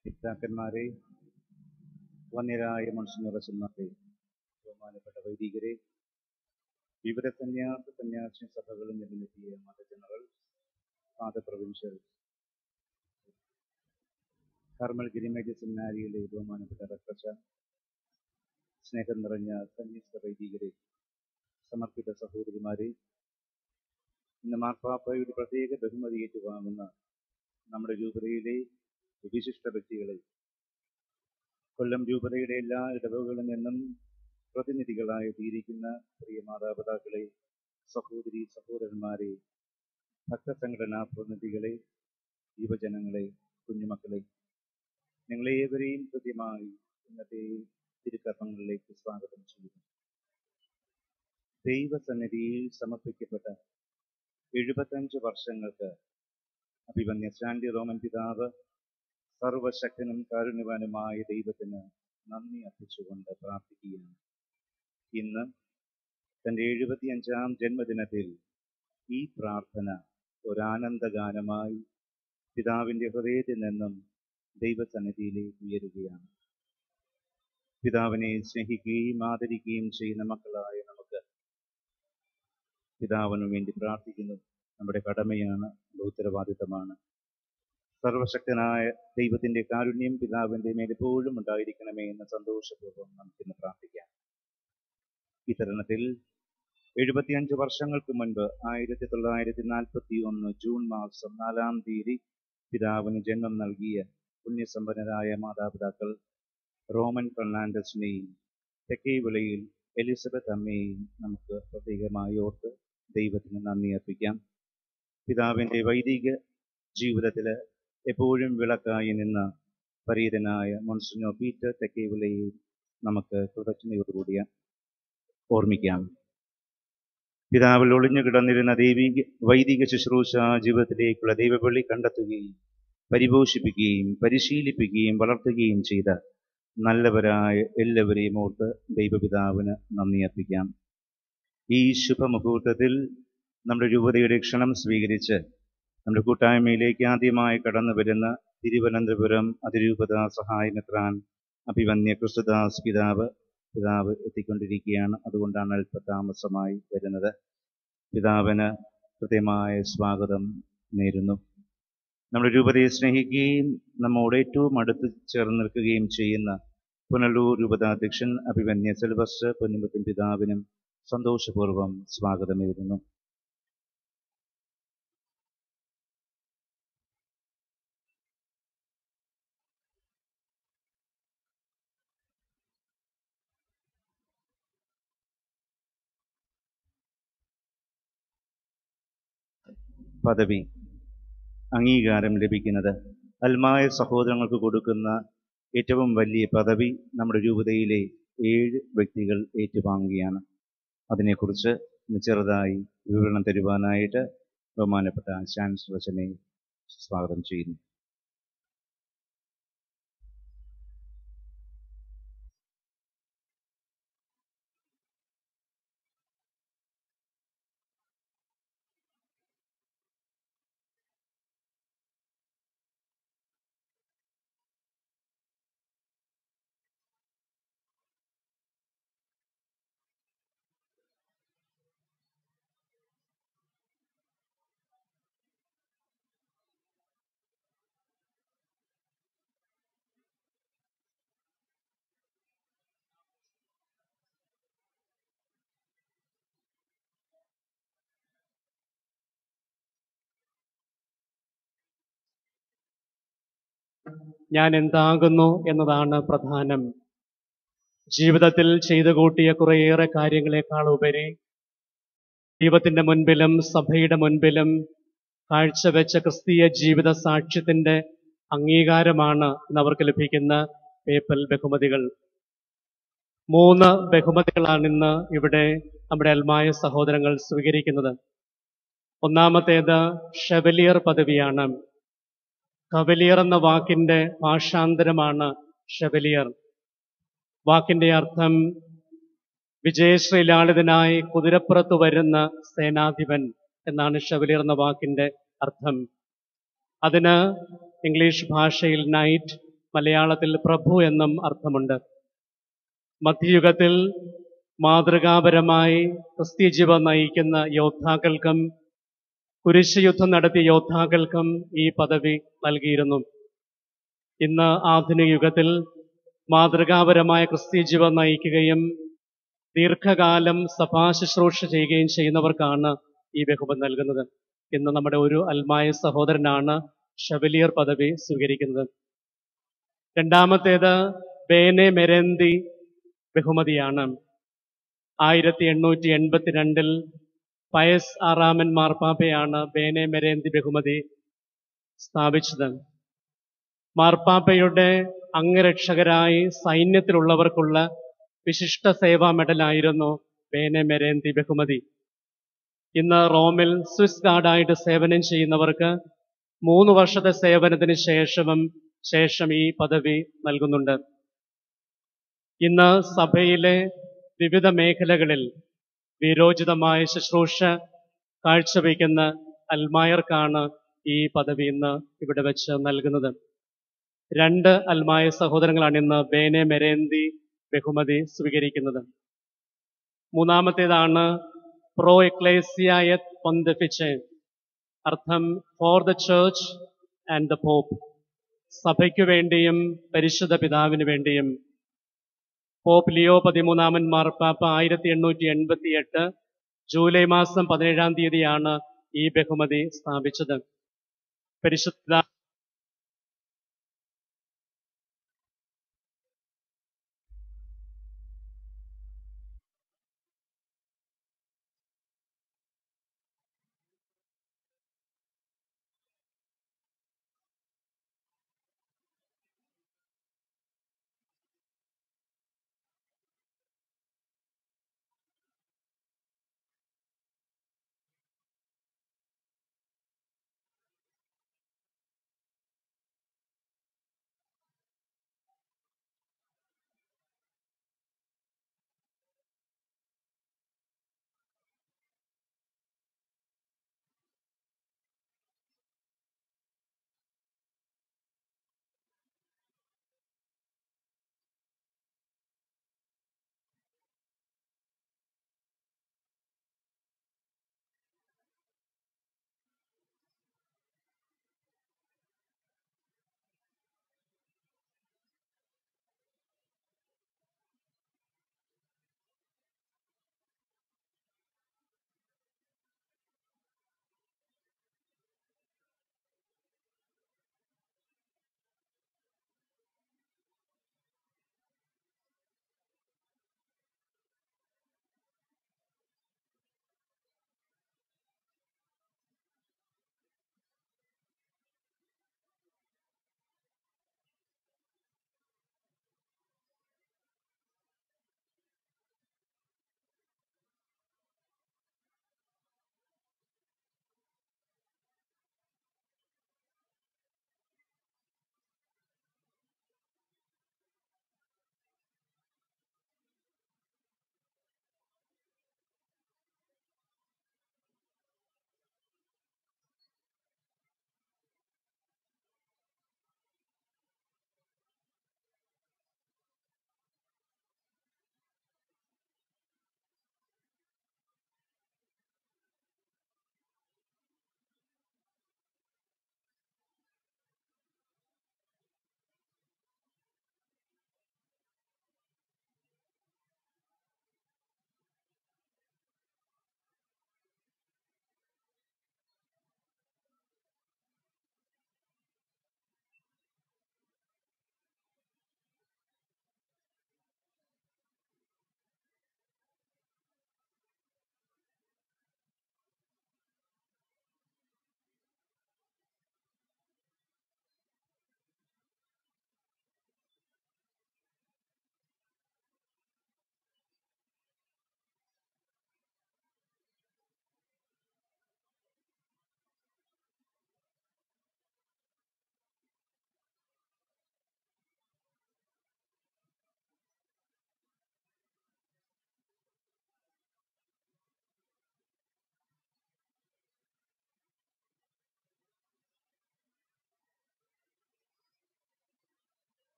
പിതാക്കന്മാരെ വന്യരായ മനുഷ്യനിറച്ചന്മാരെ ബഹുമാനപ്പെട്ട വൈദികരെ വിവിധ സന്യാസ സന്യാസി സഭകളും നിലനിർത്തിയ മത ജനറൽ ഫാദർ പ്രൊവിൻഷ്യൽ കർമ്മൽ ഗിരിമേജ് സെമിനാരിയിലെ ബഹുമാനപ്പെട്ട റക്ടച്ച സ്നേഹം നിറഞ്ഞ സന്യസ്ത വൈദികരെ സമർപ്പിത സഹോദരിമാരെ ഇന്ന് മാർപ്പാപ്പയുടെ പ്രത്യേക ബഹുമതി ഏറ്റുവാങ്ങുന്ന നമ്മുടെ രൂപതയിലെ വിശിഷ്ട വ്യക്തികളെ കൊല്ലം രൂപതയുടെ എല്ലാ ഇടവകളിൽ നിന്നും പ്രതിനിധികളായി തീരിക്കുന്ന പ്രിയ മാതാപിതാക്കളെ സഹോദരി സഹോദരന്മാരെ ഭക്തസംഘടനാ പ്രതിനിധികളെ യുവജനങ്ങളെ കുഞ്ഞുമക്കളെ നിങ്ങളേവരെയും കൃത്യമായി ഇന്നത്തെ തിരുക്കർമ്മങ്ങളിലേക്ക് സ്വാഗതം ചെയ്യുന്നു ദൈവസന്നിധിയിൽ സമർപ്പിക്കപ്പെട്ട എഴുപത്തഞ്ച് വർഷങ്ങൾക്ക് അഭിമന്യ ശാന്തി റോമൻ പിതാവ് സർവശക്തനും കാരുണ്യവാനുമായ ദൈവത്തിന് നന്ദി അർപ്പിച്ചുകൊണ്ട് പ്രാർത്ഥിക്കുകയാണ് ഇന്ന് തൻ്റെ എഴുപത്തിയഞ്ചാം ജന്മദിനത്തിൽ ഈ പ്രാർത്ഥന ഒരാനന്ദഗാനമായി പിതാവിൻ്റെ ഹൃദയത്തിൽ നിന്നും ദൈവസന്നിധിയിലേക്ക് ഉയരുകയാണ് പിതാവിനെ സ്നേഹിക്കുകയും ആദരിക്കുകയും ചെയ്യുന്ന മക്കളായ നമുക്ക് പിതാവിനു വേണ്ടി പ്രാർത്ഥിക്കുന്നു നമ്മുടെ കടമയാണ് ഉത്തരവാദിത്തമാണ് സർവശക്തനായ ദൈവത്തിന്റെ കാരുണ്യം പിതാവിന്റെ മേൽ എപ്പോഴും ഉണ്ടായിരിക്കണമേ എന്ന് സന്തോഷപൂർവ്വം നമുക്കിന്ന് പ്രാർത്ഥിക്കാം ഈ തരുണത്തിൽ എഴുപത്തിയഞ്ച് വർഷങ്ങൾക്ക് മുൻപ് ആയിരത്തി തൊള്ളായിരത്തി നാൽപ്പത്തി ഒന്ന് ജൂൺ മാസം നാലാം തീയതി പിതാവിന് ജന്മം നൽകിയ പുണ്യസമ്പന്നരായ മാതാപിതാക്കൾ റോമൻ ഫെർണാണ്ടസിനെയും തെക്കേ വിളയിൽ എലിസബത്ത് അമ്മയെയും നമുക്ക് പ്രത്യേകമായി ഓർത്ത് ദൈവത്തിന് നന്ദി അർപ്പിക്കാം പിതാവിൻ്റെ വൈദിക ജീവിതത്തിൽ എപ്പോഴും വിളക്കായി നിന്ന പരീതനായ മൊൺസിനോ പീറ്റർ തെക്കേവിളയെ നമുക്ക് കൃതജ്ഞതയോടുകൂടിയ ഓർമ്മിക്കാം പിതാവിൽ ഒളിഞ്ഞു കിടന്നിരുന്ന ദൈവിക വൈദിക ശുശ്രൂഷ ജീവിതത്തിലേക്കുള്ള ദൈവവിളി കണ്ടെത്തുകയും പരിപോഷിപ്പിക്കുകയും പരിശീലിപ്പിക്കുകയും വളർത്തുകയും ചെയ്ത നല്ലവരായ എല്ലാവരെയും ഓർത്ത് ദൈവപിതാവിന് നന്ദി അർപ്പിക്കാം ഈ ശുഭമുഹൂർത്തത്തിൽ നമ്മുടെ രൂപതയുടെ ക്ഷണം സ്വീകരിച്ച് നമ്മുടെ കൂട്ടായ്മയിലേക്ക് ആദ്യമായി കടന്നു വരുന്ന തിരുവനന്തപുരം അതിരൂപത സഹായമെത്രാൻ അഭിവന്യ ക്രിസ്തുദാസ് പിതാവ് പിതാവ് എത്തിക്കൊണ്ടിരിക്കുകയാണ് അതുകൊണ്ടാണ് അല്പതാമസമായി വരുന്നത് പിതാവിന് കൃത്യമായ സ്വാഗതം നേരുന്നു നമ്മുടെ രൂപതയെ സ്നേഹിക്കുകയും നമ്മോട് ഏറ്റവും അടുത്ത് ചേർന്ന് നിൽക്കുകയും ചെയ്യുന്ന പുനലൂർ രൂപതാധ്യക്ഷൻ അഭിവന്യ സിൽവസ്റ്റർ പൊന്നുമ്പത്തിൻ പിതാവിനും സന്തോഷപൂർവ്വം സ്വാഗതമേരുന്നു പദവി അംഗീകാരം ലഭിക്കുന്നത് അൽമായ സഹോദരങ്ങൾക്ക് കൊടുക്കുന്ന ഏറ്റവും വലിയ പദവി നമ്മുടെ രൂപതയിലെ ഏഴ് വ്യക്തികൾ ഏറ്റുവാങ്ങുകയാണ് അതിനെക്കുറിച്ച് ചെറുതായി വിവരണം തരുവാനായിട്ട് ബഹുമാനപ്പെട്ട ചാൻസലർ അച്ഛനെ സ്വാഗതം ചെയ്യുന്നു ഞാൻ എന്താകുന്നു എന്നതാണ് പ്രധാനം ജീവിതത്തിൽ ചെയ്തു കൂട്ടിയ കുറേയേറെ കാര്യങ്ങളെക്കാൾ ഉപരി ദൈവത്തിന്റെ മുൻപിലും സഭയുടെ മുൻപിലും കാഴ്ചവെച്ച ക്രിസ്തീയ ജീവിത സാക്ഷ്യത്തിന്റെ അംഗീകാരമാണ് ഇന്ന് അവർക്ക് ലഭിക്കുന്ന പേപ്പൽ ബഹുമതികൾ മൂന്ന് ബഹുമതികളാണ് ഇന്ന് ഇവിടെ നമ്മുടെ അൽമായ സഹോദരങ്ങൾ സ്വീകരിക്കുന്നത് ഒന്നാമത്തേത് ഷെവലിയർ പദവിയാണ് കവലിയർ എന്ന വാക്കിന്റെ ഭാഷാന്തരമാണ് ഷെവലിയർ വാക്കിന്റെ അർത്ഥം വിജയശ്രീലാളിതനായി കുതിരപ്പുറത്ത് വരുന്ന സേനാധിപൻ എന്നാണ് ഷെവലിയർ എന്ന വാക്കിന്റെ അർത്ഥം അതിന് ഇംഗ്ലീഷ് ഭാഷയിൽ നൈറ്റ് മലയാളത്തിൽ പ്രഭു എന്നും അർത്ഥമുണ്ട് മധ്യയുഗത്തിൽ മാതൃകാപരമായി ക്രിസ്ത്യ ജീവൻ നയിക്കുന്ന യോദ്ധാക്കൾക്കും കുരിശ് യുദ്ധം നടത്തിയ യോദ്ധാക്കൾക്കും ഈ പദവി നൽകിയിരുന്നു ഇന്ന് ആധുനിക യുഗത്തിൽ മാതൃകാപരമായ ക്രിസ്ത്യ ജീവൻ നയിക്കുകയും ദീർഘകാലം സഭാ ശുശ്രൂഷ ചെയ്യുകയും ചെയ്യുന്നവർക്കാണ് ഈ ബഹുമതി നൽകുന്നത് ഇന്ന് നമ്മുടെ ഒരു അൽമായ സഹോദരനാണ് ഷവലിയർ പദവി സ്വീകരിക്കുന്നത് രണ്ടാമത്തേത് ബേനെ മെരന്തി ബഹുമതിയാണ് ആയിരത്തി എണ്ണൂറ്റി എൺപത്തിരണ്ടിൽ പയസ് ആറാമൻ മാർപ്പാപ്പയാണ് ബേനെ മെരേന്തി ബഹുമതി സ്ഥാപിച്ചത് മാർപ്പാപ്പയുടെ അംഗരക്ഷകരായി സൈന്യത്തിലുള്ളവർക്കുള്ള വിശിഷ്ട സേവാ മെഡലായിരുന്നു ബേനെ മെരേന്തി ബഹുമതി ഇന്ന് റോമിൽ സ്വിസ് ഗാർഡായിട്ട് സേവനം ചെയ്യുന്നവർക്ക് മൂന്ന് വർഷത്തെ സേവനത്തിന് ശേഷവും ശേഷം ഈ പദവി നൽകുന്നുണ്ട് ഇന്ന് സഭയിലെ വിവിധ മേഖലകളിൽ വിരോചിതമായ ശുശ്രൂഷ കാഴ്ചവെക്കുന്ന അൽമായർക്കാണ് ഈ പദവി ഇന്ന് ഇവിടെ വെച്ച് നൽകുന്നത് രണ്ട് അൽമായ സഹോദരങ്ങളാണ് ഇന്ന് ബേനെ മെരേന്തി ബഹുമതി സ്വീകരിക്കുന്നത് മൂന്നാമത്തേതാണ് പ്രോ എക്ലേസിയായത് പൊന്തഫിച്ച് അർത്ഥം for the church and the pope സഭയ്ക്കു വേണ്ടിയും പരിശുദ്ധ പിതാവിന് വേണ്ടിയും പോപ്പ് ലിയോ പതിമൂന്നാമൻ മാർപ്പാപ്പ ആയിരത്തി എണ്ണൂറ്റി എൺപത്തി എട്ട് ജൂലൈ മാസം പതിനേഴാം തീയതിയാണ് ഈ ബഹുമതി സ്ഥാപിച്ചത് പരിശുദ്ധ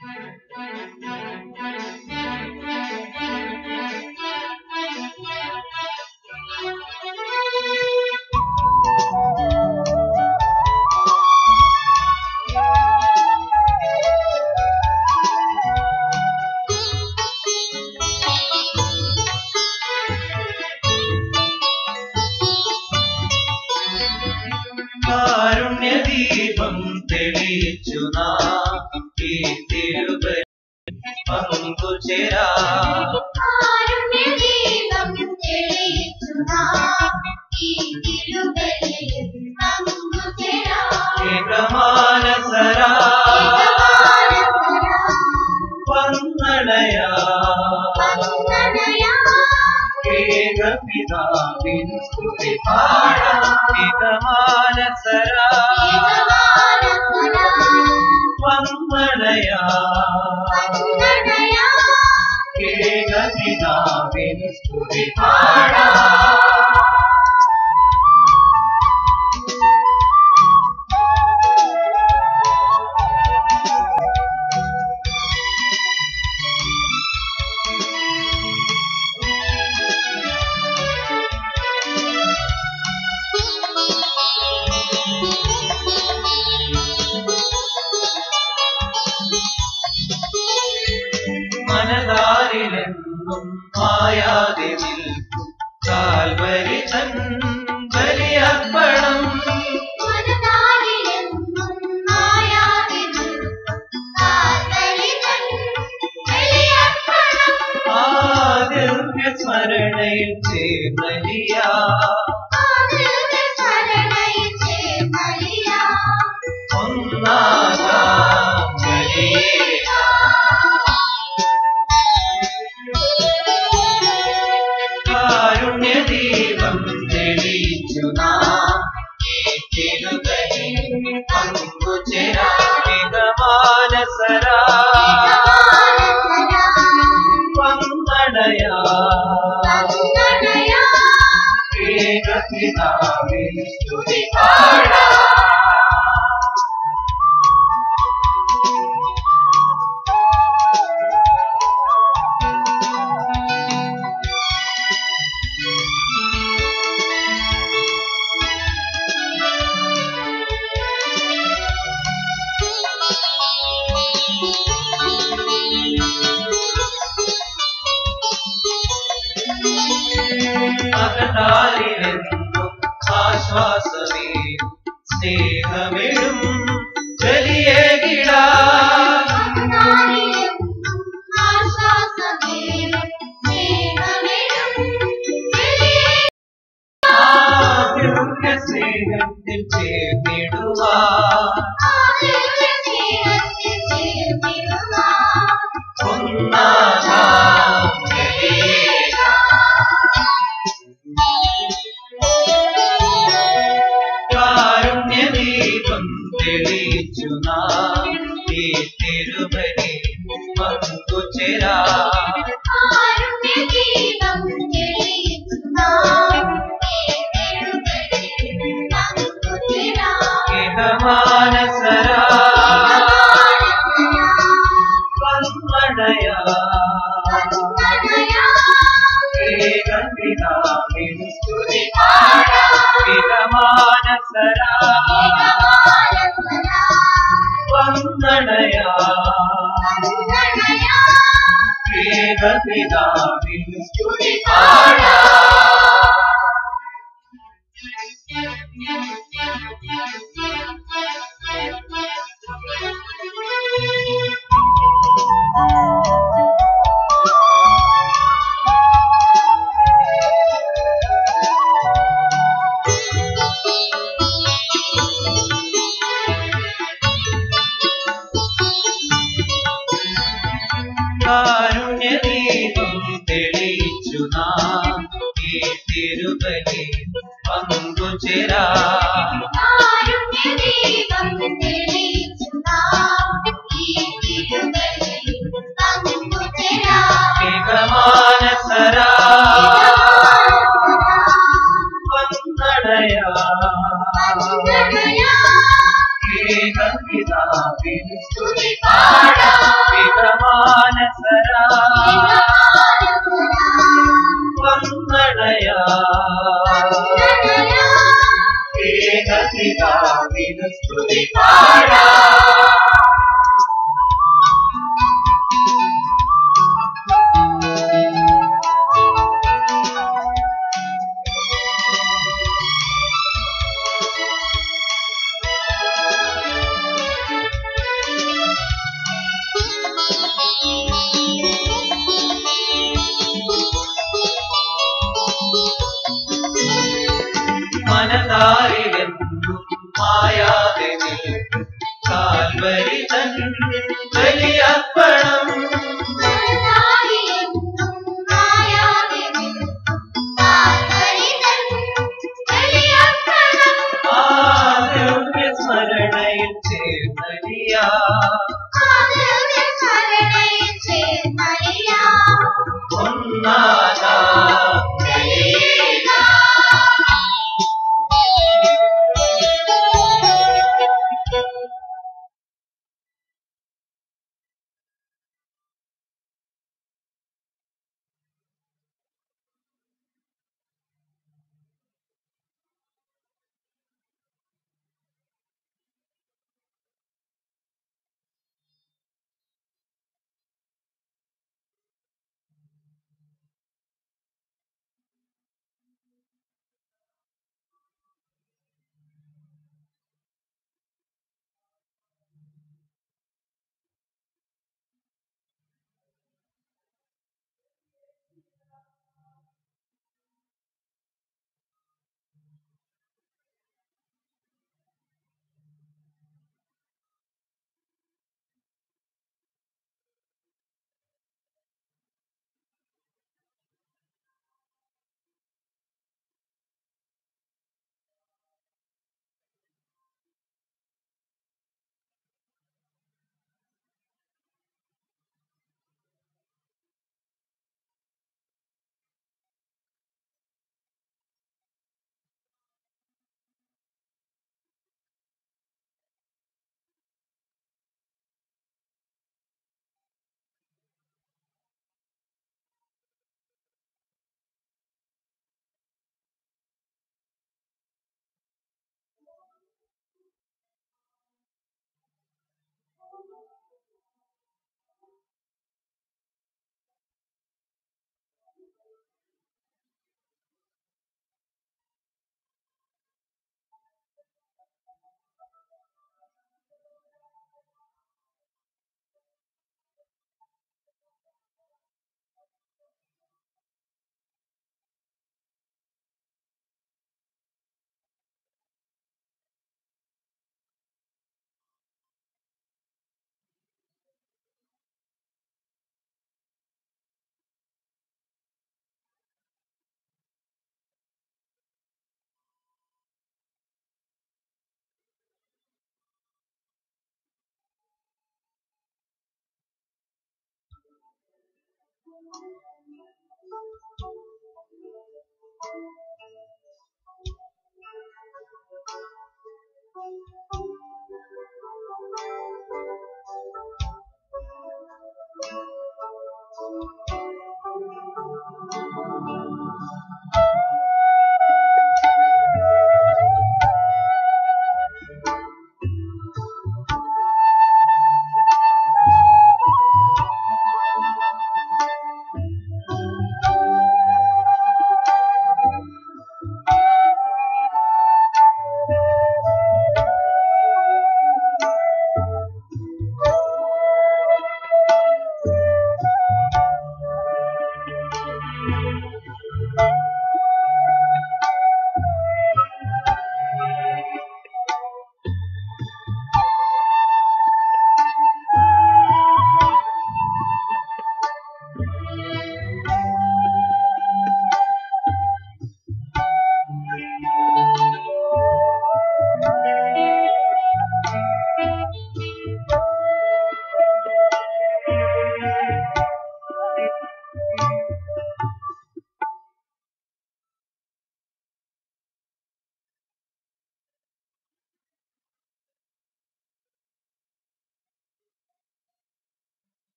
കാരുണ്യദീപം തെളിയിച്ചു നാം ഈ തിരുവരി പങ്കുചേരാ കാരുണ്യദീപം തെളിയിച്ചു നാം ഈ തിരുബലിയിൽ പങ്കുചേരാം. ഏകമാനസരാ വന്ദനയാ വന്ദനയാം. ഏകപിതാവിൻ സ്തുതി പാടാം ഏകമാനസരാ ഏകമാനസരാം. വന്ദനയാ വന്ദനയാം. ഏകപിതാവിൻ സ്തുതി പാടാം മനതാരിലെന്നും മായാതെ നിൽക്കും കാൽവരി തൻ ബലിയർപ്പണം മനതാരിലെന്നും മായാതെ നിൽക്കും കാൽവരിതൻ ബലിയർപ്പണം. ആ ദിവ്യ സ്മരണയിൽ ചേർന്നലിയാ ആദിവ്യ സ്മരണയിൽ ചേർന്നലിയാം. ഒന്നാകാം ബലിയേകാം. കാരുണ്യദീപം തെളിയിച്ചു നാം ഈ തിരുബലിയിൽ പങ്കുചേരാമിതമാനസരാ വന്ദനയാ ഏകപിതാവിൻ സ്തുതി പാടാം അകതാരിലെന്നും ആശ്വാസമേ സ്നേഹമെഴും ബലിയേകിടാ ആദ്യ സ്നേഹത്തിൽ ചേർന്നിടുവാ ഒന്നാകാം ബലിയേകാം. കാരുണ്യദീപം തെളിയിച്ചു നാം ഈ തിരുബലി പങ്കുചേരാ ഇഹമാനസരാ വന്ദനയാ ഏകപിതാവിൻ സ്തുതി പാടാം ഇഹമാനസരാ വന്ദനയാ ഏകപിതാവിൻ സ്തുതി പാടാം കാരുണ്യദീപം തെളിയിച്ചു നാം ഈ തിരുബലി പങ്കുചേരാ ഏകമാനസരാ വന്ദനയാ ഏകപിതാവിൻ സ്തുതി പാടാം പിതാവിനു സ്തുതി പാടാം മനതാരിലെന്നും മായാതെ നിൽക്കും കാൽവരി തൻ ബലിയർപ്പണം ആദ്യ സ്മരണയിൽ ചേർന്നലിയാ ഒന്നാകാം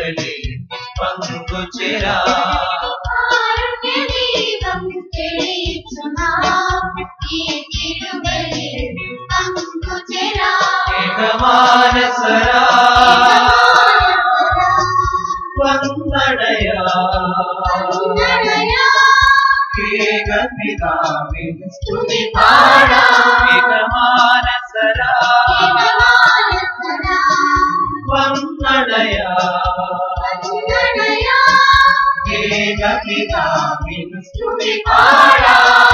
തിരുബലി പങ്കുചേരാ കാരുണ്യദീപം തെളിയിച്ചു നാം ഈ തിരുബലിയിൽ പങ്കുചേരാം. ഏകമാനസരാ വന്ദനയാ വന്ദനയാ ഏകപിതാവിന് സ്തുതി പാടാം ഏകമാനസരാ ഏകമാനസരാ വന്ദനയാ വന്ദനയാ ഏകപിതാവിന് സ്തുതി പാടാം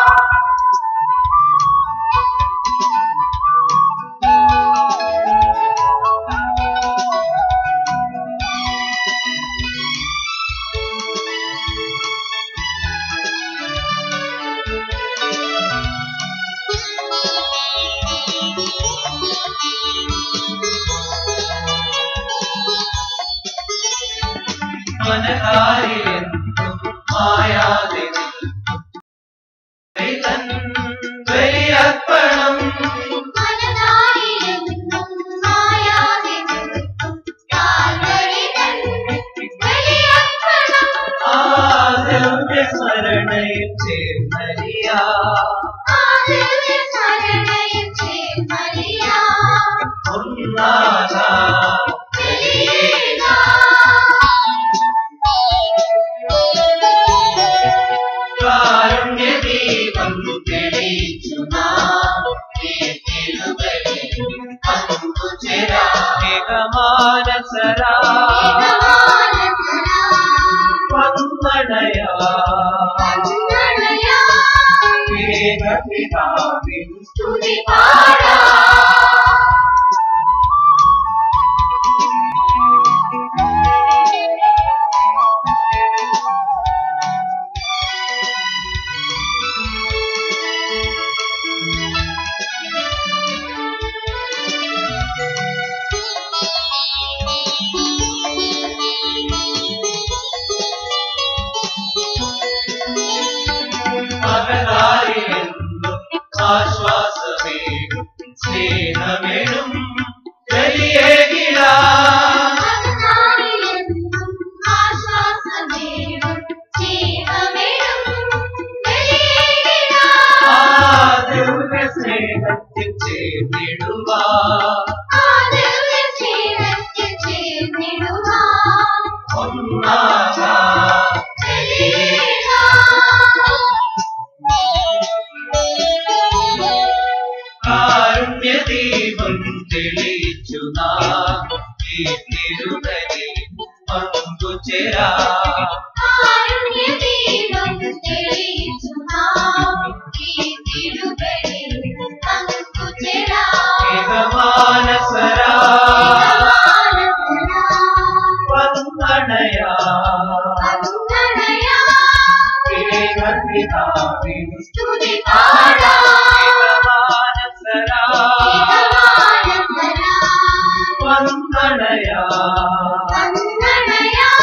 മനതാരിലെന്നും മായാതെ നിൽക്കും. ബലിയർപ്പണം മനതാരിലെന്നും മായാതെ നിൽക്കും കാൽവരിതൻ ബലിയർപ്പണം. ആദ്യ സ്മരണയിൽ ചേർന്നലിയാ ആദിവ്യ സ്മരണയിൽ ചേർന്നലിയാ. ഒന്നാഥാ ബലിയേകാ. കാരുണ്യദീപം തെളിയിച്ചു നാം ഈ തിരുബലിയിൽ പങ്കുചേരാ ഏകമാനസരാ ഏകമാനസരാ. വന്ദനയാ വന്ദനയാ. ഏകപിതാവിൻ സ്തുതി മകനാരിലെന്നും ആശ്വാസമേകും സ്നേഹമേടും ബലിയേകിടാ മനതാരിലെന്നും ആശ്വാസമേകും ജീവമേകും ബലിയേകാ. ആദ്യ സ്നേഹത്തിൽ ചേർന്നിടുവാ ആദിവ്യ സ്നേഹത്തിൽ ചേർന്നിടുവാൻ ഒന്നാഥാ ബലിയേകാ. കാരുണ്യദീപം തെളിയിച്ചു നാം ഈ തിരുവലിൽ പങ്കുചേരാ കാരുണ്യദീപം തെളിയിച്ചു നാം ഈ തിരുബലിയിൽ പങ്കുചേരാം. ഏകമാനസരാ ഏകമാനസരാ. വന്ദനയാ വന്ദനയാ. ഏകപിതാവിൻ സ്തുതി പാടാം. ഏകമാനസരാ ഏകമാനസരാ. വന്ദനയാ വന്ദനയാ.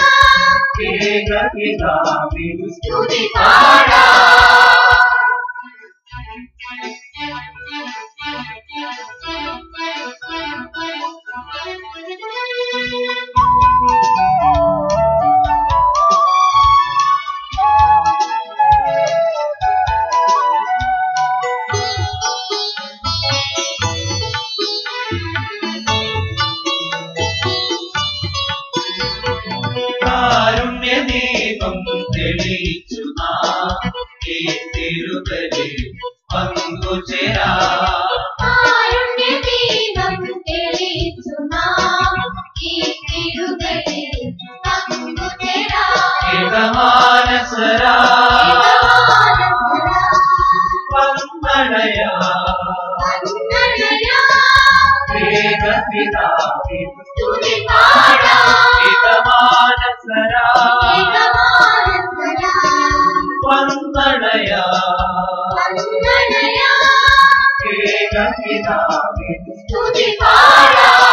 ഏകപിതാവിൻ സ്തുതി പാടാം. കാരുണ്യദീപം തെളിയിച്ചു നാം ഈ തിരുവലിൽ പങ്കുചേരാ കാരുണ്യദീപം തെളിയിച്ചു നാം ഈ തിരുബലിയിൽ പങ്കുചേരാം. ഏകമാനസരാ ഏകമാനസരാ. വന്ദനയാ വന്ദനയാ. ഏകപിതാവിൻ സ്തുതി പാടാം. ഏകമാനസരാ ഏകമാനസരാ. വന്ദനയാ വന്ദനയാ. ഏകപിതാവിൻ സ്തുതി പാടാം.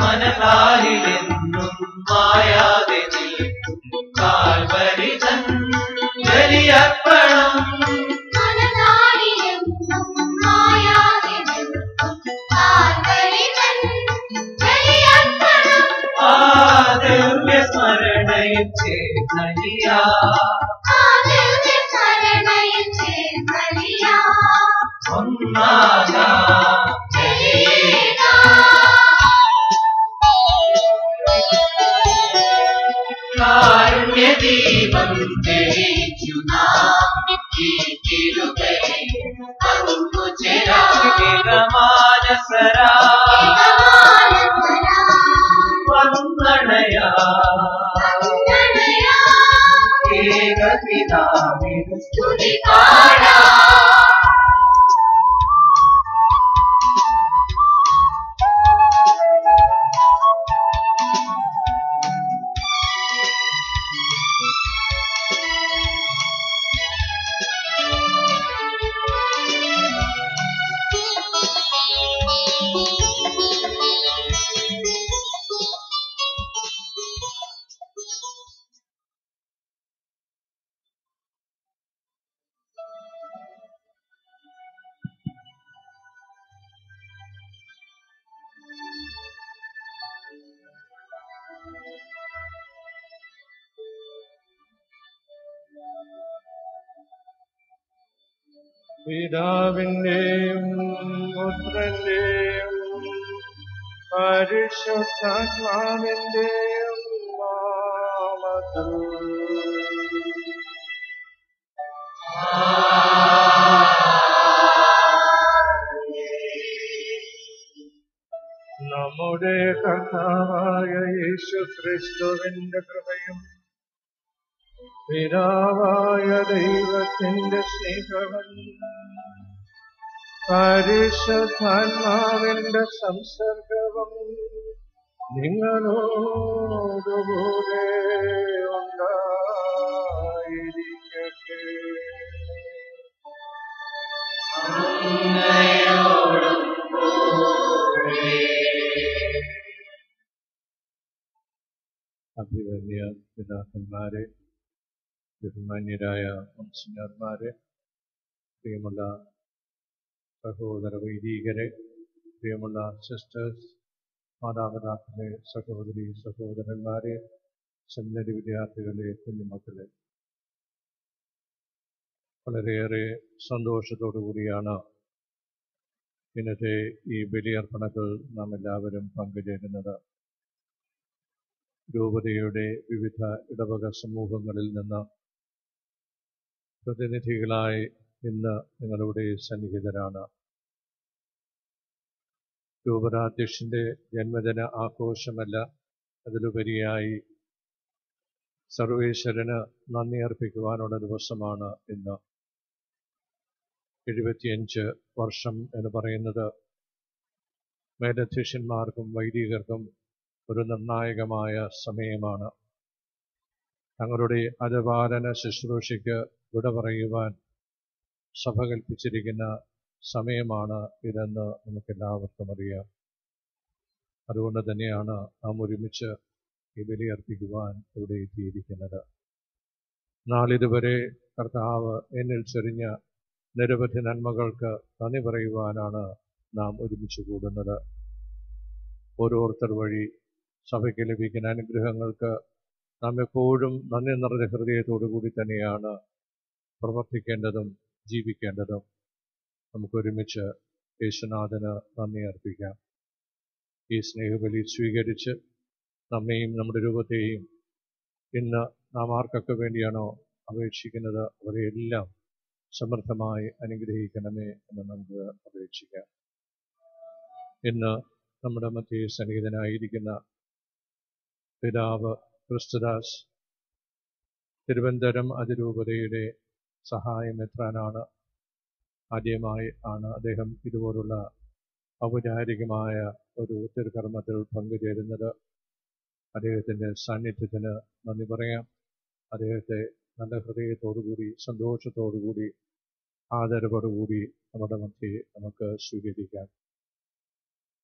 മനതാരിലെന്നും മായാതെ നിൽക്കും കാൽവരി തൻ ബലിയർപ്പണം മനതാരിലെന്നും മായാതെ നിൽക്കും കാൽവരി തൻ ബലിയർപ്പണം. ആ ദിവ്യ സ്മരണയിൽ ചേർന്നലിയാ ആ ദിവ്യ സ്മരണയിൽ ചേർന്നലിയാം. ഒന്നാകാം കാരുണ്യദീപം തെളിയിച്ചു നാം ഈ തിരുകൈ പങ്കുചേരാം ഏകമാനസരാ വന്ദനയാ ഏകപിതാവിനു സ്തുതി പിതാവിന്റെയും പുത്രന്റെയും പരിശുദ്ധാത്മാവിന്റെയും നാമത്തിൽ നമ്മുടെ കർത്താവായ യേശു ക്രിസ്തുവിന്റെ കൃപയും പിതാവായ ദൈവത്തിന്റെ സ്നേഹവും പരിശുദ്ധാത്മാവിന്റെ സംസർഗവും നിങ്ങളോടുകൂടെ ഉണ്ടായിരിക്കട്ടെ അഭിവന്യ പിതാക്കന്മാരെ ബഹുമാന്യരായ വംശജന്മാരെ പ്രിയമുള്ള സഹോദര വൈദികരെ പ്രിയമുള്ള സിസ്റ്റേഴ്സ് മാതാപിതാക്കളെ സഹോദരി സഹോദരന്മാരെ സെമിനറി വിദ്യാർത്ഥികളെ കുഞ്ഞുമക്കളെ വളരെയേറെ സന്തോഷത്തോടു കൂടിയാണ് ഇന്നത്തെ ഈ ബലിയർപ്പണത്തിൽ നാം എല്ലാവരും പങ്കുചേരുന്നത് രൂപതയുടെ വിവിധ ഇടവക സമൂഹങ്ങളിൽ നിന്ന് പ്രതിനിധികളായി ഇന്ന് നിങ്ങളുടെ സന്നിഹിതരാണ് രൂപതാധ്യക്ഷന്റെ ജന്മദിന ആഘോഷമല്ല അതിലുപരിയായി സർവേശ്വരന് നന്ദി അർപ്പിക്കുവാനുള്ള ദിവസമാണ് ഇന്ന് എഴുപത്തിയഞ്ച് വർഷം എന്ന് പറയുന്നത് മേലധ്യക്ഷന്മാർക്കും വൈദികർക്കും ഒരു നിർണായകമായ സമയമാണ് തങ്ങളുടെ അജപാലന ശുശ്രൂഷയ്ക്ക് വിട പറയുവാൻ സഭ കൽപ്പിച്ചിരിക്കുന്ന സമയമാണ് ഇതെന്ന് നമുക്കെല്ലാവർക്കും അറിയാം അതുകൊണ്ട് തന്നെയാണ് നാം ഒരുമിച്ച് ഈ ബലിയർപ്പിക്കുവാൻ ഇവിടെ എത്തിയിരിക്കുന്നത് നാളിതുവരെ കർത്താവ് എന്നിൽ ചൊരിഞ്ഞ നിരവധി നന്മകൾക്ക് നന്ദി പറയുവാനാണ് നാം ഒരുമിച്ച് കൂടുന്നത് ഓരോരുത്തർ വഴി സഭയ്ക്ക് ലഭിക്കുന്ന അനുഗ്രഹങ്ങൾക്ക് നാം എപ്പോഴും നന്ദി നിറഞ്ഞ ഹൃദയത്തോടു കൂടി തന്നെയാണ് പ്രവർത്തിക്കേണ്ടതും ജീവിക്കേണ്ടതും നമുക്കൊരുമിച്ച് യേശുനാഥന് നന്ദി അർപ്പിക്കാം ഈ സ്നേഹബലി സ്വീകരിച്ച് നമ്മെയും നമ്മുടെ രൂപത്തെയും ഇന്ന് നാം ആർക്കൊക്കെ വേണ്ടിയാണോ അപേക്ഷിക്കുന്നത് അവരെയെല്ലാം സമൃദ്ധമായി അനുഗ്രഹിക്കണമേ എന്ന് നമുക്ക് അപേക്ഷിക്കാം ഇന്ന് നമ്മുടെ മധ്യേ സന്നിഹിതനായിരിക്കുന്ന പിതാവ് ക്രിസ്തുദാസ് തിരുവനന്തപുരം അതിരൂപതയുടെ സഹായമെത്രാനാണ് ആദ്യമായി ആണ് അദ്ദേഹം ഇതുപോലുള്ള ഔപചാരികമായ ഒരു തിരുക്കർമ്മത്തിൽ പങ്കുചേരുന്നത് അദ്ദേഹത്തിൻ്റെ സാന്നിധ്യത്തിന് നന്ദി പറയാം അദ്ദേഹത്തെ നല്ല ഹൃദയത്തോടുകൂടി സന്തോഷത്തോടുകൂടി ആദരവോടുകൂടി നമ്മുടെ മധ്യേ നമുക്ക് സ്വീകരിക്കാം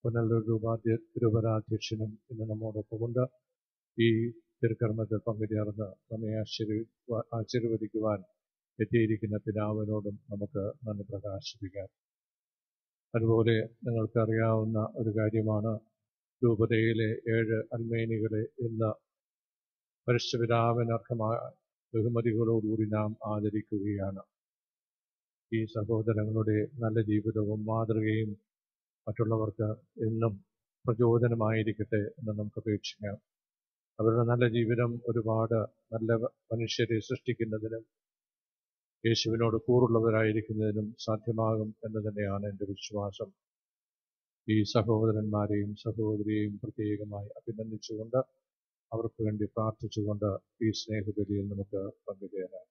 പുനലൂർ രൂപാധ്യ രൂപരാധ്യക്ഷനും ഇന്ന് നമ്മോടൊപ്പമുണ്ട് ഈ തിരുക്കർമ്മത്തിൽ പങ്കുചേർന്ന് നമ്മെ ആശീർവ ആശീർവദിക്കുവാൻ എത്തിയിരിക്കുന്ന പിതാവിനോടും നമുക്ക് നന്ദി പ്രകാശിപ്പിക്കാം അതുപോലെ നിങ്ങൾക്കറിയാവുന്ന ഒരു കാര്യമാണ് രൂപതയിലെ ഏഴ് അൽമേനികളെ ഇന്ന് പരിശുപിതാവിനർഹമായ ബഹുമതികളോടുകൂടി നാം ആദരിക്കുകയാണ് ഈ സഹോദരങ്ങളുടെ നല്ല ജീവിതവും മാതൃകയും മറ്റുള്ളവർക്ക് എന്നും പ്രചോദനമായിരിക്കട്ടെ എന്ന് നമുക്ക് അപേക്ഷിക്കാം അവരുടെ നല്ല ജീവിതം ഒരുപാട് നല്ല മനുഷ്യരെ സൃഷ്ടിക്കുന്നതിനും യേശുവിനോട് കൂറുള്ളവരായിരിക്കുന്നതിനും സാധ്യമാകും എന്ന് തന്നെയാണ് എൻ്റെ വിശ്വാസം ഈ സഹോദരന്മാരെയും സഹോദരിയെയും പ്രത്യേകമായി അഭിനന്ദിച്ചുകൊണ്ട് അവർക്ക് വേണ്ടി പ്രാർത്ഥിച്ചുകൊണ്ട് ഈ സ്നേഹബലിയിൽ നമുക്ക് പങ്കുചേരാം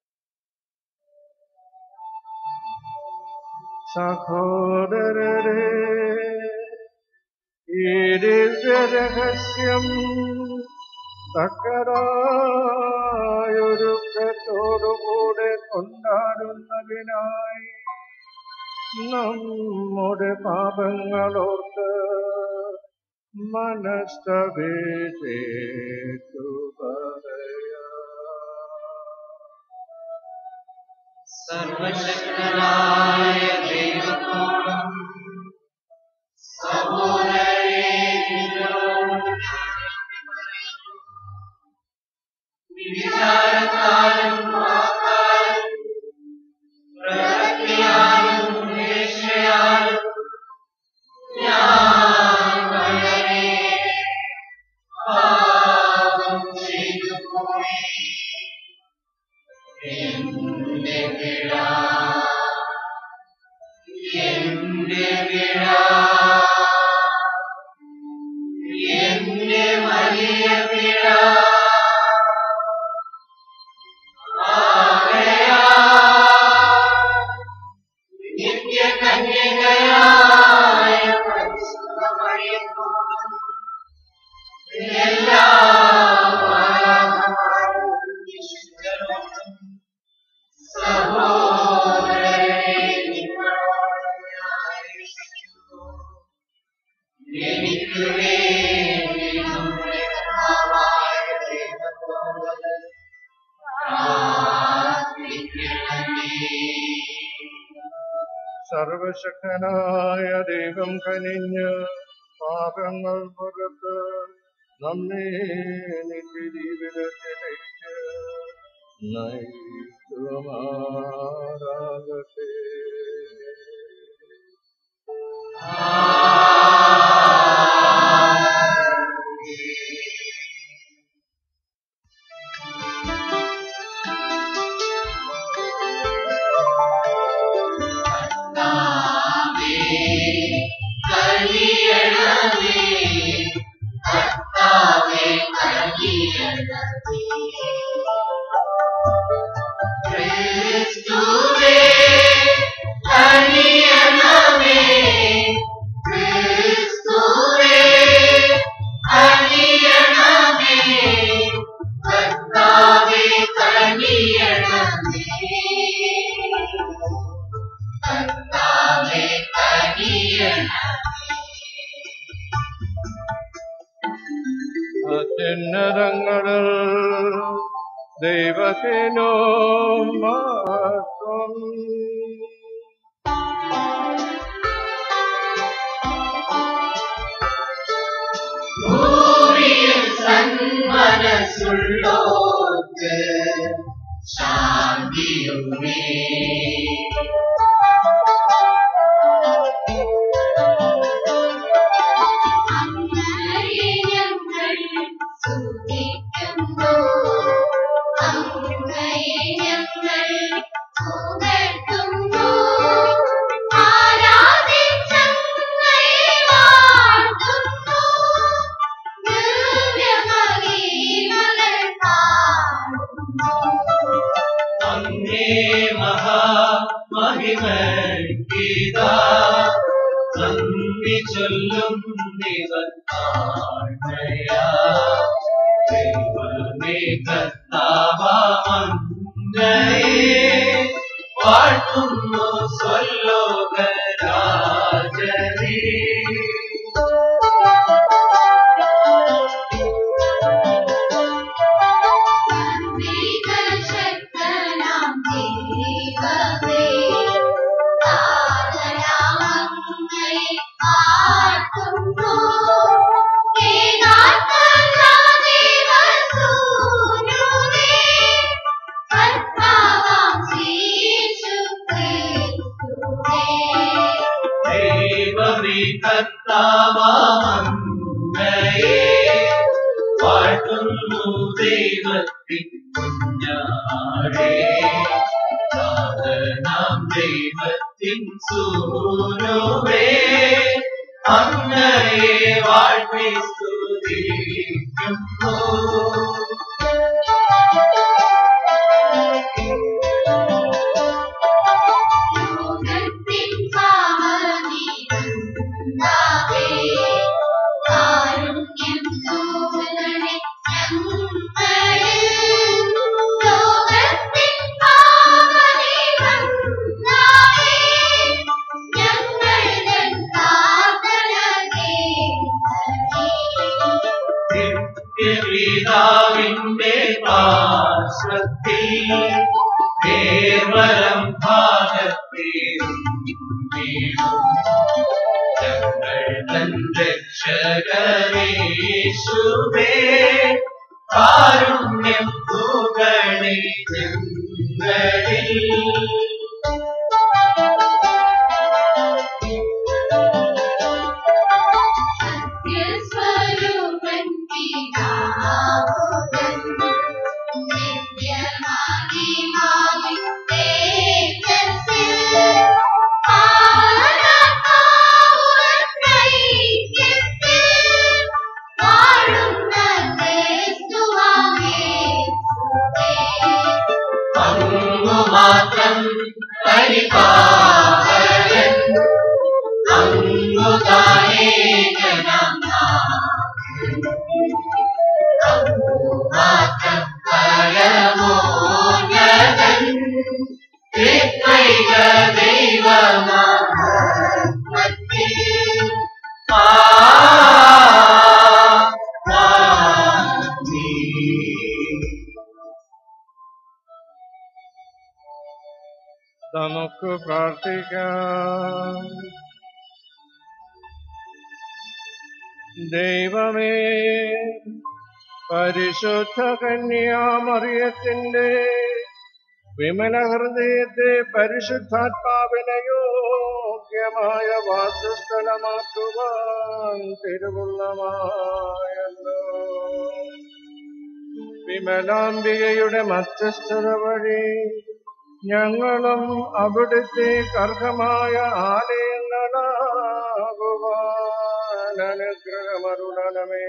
സഹോദരരെ ഈ ദിവ്യരഹസ്യം തക്കതായൊരുക്കത്തോടുകൂടെ കൊണ്ടാടുന്നതിനായി നമ്മുടെ പാപങ്ങളോർത്ത് മനസ്തവേശേറ്റു പറയാം സർവശക്തനായ ദൈവത്തോടും സഹോദരരെ നിങ്ങളോടും വിചാരത്താലും വാക്കാലും പ്രവൃത്തിയാലും ഉപേക്ഷയാലും ഞാൻ വളരെ പാപം ചെയ്തു പോയി എന്റെ പിഴ എന്റെ പിഴ എന്റെ വലിയ പിഴ നിത്യ കന്യകയായ പരിശുദ്ധ മറിയത്തോടും എല്ലാ മാതാപിതാക്കളോടും വിശുദ്ധരോടും സഹോദരരെ നിങ്ങളോടും ഞാൻ അപേക്ഷിക്കുന്നു. എനിക്ക് വേണ്ടി നമ്മുടെ കർത്താവായ ദൈവത്തോട് പ്രാർത്ഥിക്കണമേ സർവശക്തനായ ദൈവം കനിഞ്ഞ് പാപങ്ങൾ പുറത്ത് നമ്മെ നിത്യജീവിതത്തിലേക്ക് നയിക്കുമാറാകട്ടെ അത്യുന്നതങ്ങളിൽ ദൈവത്തിനോ മാത്രം ഭൂമിയിൽ സന്മനസ്സുള്ളോർക്ക് ശാന്തിയുമേ അങ്ങയെ ഞങ്ങൾ സ്തുതിക്കുന്നു അങ്ങയെ ഞങ്ങൾ പുകഴ്ത്തുന്നു ആരാധിച്ചങ്ങയെ വാഴ്ത്തുന്നു ദിവ്യമഹിമകൾ പാടുന്നു അങ്ങേ മഹാമഹിമീതാ നന്ദി ചൊല്ലും ദിവത്താഴ്മയാ ദൈവമേ കർത്താവാമങ്ങയെ വാഴ്ത്തുന്നു സ്വല്ലോകരാജനേ വഴി കർത്താവാമങ്ങയെ വാഴ്ത്തുന്നു ദൈവത്തിൻ കുഞ്ഞാടേ നാം ദൈവത്തിൻ സൂനുവേ അങ്ങയെ വാഴ്ത്തി സ്തുതിക്കുന്നു ലോകത്തിൻ പാവനീവന്താവേ, കാരുണ്യം തോന്നണേ ഞങ്ങളിൽ. ലോകത്തിൻ പാവനീവന്താവേ, ഞങ്ങളുടെ പ്രാർത്ഥന കേൾക്കണേ. നിത്യപിതാവിന്റെ പാർശ്വത്തിൽ ദേവരം ഭാഗത്തേറും ഞങ്ങൾ തൻ രക്ഷകനേശുവേ കാരുണ്യം തൂകണേ ഞങ്ങളിൽ സത്യസ്വരൂപൻ പിതാവുതൻ, നിത്യമഹിമാവിൻ തേജസ്സിൽ, പാവനപാവുൻ ഐക്യത്തിൽ, വാഴുന്ന ക്രിസ്തുവാമേശുവേ. അങ്ങു മാത്രം പരിപാലൻ അങ്ങു താനേകനാം അങ്ങു മാത്രം പരമോന്നതൻ ത്രിത്വൈക ദൈവമഹത്വത്തിൽ ആ നമുക്ക് പ്രാർത്ഥിക്കാം ദൈവമേ പരിശുദ്ധ കന്യാമറിയത്തിന്റെ വിമല ഹൃദയത്തെ പരിശുദ്ധാത്മാവിനെ യോഗ്യമായ വാസസ്ഥലമാക്കുവാൻ തിരുവുള്ളമായല്ലോ വിമലാംബികയുടെ മധ്യസ്ഥത വഴി ഞങ്ങളും അവിടുത്തെ കർഹമായ ആലയങ്ങളാകുവാൻ അനുഗ്രഹമരുളണമേ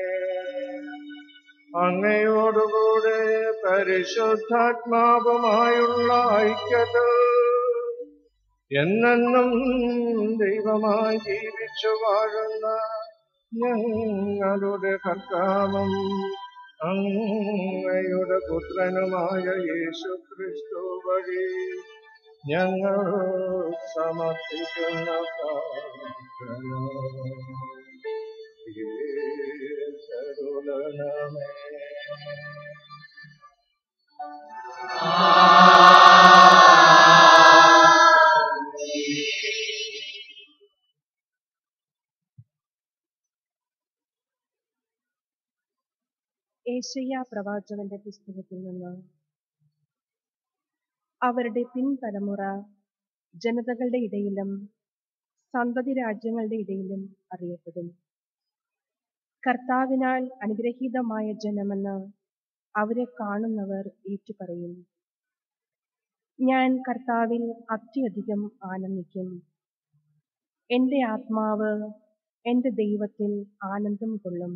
അങ്ങയോടുകൂടെ പരിശുദ്ധാത്മാവുമായുള്ള ഐക്യത എന്നെന്നും ദൈവമായി ജീവിച്ചു വാഴുന്ന ഞങ്ങളുടെ കർത്താവും അങ്ങയുടെ പുത്രനുമായ യേശു ക്രിസ്തു വഴി ഞങ്ങൾ സമർപ്പിക്കുന്ന പ്രാർത്ഥന കേട്ടരുളണമേ. ഏശയ്യ പ്രവാചകന്റെ പുസ്തകത്തിൽ നിന്ന് അവരുടെ പിൻതലമുറ ജനതകളുടെ ഇടയിലും സന്തതി രാജ്യങ്ങളുടെ ഇടയിലും അറിയപ്പെടും കർത്താവിനാൽ അനുഗ്രഹീതമായ ജനമെന്ന് അവരെ കാണുന്നവർ ഏറ്റുപറയും ഞാൻ കർത്താവിൽ അത്യധികം ആനന്ദിക്കും എന്റെ ആത്മാവ് എന്റെ ദൈവത്തിൽ ആനന്ദം കൊള്ളും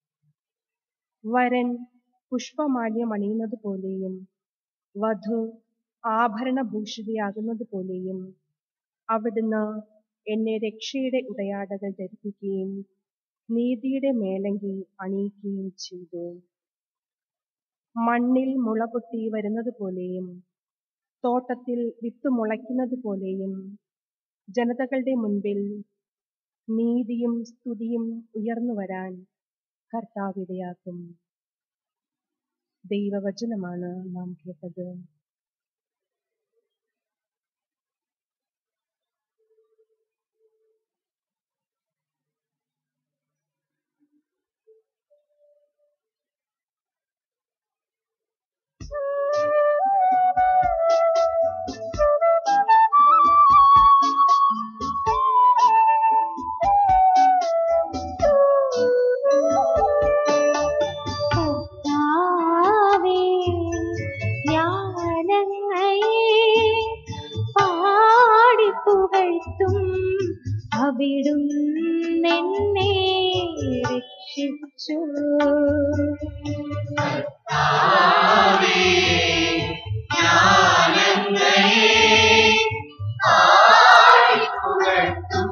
വരൻ പുഷ്പമാല്യം അണിയുന്നത് പോലെയും വധു ആഭരണഭൂഷിതയാകുന്നത് പോലെയും അവിടുന്ന് എന്നെ രക്ഷയുടെ ഉടയാടകൾ ധരിപ്പിക്കുകയും നീതിയുടെ മേലങ്കി അണിയിക്കുകയും ചെയ്തു മണ്ണിൽ മുള പൊട്ടി വരുന്നത് പോലെയും തോട്ടത്തിൽ വിത്ത് മുളയ്ക്കുന്നത് പോലെയും ജനതകളുടെ മുൻപിൽ നീതിയും സ്തുതിയും ഉയർന്നു വരാൻ കർത്താവിടയാക്കും ദൈവവചനമാണ് നാം കേട്ടത് അവിടുന്നെന്നെ രക്ഷിച്ചു കർത്താവേ, ഞാനങ്ങയെ ആടിപ്പുകഴ്ത്തും.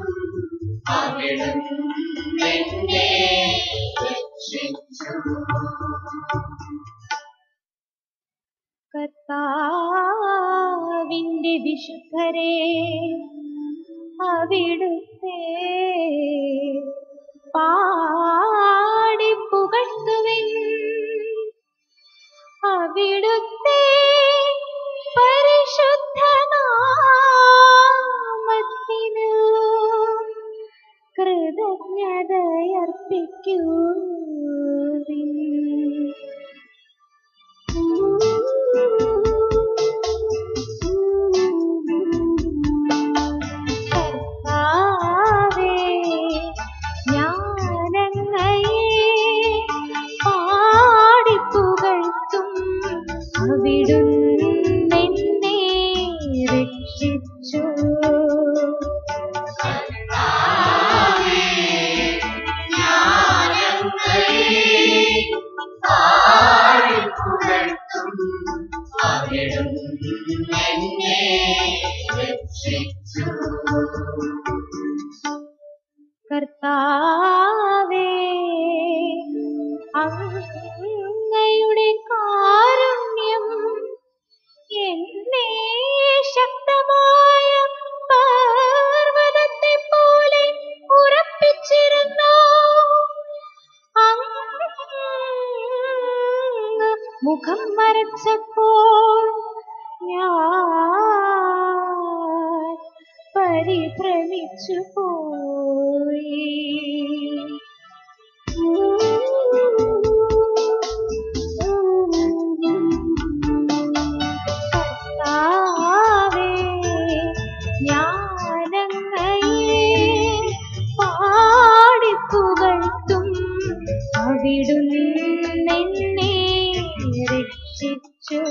അവിടുന്നെന്നെ രക്ഷിച്ചു. കർത്താവിന്റെ വിശുദ്ധരെ അവിടുത്തെ പാടി പുകഴ്ത്തുവിൻ അവിടുത്തെ പരിശുദ്ധനാമത്തിനു കർത്താവേ ഞാനങ്ങയെ പാടിപ്പുകഴ്ത്തും അവിടുന്നെന്നെ രക്ഷിച്ചു കർത്താവേ, ഞാനങ്ങയെ ആടിപ്പുകഴ്ത്തും. അവിടുന്നെന്നെ രക്ഷിച്ചു കർത്താവേ അങ്ങയുടെ കാരുണ്യം എന്നെ ശക്തമായ പർവ്വതത്തെ പോലെ ഉറപ്പിച്ചിരുന്നു അങ്ങ് മുഖം മറച്ചപ്പോൾ ഞാൻ പരിഭ്രമിച്ചു പോയി കർത്താവേ, ഞാനങ്ങയെ പാടിപ്പുകഴ്ത്തും അവിടുന്നെന്നെ രക്ഷിച്ചു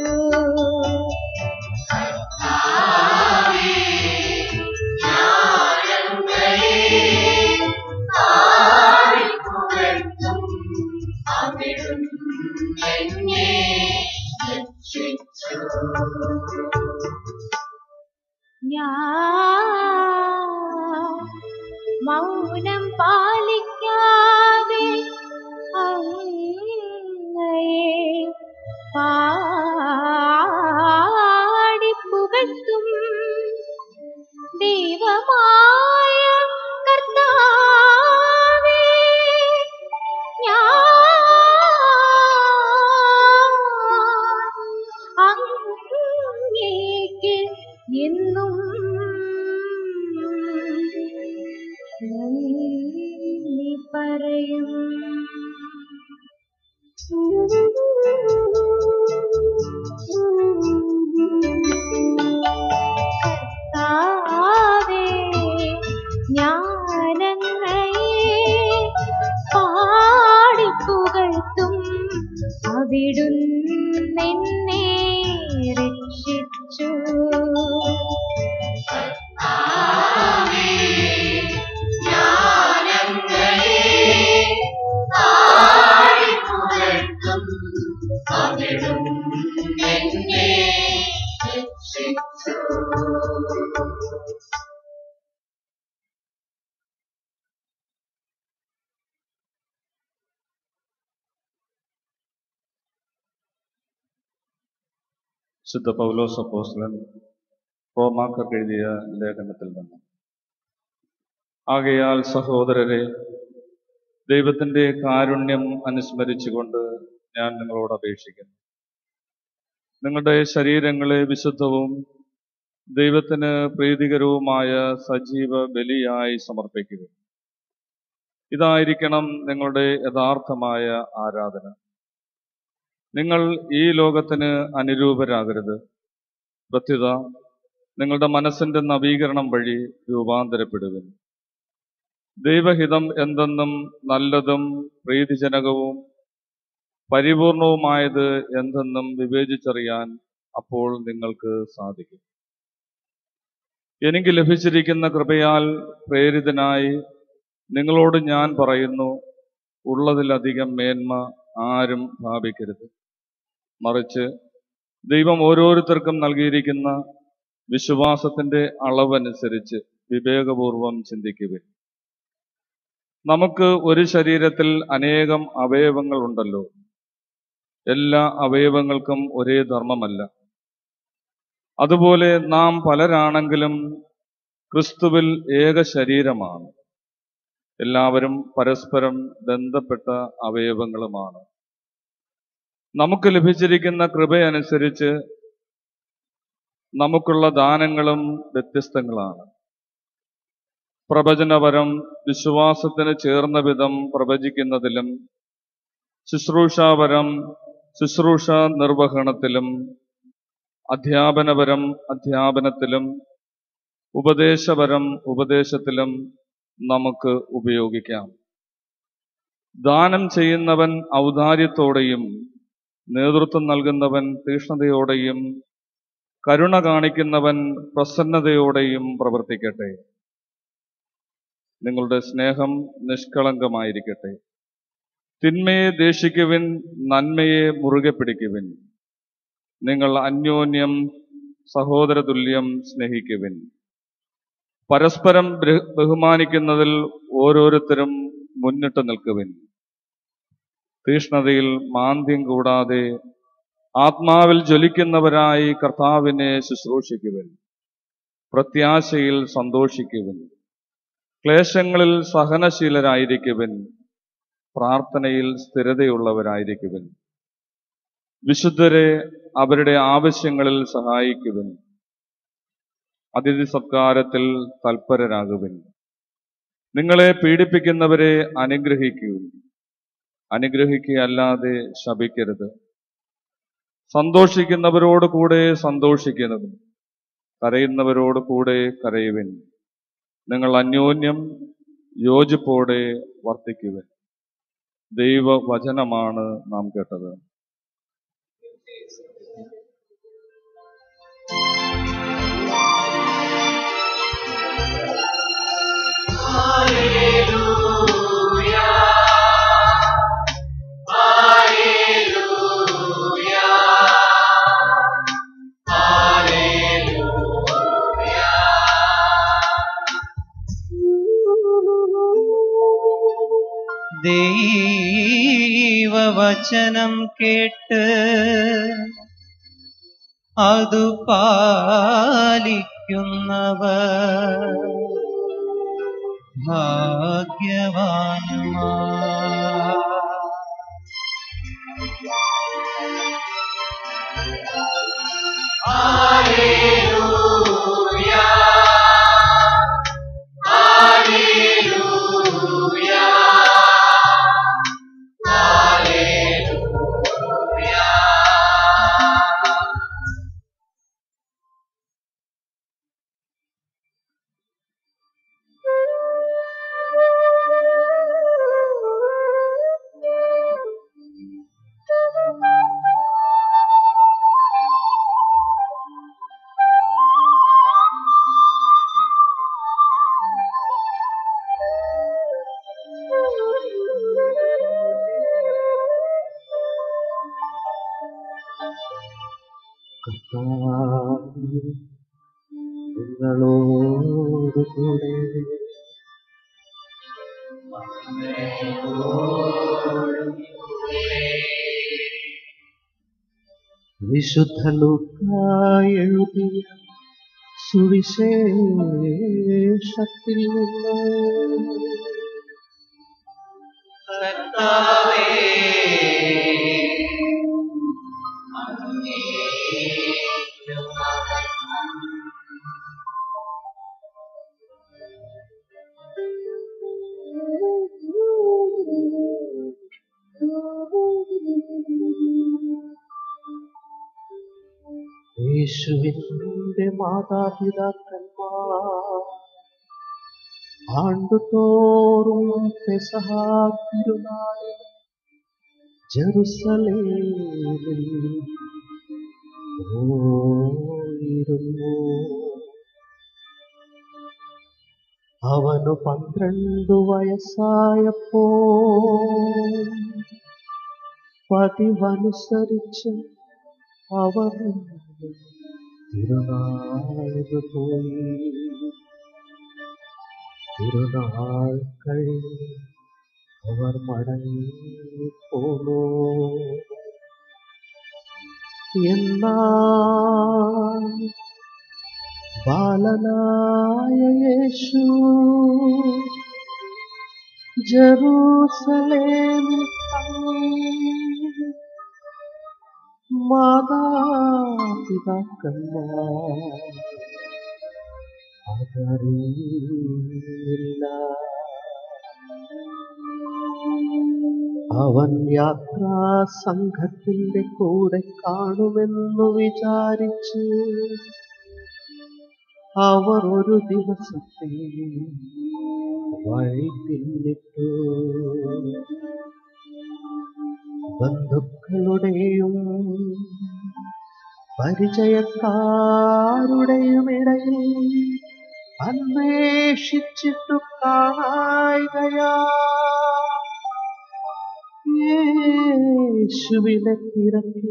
കർത്താവേ, ഞാനങ്ങയെ ആടിപ്പുകഴ്ത്തും. അവിടുന്നെന്നെ രക്ഷിച്ചു ഞാൻ മൗനം പാലിക്കാതെ അങ്ങയെ പാടിപ്പുകഴ്ത്തും ദൈവമായ കർത്താവേ ഞാൻ അങ്ങേക്ക് എന്നും നന്ദി പറയും കർത്താവേ ഞാനങ്ങയെ പാടിപ്പുകഴ്ത്തും അവിടുന്നെന്നെ രക്ഷിച്ചു കർത്താവേ, ഞാനങ്ങയെ ആടിപ്പുകഴ്ത്തും. അവിടുന്നെന്നെ രക്ഷിച്ചു ശുദ്ധ പൗലോസ് അപ്പോസ്ലൻ റോമാക്കർക്ക് എഴുതിയ ലേഖനത്തിൽ നിന്ന് ആകയാൽ സഹോദരരെ ദൈവത്തിന്റെ കാരുണ്യം അനുസ്മരിച്ചുകൊണ്ട് ഞാൻ നിങ്ങളോട് അപേക്ഷിക്കുന്നു നിങ്ങളുടെ ശരീരങ്ങളെ വിശുദ്ധവും ദൈവത്തിന് പ്രീതികരവുമായ സജീവ ബലിയായി സമർപ്പിക്കുക ഇതായിരിക്കണം നിങ്ങളുടെ യഥാർത്ഥമായ ആരാധന നിങ്ങൾ ഈ ലോകത്തിന് അനുരൂപരാകരുത് പ്രത്യുത നിങ്ങളുടെ മനസ്സിന്റെ നവീകരണം വഴി രൂപാന്തരപ്പെടുവിൻ ദൈവഹിതം എന്തെന്നും നല്ലതും പ്രീതിജനകവും പരിപൂർണവുമായത് എന്തെന്നും വിവേചിച്ചറിയാൻ അപ്പോൾ നിങ്ങൾക്ക് സാധിക്കും എനിക്ക് ലഭിച്ചിരിക്കുന്ന കൃപയാൽ പ്രേരിതനായി നിങ്ങളോട് ഞാൻ പറയുന്നു ഉള്ളതിലധികം മേന്മ ആരും ഭാവിക്കരുത് മറിച്ച് ദൈവം ഓരോരുത്തർക്കും നൽകിയിരിക്കുന്ന വിശ്വാസത്തിന്റെ അളവനുസരിച്ച് വിവേകപൂർവം ചിന്തിക്കുവിൻ നമുക്ക് ഒരു ശരീരത്തിൽ അനേകം അവയവങ്ങൾ ഉണ്ടല്ലോ എല്ലാ അവയവങ്ങൾക്കും ഒരേ ധർമ്മമല്ല അതുപോലെ നാം പലരാണെങ്കിലും ക്രിസ്തുവിൽ ഏക ശരീരമാണ് എല്ലാവരും പരസ്പരം ബന്ധപ്പെട്ട അവയവങ്ങളുമാണ് നമുക്ക് ലഭിച്ചിരിക്കുന്ന കൃപയനുസരിച്ച് നമുക്കുള്ള ദാനങ്ങളും വ്യത്യസ്തങ്ങളാണ് പ്രവചനപരം വിശ്വാസത്തിന് ചേർന്ന വിധം പ്രവചിക്കുന്നതിലും ശുശ്രൂഷാപരം ശുശ്രൂഷ നിർവഹണത്തിലും അധ്യാപനപരം അധ്യാപനത്തിലും ഉപദേശപരം ഉപദേശത്തിലും നമുക്ക് ഉപയോഗിക്കാം ദാനം ചെയ്യുന്നവൻ ഔദാര്യത്തോടെയും നേതൃത്വം നൽകുന്നവൻ തീക്ഷ്ണതയോടെയും കരുണ കാണിക്കുന്നവൻ പ്രസന്നതയോടെയും പ്രവർത്തിക്കട്ടെ നിങ്ങളുടെ സ്നേഹം നിഷ്കളങ്കമായിരിക്കട്ടെ തിന്മയെ ദേഷിക്കുവിൻ നന്മയെ മുറുകെ പിടിക്കുവിൻ നിങ്ങൾ അന്യോന്യം സഹോദരതുല്യം സ്നേഹിക്കുവിൻ പരസ്പരം ബ്ര- ബഹുമാനിക്കുന്നതിൽ ഓരോരുത്തരും മുന്നിട്ട് നിൽക്കുവിൻ തീഷ്ണതയിൽ മാന്ദ്യം കൂടാതെ ആത്മാവിൽ ജ്വലിക്കുന്നവരായി കർത്താവിനെ ശുശ്രൂഷിക്കുവിൻ പ്രത്യാശയിൽ സന്തോഷിക്കുവിൻ ക്ലേശങ്ങളിൽ സഹനശീലരായിരിക്കുവിൻ പ്രാർത്ഥനയിൽ സ്ഥിരതയുള്ളവരായിരിക്കുവിൻ വിശുദ്ധരെ അവരുടെ ആവശ്യങ്ങളിൽ സഹായിക്കുവിൻ അതിഥി സത്കാരത്തിൽ തൽപരരാകുവിൻ നിങ്ങളെ പീഡിപ്പിക്കുന്നവരെ അനുഗ്രഹിക്കുവിൻ അനുഗ്രഹിക്കുകയല്ലാതെ ശപിക്കരുത് സന്തോഷിക്കുന്നവരോട് കൂടെ സന്തോഷിക്കുന്നതും കരയുന്നവരോട് കൂടെ കരയുവിൻ നിങ്ങൾ അന്യോന്യം യോജിപ്പോടെ വർത്തിക്കുവിൻ ദൈവവചനമാണ് നാം കേട്ടത് ദൈവവചനം കേട്ട് അതു പാലിക്കുന്നവർ ഭാഗ്യവാന്മാർ നിങ്ങളോടുകൂടെ വിശുദ്ധ ലൂക്കായി എഴുതിയ സുവിശേഷത്തിൽ നിന്ന് യേശുവിന്റെ മാതാപിതാക്കന്മാർ ആണ്ടുതോറും പെസഹ തിരുനാളിൽ ജെറുസലേമിൽ പോയിരുന്നു അവനു പന്ത്രണ്ടു വയസ്സായപ്പോ പതിവനുസരിച്ച് അവർ തിരുനാളിന് പോയി തിരുനാൾ കഴിഞ്ഞ് അവർ മടങ്ങിപ്പോന്നു എന്നാൽ ബാലനായ യേശു ജെറൂസലേമിൽ തങ്ങി മാതാപിതാക്കന്മാർ അതറിയില്ല അവൻ യാത്രാ സംഘത്തിന്റെ കൂടെ കാണുമെന്നു വിചാരിച്ച് അവർ ഒരു ദിവസത്തെ വഴി പിന്നിട്ടു ബന്ധുക്കളുടെയും പരിചയക്കാരുടെയും ഇടയിൽ അന്വേഷിച്ചിട്ടു കാണായികയാ യേശുവിനെ തിരക്കി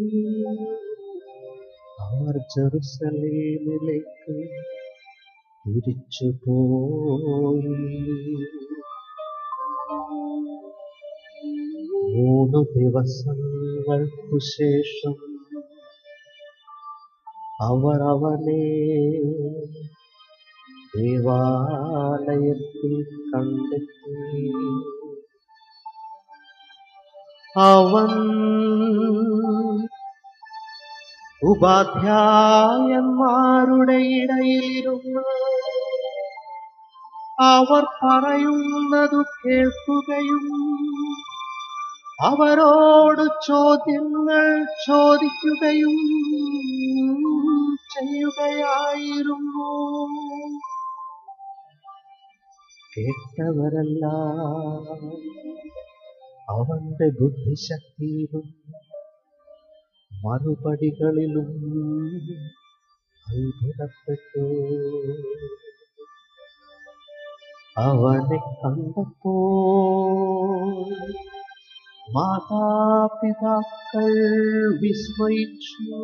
അവർ ജെറുസലേമിലേക്ക് തിരിച്ചു പോയി മൂന്ന് ദിവസങ്ങൾക്കു ശേഷം അവർ അവനെ ദേവാലയത്തിൽ കണ്ടെത്തി അവൻ ഉപാധ്യായന്മാരുടെ ഇടയിലിരുന്ന് അവർ പറയുന്നതു കേൾക്കുകയും അവരോട് ചോദ്യങ്ങൾ ചോദിക്കുകയും ചെയ്യുകയായിരുന്നു കേട്ടവരെല്ലാം അവന്റെ ബുദ്ധിശക്തിയിലും മറുപടികളിലും അത്ഭുതപ്പെട്ടു അവനെ കണ്ടപ്പോൾ മാതാപിതാക്കൾ വിസ്മയിച്ചു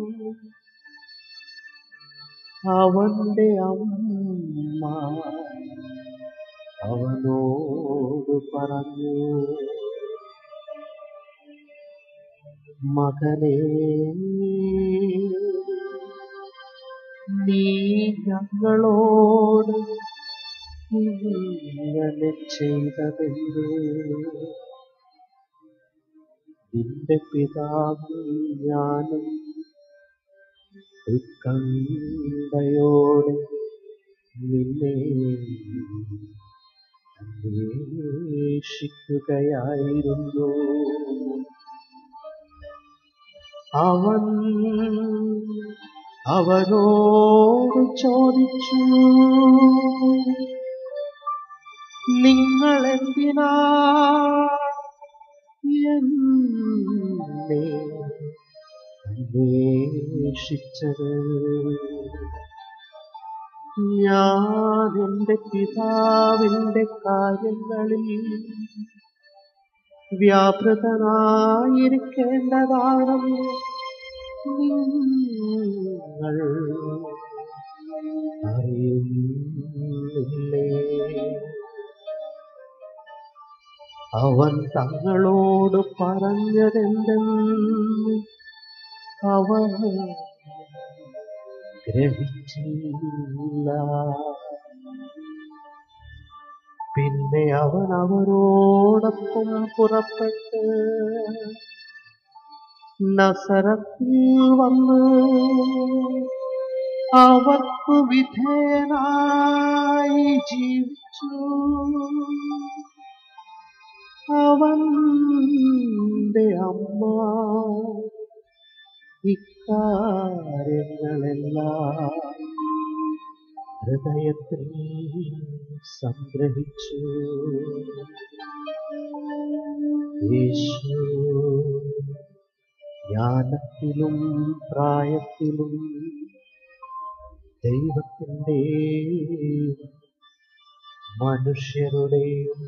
അവന്റെ അമ്മ അവനോട് പറഞ്ഞു മകനെ നീ ഞങ്ങളോട് ഇങ്ങനെ ചെയ്തതെന്ന് നിന്റെ പിതാവും ഞാനും ഉത്കണ്ഠയോടെ നിന്നെ അന്വേഷിക്കുകയായിരുന്നു അവൻ അവനോട് ചോദിച്ചു നിങ്ങൾ എന്തിനാ എന്നെ അന്വേഷിച്ചത് ഞാൻ എന്റെ പിതാവിന്റെ കാര്യങ്ങളിൽ വ്യാപൃതനായിരിക്കേണ്ടതാണെന്ന് നിങ്ങൾ അറിയുന്നില്ലേ അവൻ തങ്ങളോട് പറഞ്ഞതെന്തെന്ന് അവർ ഗ്രഹിച്ചില്ല പിന്നെ അവൻ അവരോടൊപ്പം പുറപ്പെട്ട് നസറത്തിൽ വന്ന് അവർക്ക് വിധേയനായി ജീവിച്ചു അവന്റെ അമ്മ ഇക്കാര്യങ്ങളെല്ലാം ഹൃദയത്തിൽ സംഗ്രഹിച്ചു യേശു ജ്ഞാനത്തിലും പ്രായത്തിലും ദൈവത്തിൻ്റെ മനുഷ്യരുടെയും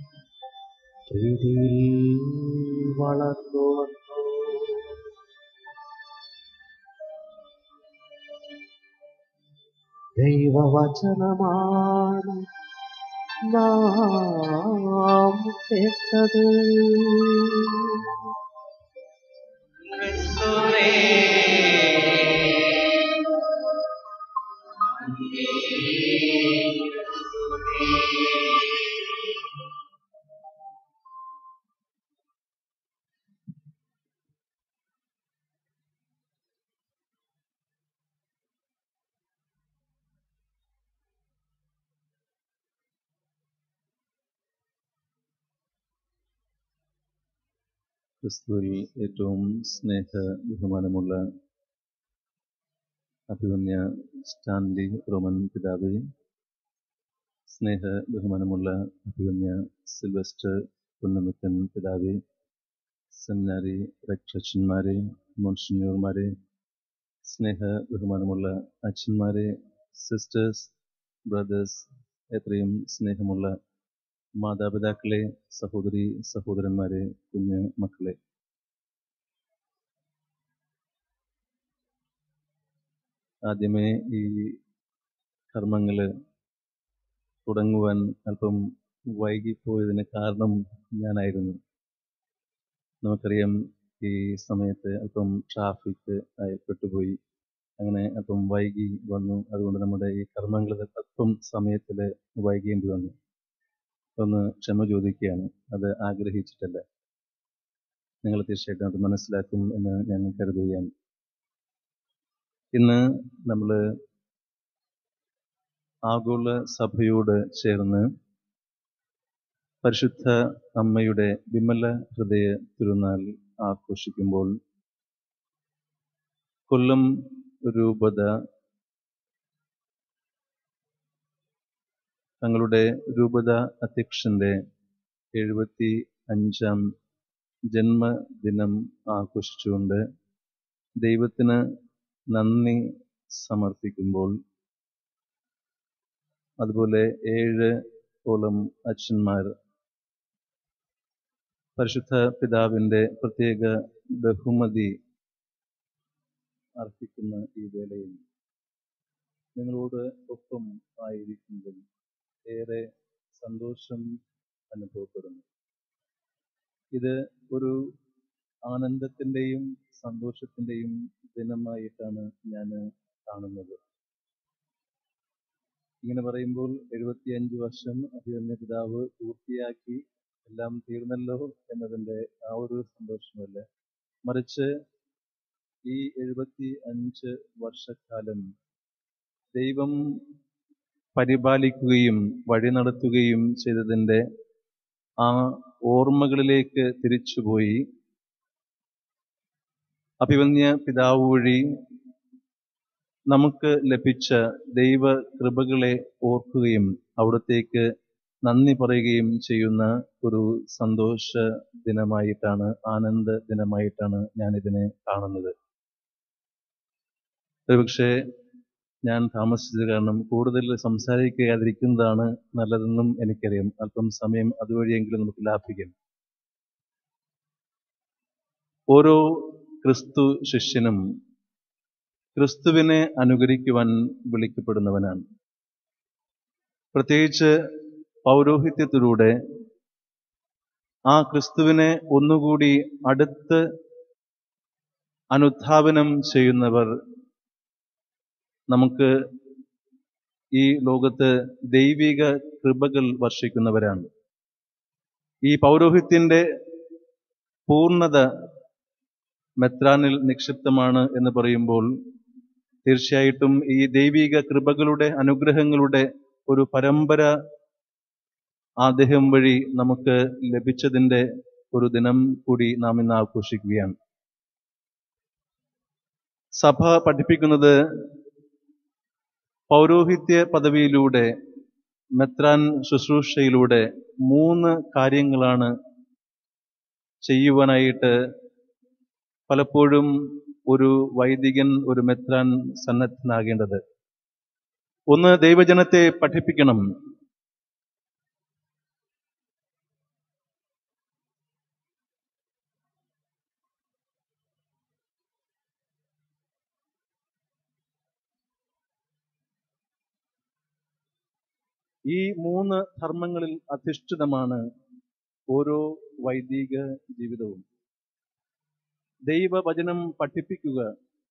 പ്രീതിയിൽ വളർന്നു വന്നു ദൈവവചനമാണ് നാം കേട്ടത് ക്രിസ്തുവേ ക്രിസ്തുവിൽ ഏറ്റവും സ്നേഹ ബഹുമാനമുള്ള അഭിമന്യ സ്റ്റാൻലി റോമൻ പിതാവേ സ്നേഹ ബഹുമാനമുള്ള അഭിമന്യ സിൽവസ്റ്റർ പുന്നമിക്കൻ പിതാവേ സെമിനാരി രക്ഷന്മാരെ മോൺസിഞ്ഞോർമാരെ സ്നേഹ ബഹുമാനമുള്ള അച്ഛന്മാരെ സിസ്റ്റേഴ്സ് ബ്രദേഴ്സ് എത്രയും സ്നേഹമുള്ള മാതാപിതാക്കളെ സഹോദരി സഹോദരന്മാരെ കുഞ്ഞ് മക്കളെ ആദ്യമേ ഈ കർമ്മങ്ങൾ തുടങ്ങുവാൻ അല്പം വൈകിപ്പോയതിന് കാരണം ഞാനായിരുന്നു നമുക്കറിയാം ഈ സമയത്ത് അല്പം ട്രാഫിക് പെട്ടുപോയി അങ്ങനെ അല്പം വൈകി വന്നു അതുകൊണ്ട് നമ്മുടെ ഈ കർമ്മങ്ങൾ അല്പം സമയത്തിൽ വൈകേണ്ടി വന്നു ഒന്ന് ക്ഷമ ചോദിക്കുകയാണ് അത് ആഗ്രഹിച്ചിട്ടല്ല നിങ്ങൾ തീർച്ചയായിട്ടും അത് മനസ്സിലാക്കും എന്ന് ഞാൻ കരുതുകയാണ് ഇന്ന് നമ്മൾ ആഗോള സഭയോട് ചേർന്ന് പരിശുദ്ധ അമ്മയുടെ വിമല ഹൃദയ തിരുനാൾ ആഘോഷിക്കുമ്പോൾ കൊല്ലം രൂപത തങ്ങളുടെ രൂപത അധ്യക്ഷന്റെ എഴുപത്തി അഞ്ചാം ജന്മദിനം ആഘോഷിച്ചുകൊണ്ട് ദൈവത്തിന് നന്ദി സമർപ്പിക്കുമ്പോൾ അതുപോലെ ഏഴ് ഓളം അച്ഛന്മാർ പരിശുദ്ധ പിതാവിൻ്റെ പ്രത്യേക ബഹുമതി അർപ്പിക്കുന്ന ഈ വേളയിൽ നിങ്ങളോട് ഒപ്പം ആയിരിക്കുന്നതിൽ ഏറെ സന്തോഷം അനുഭവപ്പെടുന്നു ഇത് ഒരു ആനന്ദത്തിൻ്റെയും സന്തോഷത്തിൻ്റെയും ദിനമായിട്ടാണ് ഞാൻ കാണുന്നത് ഇങ്ങനെ പറയുമ്പോൾ എഴുപത്തിയഞ്ച് വർഷം അഭിമന്യ പിതാവ് പൂർത്തിയാക്കി എല്ലാം തീർന്നല്ലോ എന്നതിൻ്റെ ആ ഒരു സന്തോഷമല്ല മറിച്ച് ഈ എഴുപത്തി അഞ്ച് വർഷക്കാലം ദൈവം പരിപാലിക്കുകയും വഴി നടത്തുകയും ചെയ്തതിൻ്റെ ആ ഓർമ്മകളിലേക്ക് തിരിച്ചുപോയി അഭിമന്യ പിതാവ് വഴി നമുക്ക് ലഭിച്ച ദൈവ കൃപകളെ ഓർക്കുകയും അവിടത്തേക്ക് നന്ദി പറയുകയും ചെയ്യുന്ന ഒരു സന്തോഷ ദിനമായിട്ടാണ് ആനന്ദ ദിനമായിട്ടാണ് ഞാൻ ഇതിനെ കാണുന്നത് ഒരുപക്ഷെ ഞാൻ താമസിച്ചത് കാരണം കൂടുതൽ സംസാരിക്കാതിരിക്കുന്നതാണ് നല്ലതെന്നും എനിക്കറിയാം അല്പം സമയം അതുവഴിയെങ്കിലും നമുക്ക് ലാഭിക്കാം ഓരോ ക്രിസ്തു ശിഷ്യനും ക്രിസ്തുവിനെ അനുകരിക്കുവാൻ വിളിക്കപ്പെടുന്നവനാണ് പ്രത്യേകിച്ച് പൗരോഹിത്യത്തിലൂടെ ആ ക്രിസ്തുവിനെ ഒന്നുകൂടി അടുത്ത് അനുധാവനം ചെയ്യുന്നവർ നമുക്ക് ഈ ലോകത്ത് ദൈവിക കൃപകൾ വർഷിക്കുന്നവരാണ് ഈ പൗരോഹിത്യന്റെ പൂർണ്ണത മെത്രാനിൽ നിക്ഷിപ്തമാണ് എന്ന് പറയുമ്പോൾ തീർച്ചയായിട്ടും ഈ ദൈവിക കൃപകളുടെ അനുഗ്രഹങ്ങളുടെ ഒരു പരമ്പര അദ്ദേഹം വഴി നമുക്ക് ലഭിച്ചതിൻ്റെ ഒരു ദിനം കൂടി നാം ഇന്ന് ആഘോഷിക്കുകയാണ് സഭ പഠിപ്പിക്കുന്നത് പൗരോഹിത്യ പദവിയിലൂടെ മെത്രാൻ ശുശ്രൂഷയിലൂടെ മൂന്ന് കാര്യങ്ങളാണ് ചെയ്യുവാനായിട്ട് പലപ്പോഴും ഒരു വൈദികൻ ഒരു മെത്രാൻ സന്നദ്ധനാകേണ്ടത് ഒന്ന് ദൈവജനത്തെ പഠിപ്പിക്കണം ഈ മൂന്ന് ധർമ്മങ്ങളിൽ അധിഷ്ഠിതമാണ് ഓരോ വൈദിക ജീവിതവും ദൈവവചനം പഠിപ്പിക്കുക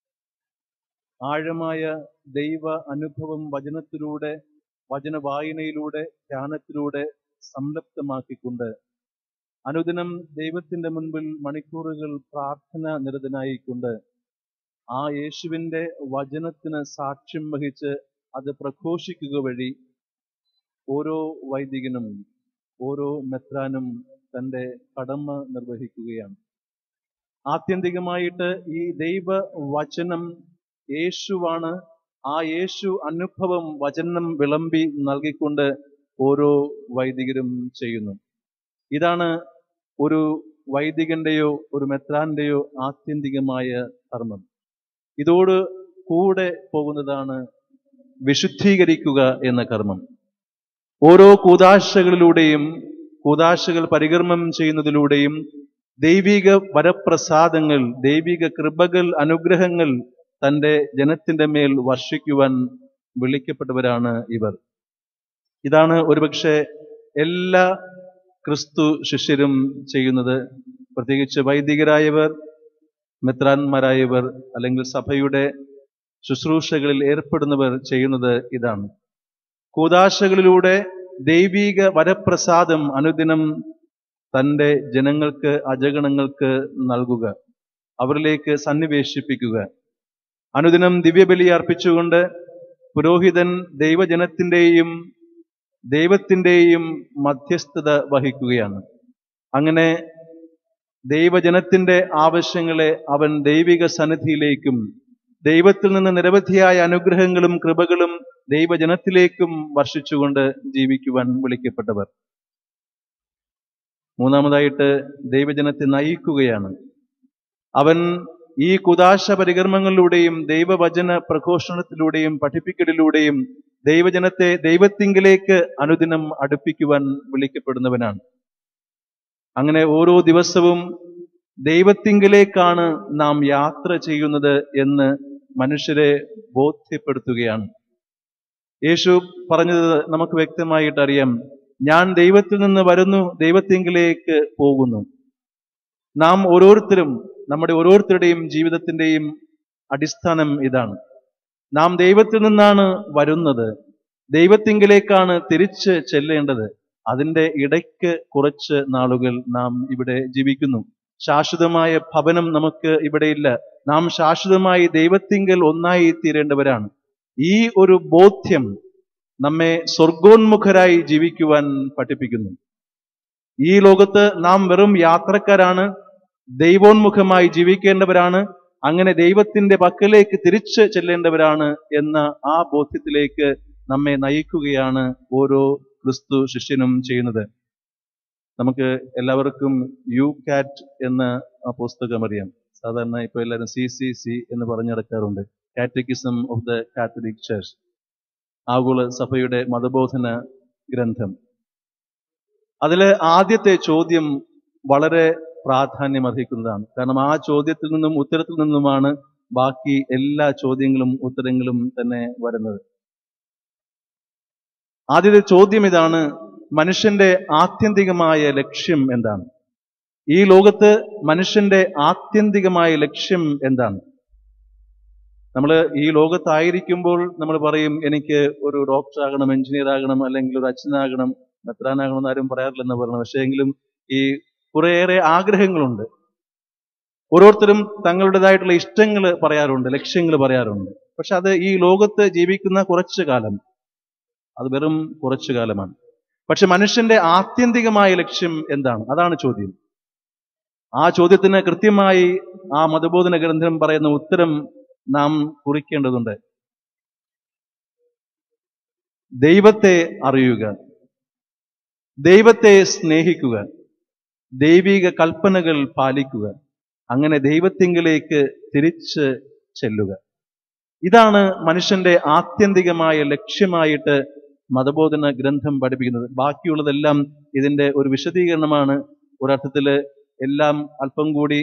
ആഴമായ ദൈവ അനുഭവം വചനത്തിലൂടെ വചന വായനയിലൂടെ ധ്യാനത്തിലൂടെ സംലപ്തമാക്കിക്കൊണ്ട് അനുദിനം ദൈവത്തിന്റെ മുൻപിൽ മണിക്കൂറുകൾ പ്രാർത്ഥന നിരതനായിക്കൊണ്ട് ആ യേശുവിന്റെ വചനത്തിന് സാക്ഷ്യം വഹിച്ച് അത് പ്രഘോഷിക്കുക വഴി ഓരോ വൈദികനും ഓരോ മെത്രാനും തന്റെ കടമ നിർവഹിക്കുകയാണ് ആത്യന്തികമായിട്ട് ഈ ദൈവ വചനം യേശുവാണ് ആ യേശു അനുഭവം വചനം വിളമ്പി നൽകിക്കൊണ്ട് ഓരോ വൈദികരും ചെയ്യുന്നു ഇതാണ് ഒരു വൈദികന്റെയോ ഒരു മെത്രാന്റെയോ ആത്യന്തികമായ ധർമ്മം ഇതോട് കൂടെ പോകുന്നതാണ് വിശുദ്ധീകരിക്കുക എന്ന കർമ്മം ഓരോ കൂതാശകളിലൂടെയും കൂതാശകൾ പരികർമ്മം ചെയ്യുന്നതിലൂടെയും ദൈവിക വരപ്രസാദങ്ങൾ ദൈവിക കൃപകൾ അനുഗ്രഹങ്ങൾ തന്റെ ജനത്തിന്റെ മേൽ വർഷിക്കുവാൻ വിളിക്കപ്പെട്ടവരാണ് ഇവർ ഇതാണ് ഒരുപക്ഷെ എല്ലാ ക്രിസ്തു ശിഷ്യരും ചെയ്യുന്നത് പ്രത്യേകിച്ച് വൈദികരായവർ മെത്രാന്മാരായവർ അല്ലെങ്കിൽ സഭയുടെ ശുശ്രൂഷകളിൽ ഏർപ്പെടുന്നവർ ചെയ്യുന്നത് ഇതാണ് കൂതാശകളിലൂടെ ദൈവിക വരപ്രസാദം അനുദിനം തന്റെ ജനങ്ങൾക്ക് അജഗണങ്ങൾക്ക് നൽകുക അവരിലേക്ക് സന്നിവേശിപ്പിക്കുക അനുദിനം ദിവ്യബലി അർപ്പിച്ചുകൊണ്ട് പുരോഹിതൻ ദൈവജനത്തിന്റെയും ദൈവത്തിന്റെയും മധ്യസ്ഥത വഹിക്കുകയാണ് അങ്ങനെ ദൈവജനത്തിന്റെ ആവശ്യങ്ങളെ അവൻ ദൈവിക സന്നിധിയിലേക്കും ദൈവത്തിൽ നിന്ന് നിരവധിയായ അനുഗ്രഹങ്ങളും കൃപകളും ദൈവജനത്തിലേക്കും വർഷിച്ചുകൊണ്ട് ജീവിക്കുവാൻ വിളിക്കപ്പെട്ടവർ മൂന്നാമതായിട്ട് ദൈവജനത്തെ നയിക്കുകയാണ് അവൻ ഈ കുദാശ പരികർമ്മങ്ങളിലൂടെയും ദൈവവചന പ്രഘോഷണത്തിലൂടെയും പഠിപ്പിക്കലിലൂടെയും ദൈവജനത്തെ ദൈവത്തിങ്കിലേക്ക് അനുദിനം അടുപ്പിക്കുവാൻ വിളിക്കപ്പെടുന്നവനാണ് അങ്ങനെ ഓരോ ദിവസവും ദൈവത്തിങ്കിലേക്കാണ് നാം യാത്ര ചെയ്യുന്നത് എന്ന് മനുഷ്യരെ ബോധ്യപ്പെടുത്തുകയാണ് യേശു പറഞ്ഞത് നമുക്ക് വ്യക്തമായിട്ട് അറിയാം ഞാൻ ദൈവത്തിൽ നിന്ന് വരുന്നു ദൈവത്തിങ്കിലേക്ക് പോകുന്നു നാം ഓരോരുത്തരും നമ്മുടെ ഓരോരുത്തരുടെയും ജീവിതത്തിന്റെയും അടിസ്ഥാനം ഇതാണ് നാം ദൈവത്തിൽ നിന്നാണ് വരുന്നത് ദൈവത്തിങ്കിലേക്കാണ് തിരിച്ച് ചെല്ലേണ്ടത് അതിന്റെ ഇടയ്ക്ക് കുറച്ച് നാളുകൾ നാം ഇവിടെ ജീവിക്കുന്നു ശാശ്വതമായ ഭവനം നമുക്ക് ഇവിടെയില്ല നാം ശാശ്വതമായി ദൈവത്തിങ്കൽ ഒന്നായി തീരേണ്ടവരാണ് ഈ ഒരു ബോധ്യം നമ്മെ സ്വർഗോന്മുഖരായി ജീവിക്കുവാൻ പഠിപ്പിക്കുന്നു ഈ ലോകത്ത് നാം വെറും യാത്രക്കാരാണ് ദൈവോന്മുഖമായി ജീവിക്കേണ്ടവരാണ് അങ്ങനെ ദൈവത്തിന്റെ പക്കലേക്ക് തിരിച്ച് ചെല്ലേണ്ടവരാണ് എന്ന ആ ബോധ്യത്തിലേക്ക് നമ്മെ നയിക്കുകയാണ് ഓരോ ക്രിസ്തു ശിഷ്യനും ചെയ്യുന്നത് നമുക്ക് എല്ലാവർക്കും യു കാറ്റ് എന്ന ആ പുസ്തകം അറിയാം സാധാരണ ഇപ്പൊ എല്ലാവരും സി സി സി എന്ന് പറഞ്ഞു നടക്കാറുണ്ട് catechism of the catholic church ആഗോള സഭയുടെ മതബോധന ഗ്രന്ഥം അതിലെ ആദ്യത്തെ ചോദ്യം വളരെ പ്രാധാന്യം അർഹിക്കുന്നതാണ് കാരണം ആ ചോദ്യത്തിൽ നിന്നും ഉത്തരത്തിൽ നിന്നുമാണ് ബാക്കി എല്ലാ ചോദ്യങ്ങളും ഉത്തരങ്ങളും തന്നെ വരുന്നത് ആദ്യത്തെ ചോദ്യം ഇതാണ് മനുഷ്യന്റെ ആത്യന്തികമായ ലക്ഷ്യം എന്താണ് ഈ ലോകത്ത് മനുഷ്യന്റെ ആത്യന്തികമായ ലക്ഷ്യം എന്താണ് നമ്മൾ ഈ ലോകത്തായിരിക്കുമ്പോൾ നമ്മൾ പറയും എനിക്ക് ഒരു ഡോക്ടർ ആകണം എഞ്ചിനീയർ ആകണം അല്ലെങ്കിൽ ഒരു അച്ഛനാകണം മെത്രാനാകണം എന്ന് ആരും പറയാറില്ലെന്ന് പറഞ്ഞു പക്ഷേ എങ്കിലും ഈ കുറേയേറെ ആഗ്രഹങ്ങളുണ്ട് ഓരോരുത്തരും തങ്ങളുടേതായിട്ടുള്ള ഇഷ്ടങ്ങൾ പറയാറുണ്ട് ലക്ഷ്യങ്ങൾ പറയാറുണ്ട് പക്ഷെ അത് ഈ ലോകത്ത് ജീവിക്കുന്ന കുറച്ചു കാലം അത് വെറും കുറച്ചു കാലമാണ് പക്ഷെ മനുഷ്യന്റെ ആത്യന്തികമായ ലക്ഷ്യം എന്താണ് അതാണ് ചോദ്യം ആ ചോദ്യത്തിന് കൃത്യമായി ആ മതബോധന ഗ്രന്ഥം പറയുന്ന ഉത്തരം നാം കുറിക്കേണ്ടതുണ്ട് ദൈവത്തെ അറിയുക ദൈവത്തെ സ്നേഹിക്കുക ദൈവിക കൽപ്പനകൾ പാലിക്കുക അങ്ങനെ ദൈവത്തിങ്കിലേക്ക് തിരിച്ച് ചെല്ലുക ഇതാണ് മനുഷ്യന്റെ ആത്യന്തികമായ ലക്ഷ്യമായിട്ട് മതബോധന ഗ്രന്ഥം പഠിപ്പിക്കുന്നത് ബാക്കിയുള്ളതെല്ലാം ഇതിന്റെ ഒരു വിശദീകരണമാണ് ഒരർത്ഥത്തില് എല്ലാം അല്പം കൂടി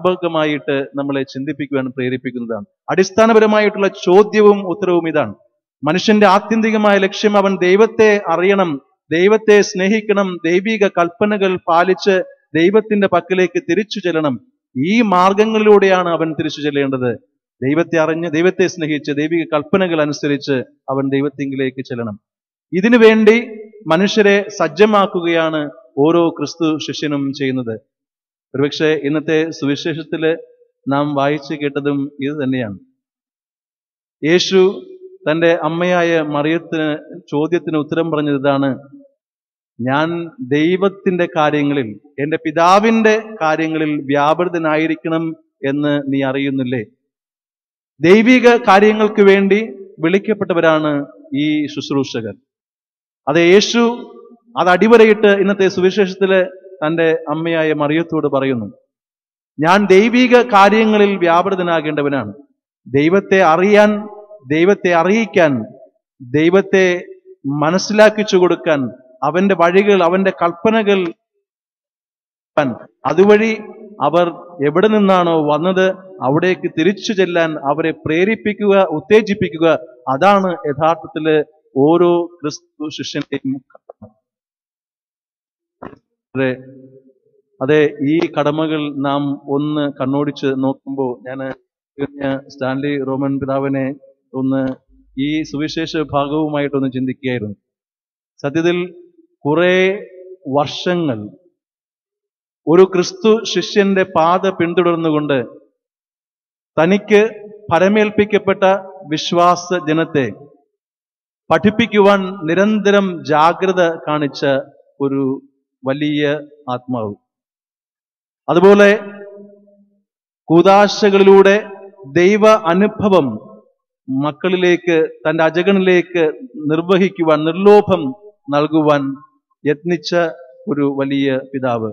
വ്യാപകമായിട്ട് നമ്മളെ ചിന്തിപ്പിക്കുവാൻ പ്രേരിപ്പിക്കുന്നതാണ് അടിസ്ഥാനപരമായിട്ടുള്ള ചോദ്യവും ഉത്തരവും ഇതാണ് മനുഷ്യന്റെ ആത്യന്തികമായ ലക്ഷ്യം അവൻ ദൈവത്തെ അറിയണം ദൈവത്തെ സ്നേഹിക്കണം ദൈവിക കൽപ്പനകൾ പാലിച്ച് ദൈവത്തിന്റെ പക്കലേക്ക് തിരിച്ചു ചെല്ലണം ഈ മാർഗങ്ങളിലൂടെയാണ് അവൻ തിരിച്ചു ചെല്ലേണ്ടത് ദൈവത്തെ അറിഞ്ഞ് ദൈവത്തെ സ്നേഹിച്ച് ദൈവിക കൽപ്പനകൾ അനുസരിച്ച് അവൻ ദൈവത്തിങ്കിലേക്ക് ചെല്ലണം ഇതിനു വേണ്ടി മനുഷ്യരെ സജ്ജമാക്കുകയാണ് ഓരോ ക്രിസ്തു ശിഷ്യനും ചെയ്യുന്നത് ഒരുപക്ഷെ ഇന്നത്തെ സുവിശേഷത്തില് നാം വായിച്ചു കേട്ടതും ഇത് തന്നെയാണ് യേശു തന്റെ അമ്മയായ മറിയത്തിന് ചോദ്യത്തിന് ഉത്തരം പറഞ്ഞത് ഇതാണ് ഞാൻ ദൈവത്തിന്റെ കാര്യങ്ങളിൽ എന്റെ പിതാവിന്റെ കാര്യങ്ങളിൽ വ്യാപൃതനായിരിക്കണം എന്ന് നീ അറിയുന്നില്ലേ ദൈവിക കാര്യങ്ങൾക്ക് വേണ്ടി വിളിക്കപ്പെട്ടവരാണ് ഈ ശുശ്രൂഷകർ അത് യേശു അത് അടിവരയിട്ട് ഇന്നത്തെ സുവിശേഷത്തില് തന്റെ അമ്മയായ മറിയത്തോട് പറയുന്നു ഞാൻ ദൈവിക കാര്യങ്ങളിൽ വ്യാപൃതനാകേണ്ടവനാണ് ദൈവത്തെ അറിയാൻ ദൈവത്തെ അറിയിക്കാൻ ദൈവത്തെ മനസ്സിലാക്കിച്ചു കൊടുക്കാൻ അവന്റെ വഴികൾ അവന്റെ കൽപ്പനകൾ അതുവഴി അവർ എവിടെ നിന്നാണോ വന്നത് അവിടേക്ക് തിരിച്ചു ചെല്ലാൻ അവരെ പ്രേരിപ്പിക്കുക ഉത്തേജിപ്പിക്കുക അതാണ് യഥാർത്ഥത്തില് ഓരോ ക്രിസ്തു ശിഷ്യന്റെയും കടമ. അതെ അതെ ഈ കടമകൾ നാം ഒന്ന് കണ്ണോടിച്ച് നോക്കുമ്പോൾ ഞാൻ സ്റ്റാൻലി റോമൻ പിതാവിനെ ഒന്ന് ഈ സുവിശേഷ ഭാഗവുമായിട്ടൊന്ന് ചിന്തിക്കുകയായിരുന്നു സത്യത്തിൽ കുറെ വർഷങ്ങൾ ഒരു ക്രിസ്തു ശിഷ്യന്റെ പാത പിന്തുടർന്നുകൊണ്ട് തനിക്ക് ഫലമേൽപ്പിക്കപ്പെട്ട വിശ്വാസ ജനത്തെ പഠിപ്പിക്കുവാൻ നിരന്തരം ജാഗ്രത കാണിച്ച ഒരു വലിയ ആത്മാവ് അതുപോലെ കൂതാശകളിലൂടെ ദൈവ അനുഭവം മക്കളിലേക്ക് തന്റെ അജഗണിലേക്ക് നിർവഹിക്കുവാൻ നിർലോഭം നൽകുവാൻ യത്നിച്ച ഒരു വലിയ പിതാവ്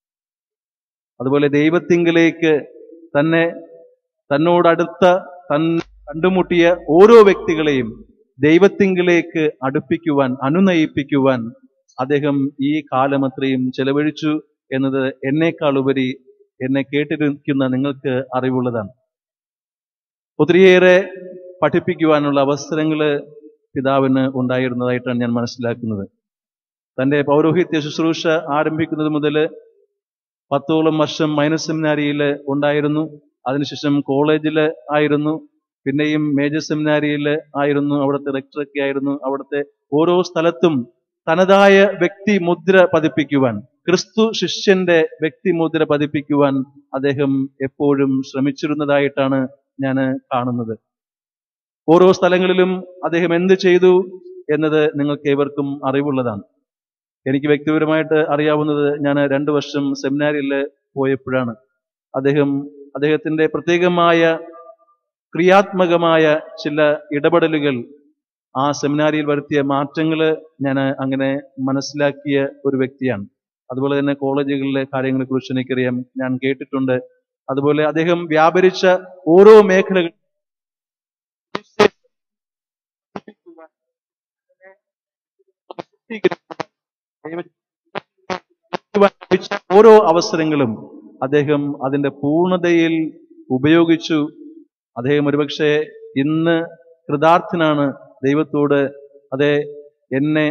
അതുപോലെ ദൈവത്തിങ്കിലേക്ക് തന്നെ തന്നോടടുത്ത തൻ കണ്ടുമുട്ടിയ ഓരോ വ്യക്തികളെയും ദൈവത്തിങ്കിലേക്ക് അടുപ്പിക്കുവാൻ അനുനയിപ്പിക്കുവാൻ അദ്ദേഹം ഈ കാലമത്രയും ചെലവഴിച്ചു എന്നത് എന്നേക്കാൾ ഉപരി എന്നെ കേട്ടിരിക്കുന്ന നിങ്ങൾക്ക് അറിവുള്ളതാണ് ഒത്തിരിയേറെ പഠിപ്പിക്കുവാനുള്ള അവസരങ്ങൾ പിതാവിന് ഉണ്ടായിരുന്നതായിട്ടാണ് ഞാൻ മനസ്സിലാക്കുന്നത് തന്റെ പൗരോഹിത്യ ശുശ്രൂഷ ആരംഭിക്കുന്നത് മുതൽ പത്തോളം വർഷം മൈനസ് സെമിനാരിയിൽ ഉണ്ടായിരുന്നു അതിനുശേഷം കോളേജിൽ ആയിരുന്നു പിന്നെയും മേജർ സെമിനാരിയിൽ ആയിരുന്നു അവിടുത്തെ റെക്ടറൊക്കെ ആയിരുന്നു അവിടുത്തെ ഓരോ സ്ഥലത്തും തനതായ വ്യക്തി മുദ്ര പതിപ്പിക്കുവാൻ ക്രിസ്തു ശിഷ്യന്റെ വ്യക്തി മുദ്ര പതിപ്പിക്കുവാൻ അദ്ദേഹം എപ്പോഴും ശ്രമിച്ചിരുന്നതായിട്ടാണ് ഞാൻ കാണുന്നത് ഓരോ സ്ഥലങ്ങളിലും അദ്ദേഹം എന്ത് ചെയ്തു എന്നത് നിങ്ങൾക്ക് ഏവർക്കും അറിവുള്ളതാണ് എനിക്ക് വ്യക്തിപരമായിട്ട് അറിയാവുന്നത് ഞാൻ രണ്ടു വർഷം സെമിനാരിയിൽ പോയപ്പോഴാണ് അദ്ദേഹം അദ്ദേഹത്തിന്റെ പ്രത്യേകമായ ക്രിയാത്മകമായ ചില ഇടപെടലുകൾ ആ സെമിനാരിയിൽ വരുത്തിയ മാറ്റങ്ങൾ ഞാൻ അങ്ങനെ മനസ്സിലാക്കിയ ഒരു വ്യക്തിയാണ് അതുപോലെ തന്നെ കോളേജുകളിലെ കാര്യങ്ങളെ കുറിച്ച് എനിക്കറിയാം ഞാൻ കേട്ടിട്ടുണ്ട് അതുപോലെ അദ്ദേഹം വ്യാപരിച്ച ഓരോ മേഖലകൾ ഓരോ അവസരങ്ങളും അദ്ദേഹം അതിന്റെ പൂർണ്ണതയിൽ ഉപയോഗിച്ചു അദ്ദേഹം ഒരുപക്ഷെ ഇന്ന് കൃതാർത്ഥനാണ് ദൈവത്തോട് അതെ എന്നെ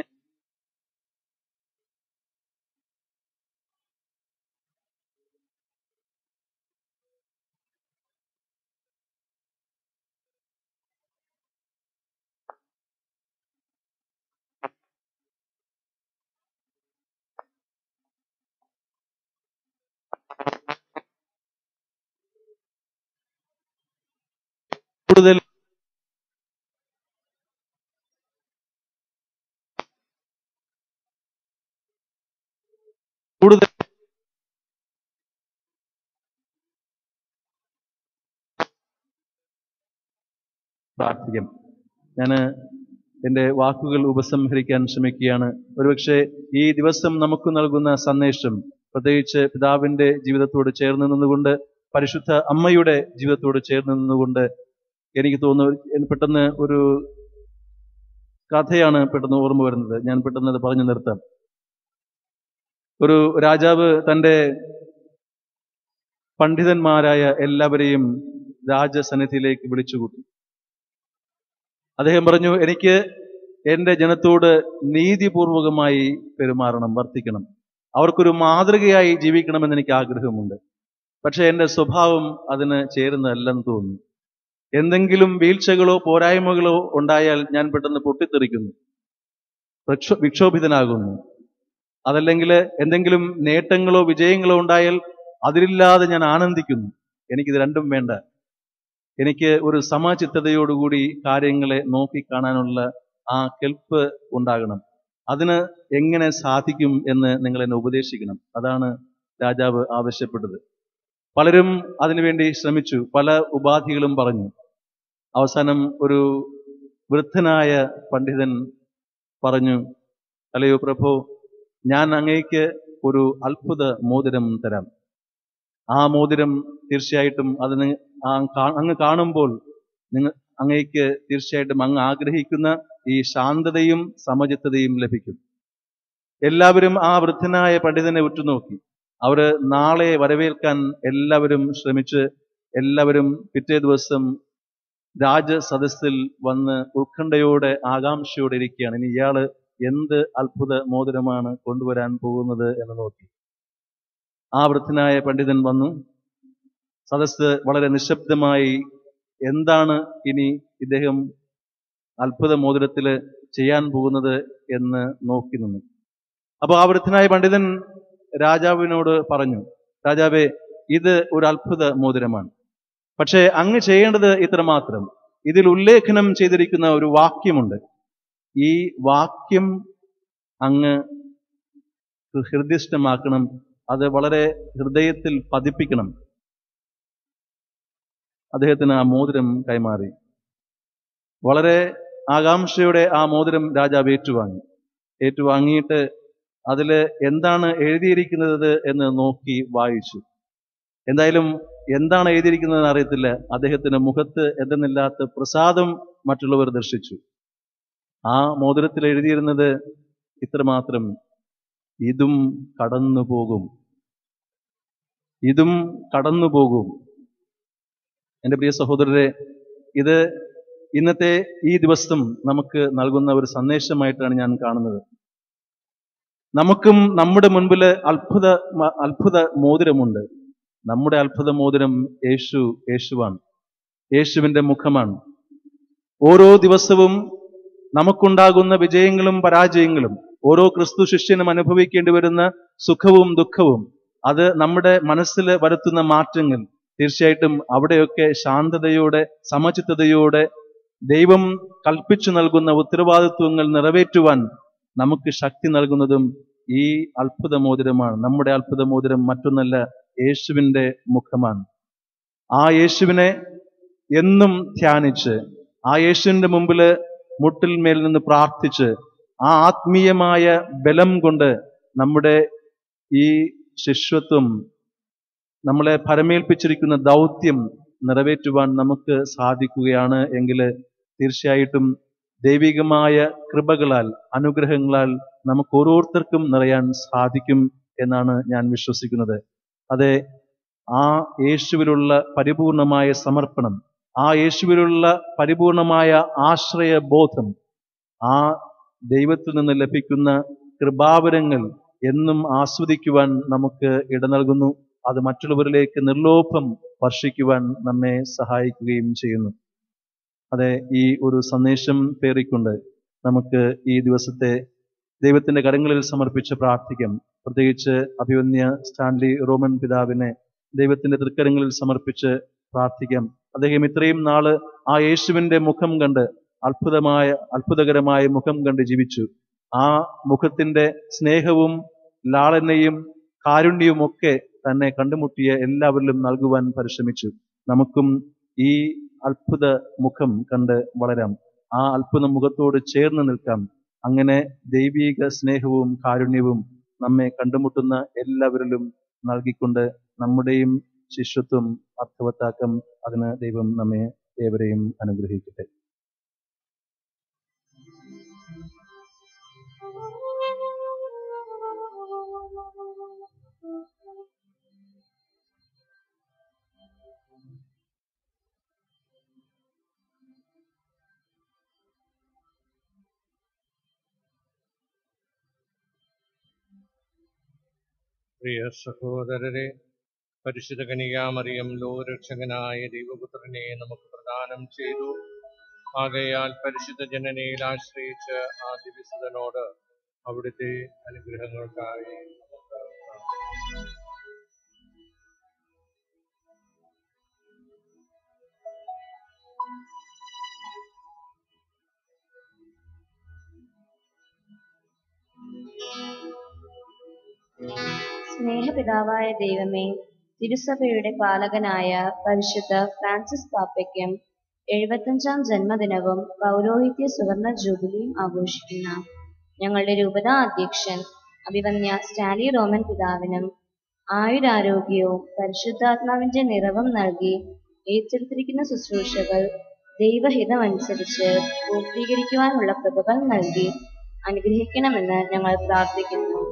കൂടുതൽ കൂടുതൽ പ്രാർത്ഥിക്കാം ഞാൻ എൻ്റെ വാക്കുകൾ ഉപസംഹരിക്കാൻ ശ്രമിക്കുകയാണ് ഒരുപക്ഷെ ഈ ദിവസം നമുക്ക് നൽകുന്ന സന്ദേശം പ്രത്യേകിച്ച് പിതാവിന്റെ ജീവിതത്തോട് ചേർന്ന് നിന്നുകൊണ്ട് പരിശുദ്ധ അമ്മയുടെ ജീവിതത്തോട് ചേർന്ന് നിന്നുകൊണ്ട് എനിക്ക് തോന്നുന്നു പെട്ടെന്ന് ഒരു കഥയാണ് പെട്ടെന്ന് ഓർമ്മ വരുന്നത് ഞാൻ പെട്ടെന്ന് അത് പറഞ്ഞു നിർത്താം ഒരു രാജാവ് തൻ്റെ പണ്ഡിതന്മാരായ എല്ലാവരെയും രാജസന്നിധിയിലേക്ക് വിളിച്ചുകൂട്ടി അദ്ദേഹം പറഞ്ഞു എനിക്ക് എൻ്റെ ജനത്തോട് നീതിപൂർവകമായി പെരുമാറണം വർത്തിക്കണം അവർക്കൊരു മാതൃകയായി ജീവിക്കണമെന്ന് എനിക്ക് ആഗ്രഹമുണ്ട് പക്ഷെ എൻ്റെ സ്വഭാവം അതിന് ചേരുന്നതല്ലെന്ന് തോന്നുന്നു എന്തെങ്കിലും വീഴ്ചകളോ പോരായ്മകളോ ഉണ്ടായാൽ ഞാൻ പെട്ടെന്ന് പൊട്ടിത്തെറിക്കുന്നു പ്രക്ഷോ വിക്ഷോഭിതനാകുന്നു അതല്ലെങ്കിൽ എന്തെങ്കിലും നേട്ടങ്ങളോ വിജയങ്ങളോ ഉണ്ടായാൽ അതിലില്ലാതെ ഞാൻ ആനന്ദിക്കുന്നു എനിക്കിത് രണ്ടും വേണ്ട എനിക്ക് ഒരു സമചിത്തതയോടുകൂടി കാര്യങ്ങളെ നോക്കിക്കാണാനുള്ള ആ കെൽപ്പ് ഉണ്ടാകണം അതിന് എങ്ങനെ സാധിക്കും എന്ന് നിങ്ങൾ എന്നെ ഉപദേശിക്കണം അതാണ് രാജാവ് ആവശ്യപ്പെട്ടത് പലരും അതിനുവേണ്ടി ശ്രമിച്ചു പല ഉപാധികളും പറഞ്ഞു അവസാനം ഒരു വൃദ്ധനായ പണ്ഡിതൻ പറഞ്ഞു അല്ലയോ പ്രഭു ഞാൻ അങ്ങേക്ക് ഒരു അത്ഭുത മോതിരം തരാം ആ മോതിരം തീർച്ചയായിട്ടും അതിന് ആ കാ- അങ്ങ് കാണുമ്പോൾ നിങ്ങൾ അങ്ങേക്ക് തീർച്ചയായിട്ടും അങ്ങ് ആഗ്രഹിക്കുന്ന ഈ ശാന്തതയും സമചിത്തതയും ലഭിക്കും എല്ലാവരും ആ വൃദ്ധനായ പണ്ഡിതനെ ഉറ്റുനോക്കി അവര് നാളെ വരവേൽക്കാൻ എല്ലാവരും ശ്രമിച്ച് എല്ലാവരും പിറ്റേ ദിവസം രാജസദസ്സിൽ വന്ന് ഉത്കണ്ഠയോടെ ആകാംക്ഷയോടെ ഇരിക്കുകയാണ് ഇനി ഇയാള് എന്ത് അത്ഭുത മോതിരമാണ് കൊണ്ടുവരാൻ പോകുന്നത് എന്ന് നോക്കി ആ വൃദ്ധനായ പണ്ഡിതൻ വന്നു സദസ്സ് വളരെ നിശബ്ദമായി എന്താണ് ഇനി ഇദ്ദേഹം അത്ഭുത മോതിരത്തില് ചെയ്യാൻ പോകുന്നത് എന്ന് നോക്കി നിന്നു അപ്പൊ ആ വൃദ്ധനായ പണ്ഡിതൻ രാജാവിനോട് പറഞ്ഞു രാജാവേ ഇത് ഒരു അത്ഭുത മോതിരമാണ് പക്ഷേ അങ്ങ് ചെയ്യേണ്ടത് ഇത്രമാത്രം ഇതിൽ ഉല്ലേഖനം ചെയ്തിരിക്കുന്ന ഒരു വാക്യമുണ്ട് ഈ വാക്യം അങ്ങ് ഹൃദയസ്ഥമാക്കണം അത് വളരെ ഹൃദയത്തിൽ പതിപ്പിക്കണം അദ്ദേഹത്തിന് ആ മോതിരം കൈമാറി വളരെ ആകാംക്ഷയോടെ ആ മോതിരം രാജാവ് ഏറ്റുവാങ്ങി ഏറ്റുവാങ്ങിയിട്ട് അതിൽ എന്താണ് എഴുതിയിരിക്കുന്നത് എന്ന് നോക്കി വായിച്ചു എന്തായാലും എന്താണ് എഴുതിയിരിക്കുന്നതെന്ന് അറിയത്തില്ല അദ്ദേഹത്തിന്റെ മുഖത്ത് എന്തെന്നില്ലാത്ത പ്രസാദം മറ്റുള്ളവർ ദർശിച്ചു ആ മോതിരത്തിൽ എഴുതിയിരുന്നത് ഇത്രമാത്രം ഇതും കടന്നു പോകും ഇതും കടന്നു പോകും എൻ്റെ പ്രിയ സഹോദരരെ ഇത് ഇന്നത്തെ ഈ ദിവസം നമുക്ക് നൽകുന്ന ഒരു സന്ദേശമായിട്ടാണ് ഞാൻ കാണുന്നത് നമുക്കും നമ്മുടെ മുൻപിൽ അത്ഭുത മ- അത്ഭുത മോതിരമുണ്ട് നമ്മുടെ അത്ഭുത മോതിരം യേശു യേശുവാണ് യേശുവിന്റെ മുഖമാണ് ഓരോ ദിവസവും നമുക്കുണ്ടാകുന്ന വിജയങ്ങളും പരാജയങ്ങളും ഓരോ ക്രിസ്തു ശിഷ്യനും അനുഭവിക്കേണ്ടി വരുന്ന സുഖവും ദുഃഖവും അത് നമ്മുടെ മനസ്സിൽ വരുത്തുന്ന മാറ്റങ്ങൾ തീർച്ചയായിട്ടും അവിടെയൊക്കെ ശാന്തതയോടെ സമചിത്തതയോടെ ദൈവം കൽപ്പിച്ചു നൽകുന്ന ഉത്തരവാദിത്വങ്ങൾ നിറവേറ്റുവാൻ നമുക്ക് ശക്തി നൽകുന്നതും ഈ അത്ഭുത മോതിരമാണ് നമ്മുടെ അത്ഭുത മോതിരം മറ്റൊന്നല്ല യേശുവിന്റെ മുഖമാണ് ആ യേശുവിനെ എന്നും ധ്യാനിച്ച് ആ യേശുവിന്റെ മുമ്പിൽ മുട്ടിൽ മേൽ നിന്ന് പ്രാർത്ഥിച്ച് ആ ആത്മീയമായ ബലം കൊണ്ട് നമ്മുടെ ഈ ശിഷ്യത്വം നമ്മളെ ഭരമേൽപ്പിച്ചിരിക്കുന്ന ദൗത്യം നിറവേറ്റുവാൻ നമുക്ക് സാധിക്കുകയാണ് എങ്കിൽ തീർച്ചയായിട്ടും ദൈവികമായ കൃപകളാൽ അനുഗ്രഹങ്ങളാൽ നമുക്ക് ഓരോരുത്തർക്കും നിറയാൻ സാധിക്കും എന്നാണ് ഞാൻ വിശ്വസിക്കുന്നത് അതെ ആ യേശുവിലുള്ള പരിപൂർണമായ സമർപ്പണം ആ യേശുവിലുള്ള പരിപൂർണമായ ആശ്രയബോധം ആ ദൈവത്തിൽ നിന്ന് ലഭിക്കുന്ന കൃപാവരങ്ങൾ എന്നും ആസ്വദിക്കുവാൻ നമുക്ക് ഇട നൽകുന്നു അത് മറ്റുള്ളവരിലേക്ക് നിർലോഭം വർഷിക്കുവാൻ നമ്മെ സഹായിക്കുകയും ചെയ്യുന്നു അതെ ഈ ഒരു സന്ദേശം പേറിക്കൊണ്ട് നമുക്ക് ഈ ദിവസത്തെ ദൈവത്തിന്റെ കരങ്ങളിൽ സമർപ്പിച്ച് പ്രാർത്ഥിക്കാം പ്രത്യേകിച്ച് അഭിവന്യ സ്റ്റാൻലി റോമൻ പിതാവിനെ ദൈവത്തിന്റെ തൃക്കരങ്ങളിൽ സമർപ്പിച്ച് പ്രാർത്ഥിക്കാം അദ്ദേഹം ഇത്രയും നാള് ആ യേശുവിന്റെ മുഖം കണ്ട് അത്ഭുതമായ അത്ഭുതകരമായ മുഖം കണ്ട് ജീവിച്ചു ആ മുഖത്തിന്റെ സ്നേഹവും ലാളനയും കാരുണ്യവും ഒക്കെ തന്നെ കണ്ടുമുട്ടിയ എല്ലാവരിലും നൽകുവാൻ പരിശ്രമിച്ചു നമുക്കും ഈ അത്ഭുത മുഖം കണ്ട് വളരാം ആ അത്ഭുത മുഖത്തോട് ചേർന്ന് നിൽക്കാം അങ്ങനെ ദൈവീക സ്നേഹവും കാരുണ്യവും നമ്മെ കണ്ടുമുട്ടുന്ന എല്ലാവരിലും നൽകിക്കൊണ്ട് നമ്മുടെയും ശിഷ്യത്വം അർത്ഥവത്താക്കം അതിന് ദൈവം നമ്മെ ഏവരെയും അനുഗ്രഹിക്കട്ടെ പ്രിയ സഹോദരരെ പരിശുദ്ധ കനികാമറിയം ലോകരക്ഷകനായ ദൈവപുത്രനെ നമുക്ക് പ്രദാനം ചെയ്തു ആകയാൽ പരിശുദ്ധ ജനനയിൽ ആശ്രയിച്ച് ആ ദിവസത്തിനോട് അവിടുത്തെ അനുഗ്രഹങ്ങൾക്കായി നമുക്ക് പ്രാർത്ഥിക്കാം. സ്നേഹപിതാവായ ദൈവമേ തിരുസഭയുടെ പാലകനായ പരിശുദ്ധ ഫ്രാൻസിസ് പാപ്പയ്ക്കും എഴുപത്തഞ്ചാം ജന്മദിനവും പൗരോഹിത്യ സുവർണ ജൂബിലിയും ആഘോഷിക്കുന്ന ഞങ്ങളുടെ രൂപതാ അധ്യക്ഷൻ അഭിവന്യ സ്റ്റാലി റോമൻ പിതാവിനും ആയുരാരോഗ്യവും പരിശുദ്ധാത്മാവിന്റെ നിറവും നൽകി ഏറ്റെടുത്തിരിക്കുന്ന ശുശ്രൂഷകൾ ദൈവഹിതമനുസരിച്ച് പൂർത്തീകരിക്കുവാനുള്ള കൃപകൾ നൽകി അനുഗ്രഹിക്കണമെന്ന് ഞങ്ങൾ പ്രാർത്ഥിക്കുന്നു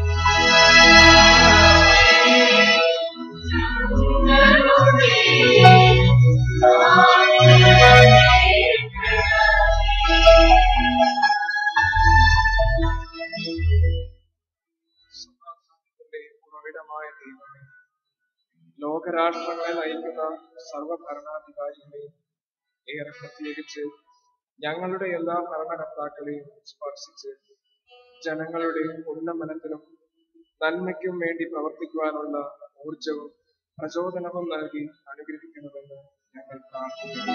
സമാധാനത്തിന്റെ ഉറവിടമായ ദൈവമേ ലോകരാഷ്ട്രങ്ങളെ നയിക്കുന്ന സർവഭരണാധികാരികളെയും ഏറെ പ്രത്യേകിച്ച് ഞങ്ങളുടെ എല്ലാ ഭരണകർത്താക്കളെയും സ്പർശിച്ച് ജനങ്ങളുടെ ഉന്നമനത്തിനും നന്മയ്ക്കും വേണ്ടി പ്രവർത്തിക്കുവാനുള്ള ഊർജവും പ്രചോദനവും നൽകി അനുഗ്രഹിക്കണമെന്ന് ഞങ്ങൾ പ്രാർത്ഥിക്കുന്നു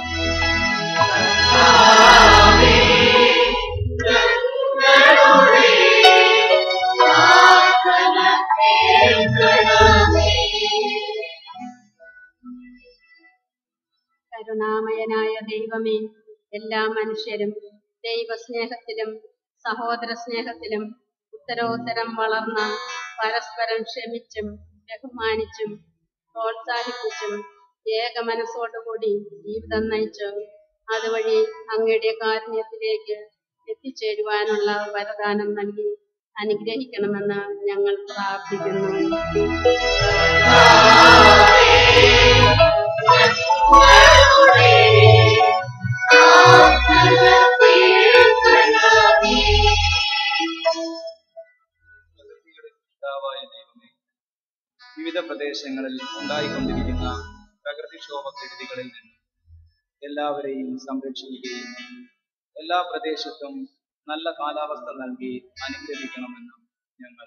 കരുണാമയനായ ദൈവമേ എല്ലാ മനുഷ്യരും ദൈവസ്നേഹത്തിലും സഹോദര സ്നേഹത്തിലും ഉത്തരോത്തരം വളർന്ന പരസ്പരം ക്ഷമിച്ചും ബഹുമാനിച്ചും പ്രോത്സാഹിപ്പിച്ചും ഏക മനസ്സോടുകൂടി ജീവിതം നയിച്ചു അതുവഴി അങ്ങയുടെ കാരുണ്യത്തിലേക്ക് എത്തിച്ചേരുവാനുള്ള വരദാനം നൽകി അനുഗ്രഹിക്കണമെന്ന് ഞങ്ങൾ പ്രാർത്ഥിക്കുന്നു പിതാവായ ദൈവമേ വിവിധ പ്രദേശങ്ങളിൽ ഉണ്ടായിക്കൊണ്ടിരിക്കുന്ന പ്രകൃതിക്ഷോഭക്കെടുതികളിൽ നിന്നും എല്ലാവരെയും സംരക്ഷിക്കുകയും എല്ലാ പ്രദേശത്തും നല്ല കാലാവസ്ഥ നൽകി അനുഗ്രഹിക്കണമെന്ന് ഞങ്ങൾ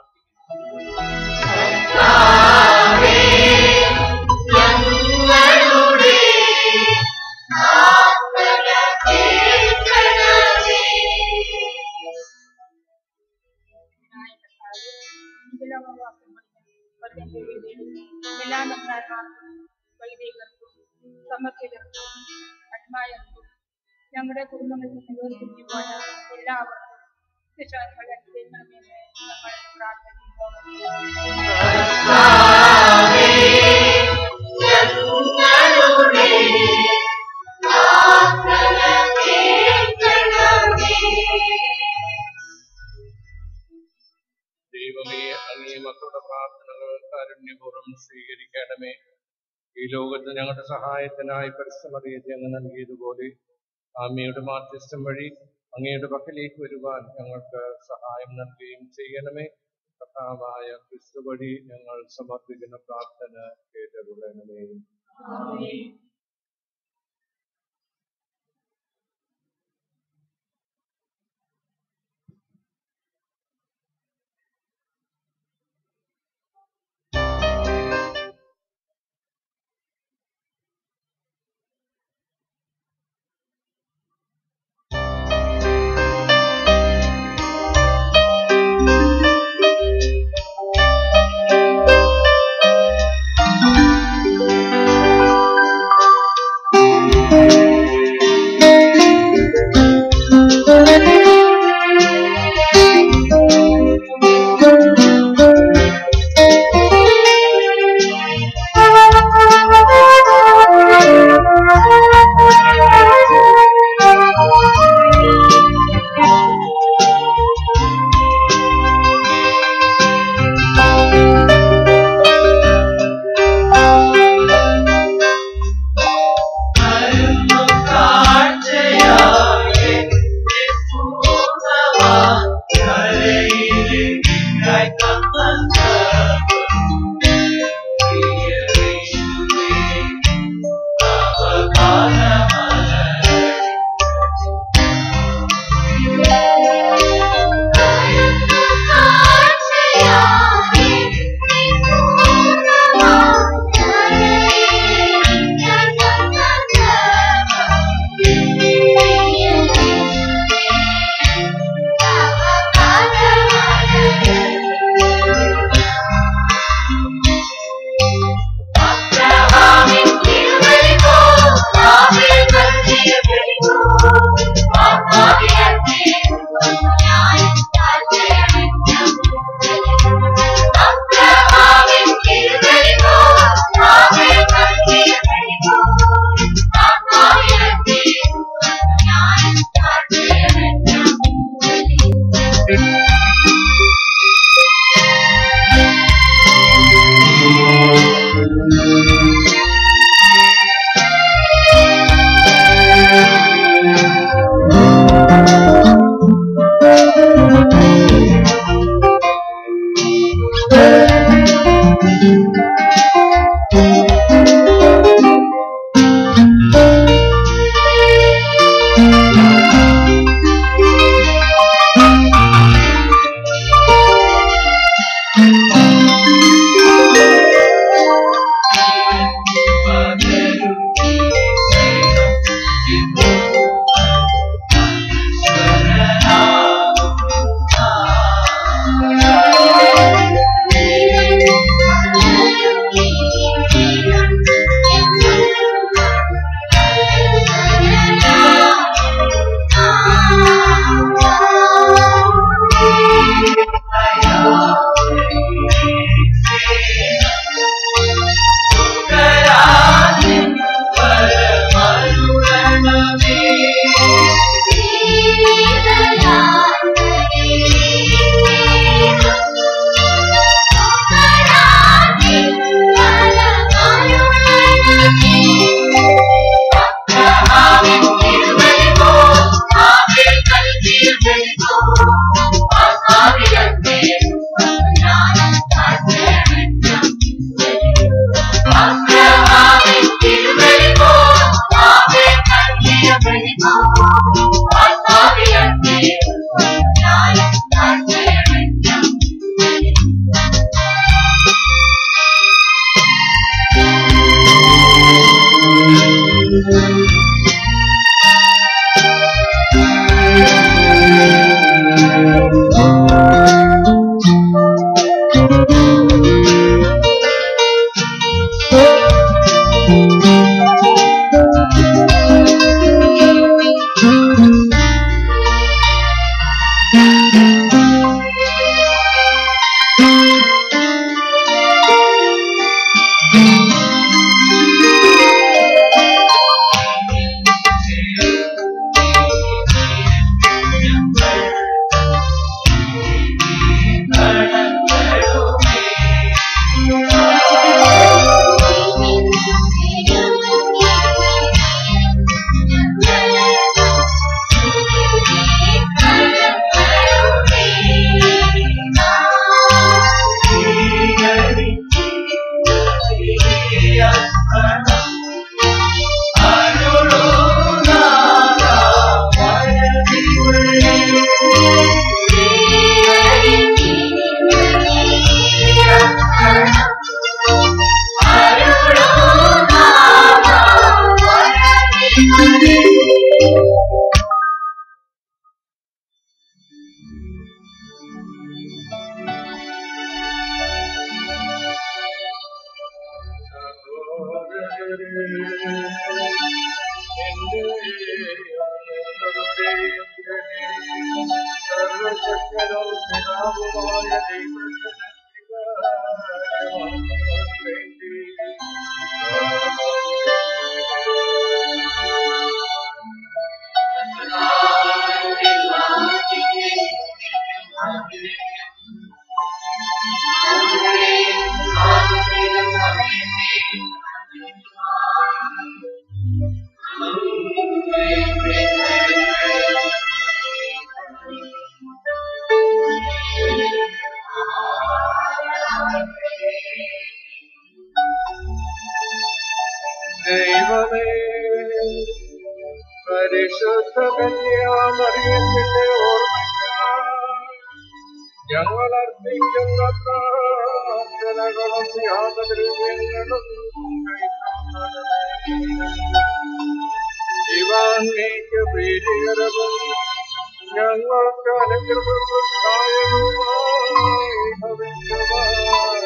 എല്ലാ നന്ദാന്മാർക്കും വൈദികർക്കും സമർപ്പിതർക്കും അന്മായർക്കും ഞങ്ങളുടെ കുടുംബങ്ങളിൽ നിന്ന് വേർതിരിഞ്ഞു പോയ എല്ലാവർക്കും വിശ്വാസങ്ങൾ അനുഗ്രഹിക്കണമെന്ന് ഞങ്ങൾ ദൈവമേ അങ്ങേ മക്കളുടെ പ്രാർത്ഥനകൾ കാരുണ്യപൂർവ്വം സ്വീകരിക്കണമേ ഈ ലോകത്ത് ഞങ്ങളുടെ സഹായത്തിനായി പരിശ്രമറിയത്തെ അങ്ങ് നൽകിയതുപോലെ അമ്മയുടെ മാധ്യസ്ഥം വഴി അങ്ങയുടെ പക്കലേക്ക് വരുവാൻ ഞങ്ങൾക്ക് സഹായം നൽകുകയും ചെയ്യണമേ കഥാവായ ക്രിസ്തു വഴി ഞങ്ങൾ സമർപ്പിക്കുന്ന പ്രാർത്ഥന കേട്ടരുളണമേ Thank you. ദൈവമേ പരിശുദ്ധ കന്യാമറിയത്തിന്റെ ഓർമ്മയ്ക്കായി ഞങ്ങൾ അർപ്പിക്കുന്ന പ്രാർത്ഥനകളും യാതൊരുങ്ങളും ഇവ അങ്ങേക്ക് പ്രീതികരവും ഞങ്ങൾക്ക് അനുഗ്രഹവുമായി ഭവിക്കുവാൻ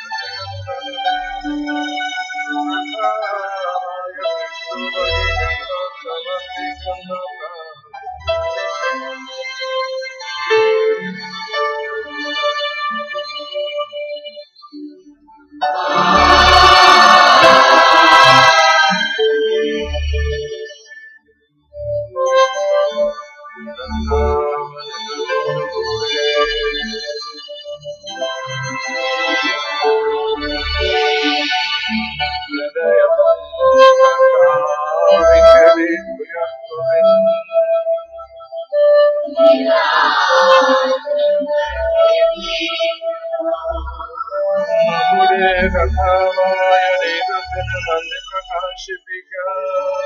നമ്മുടെ കഥാവായ ദൈവത്തിന് നന്ദി പ്രകാശിപ്പിക്കാം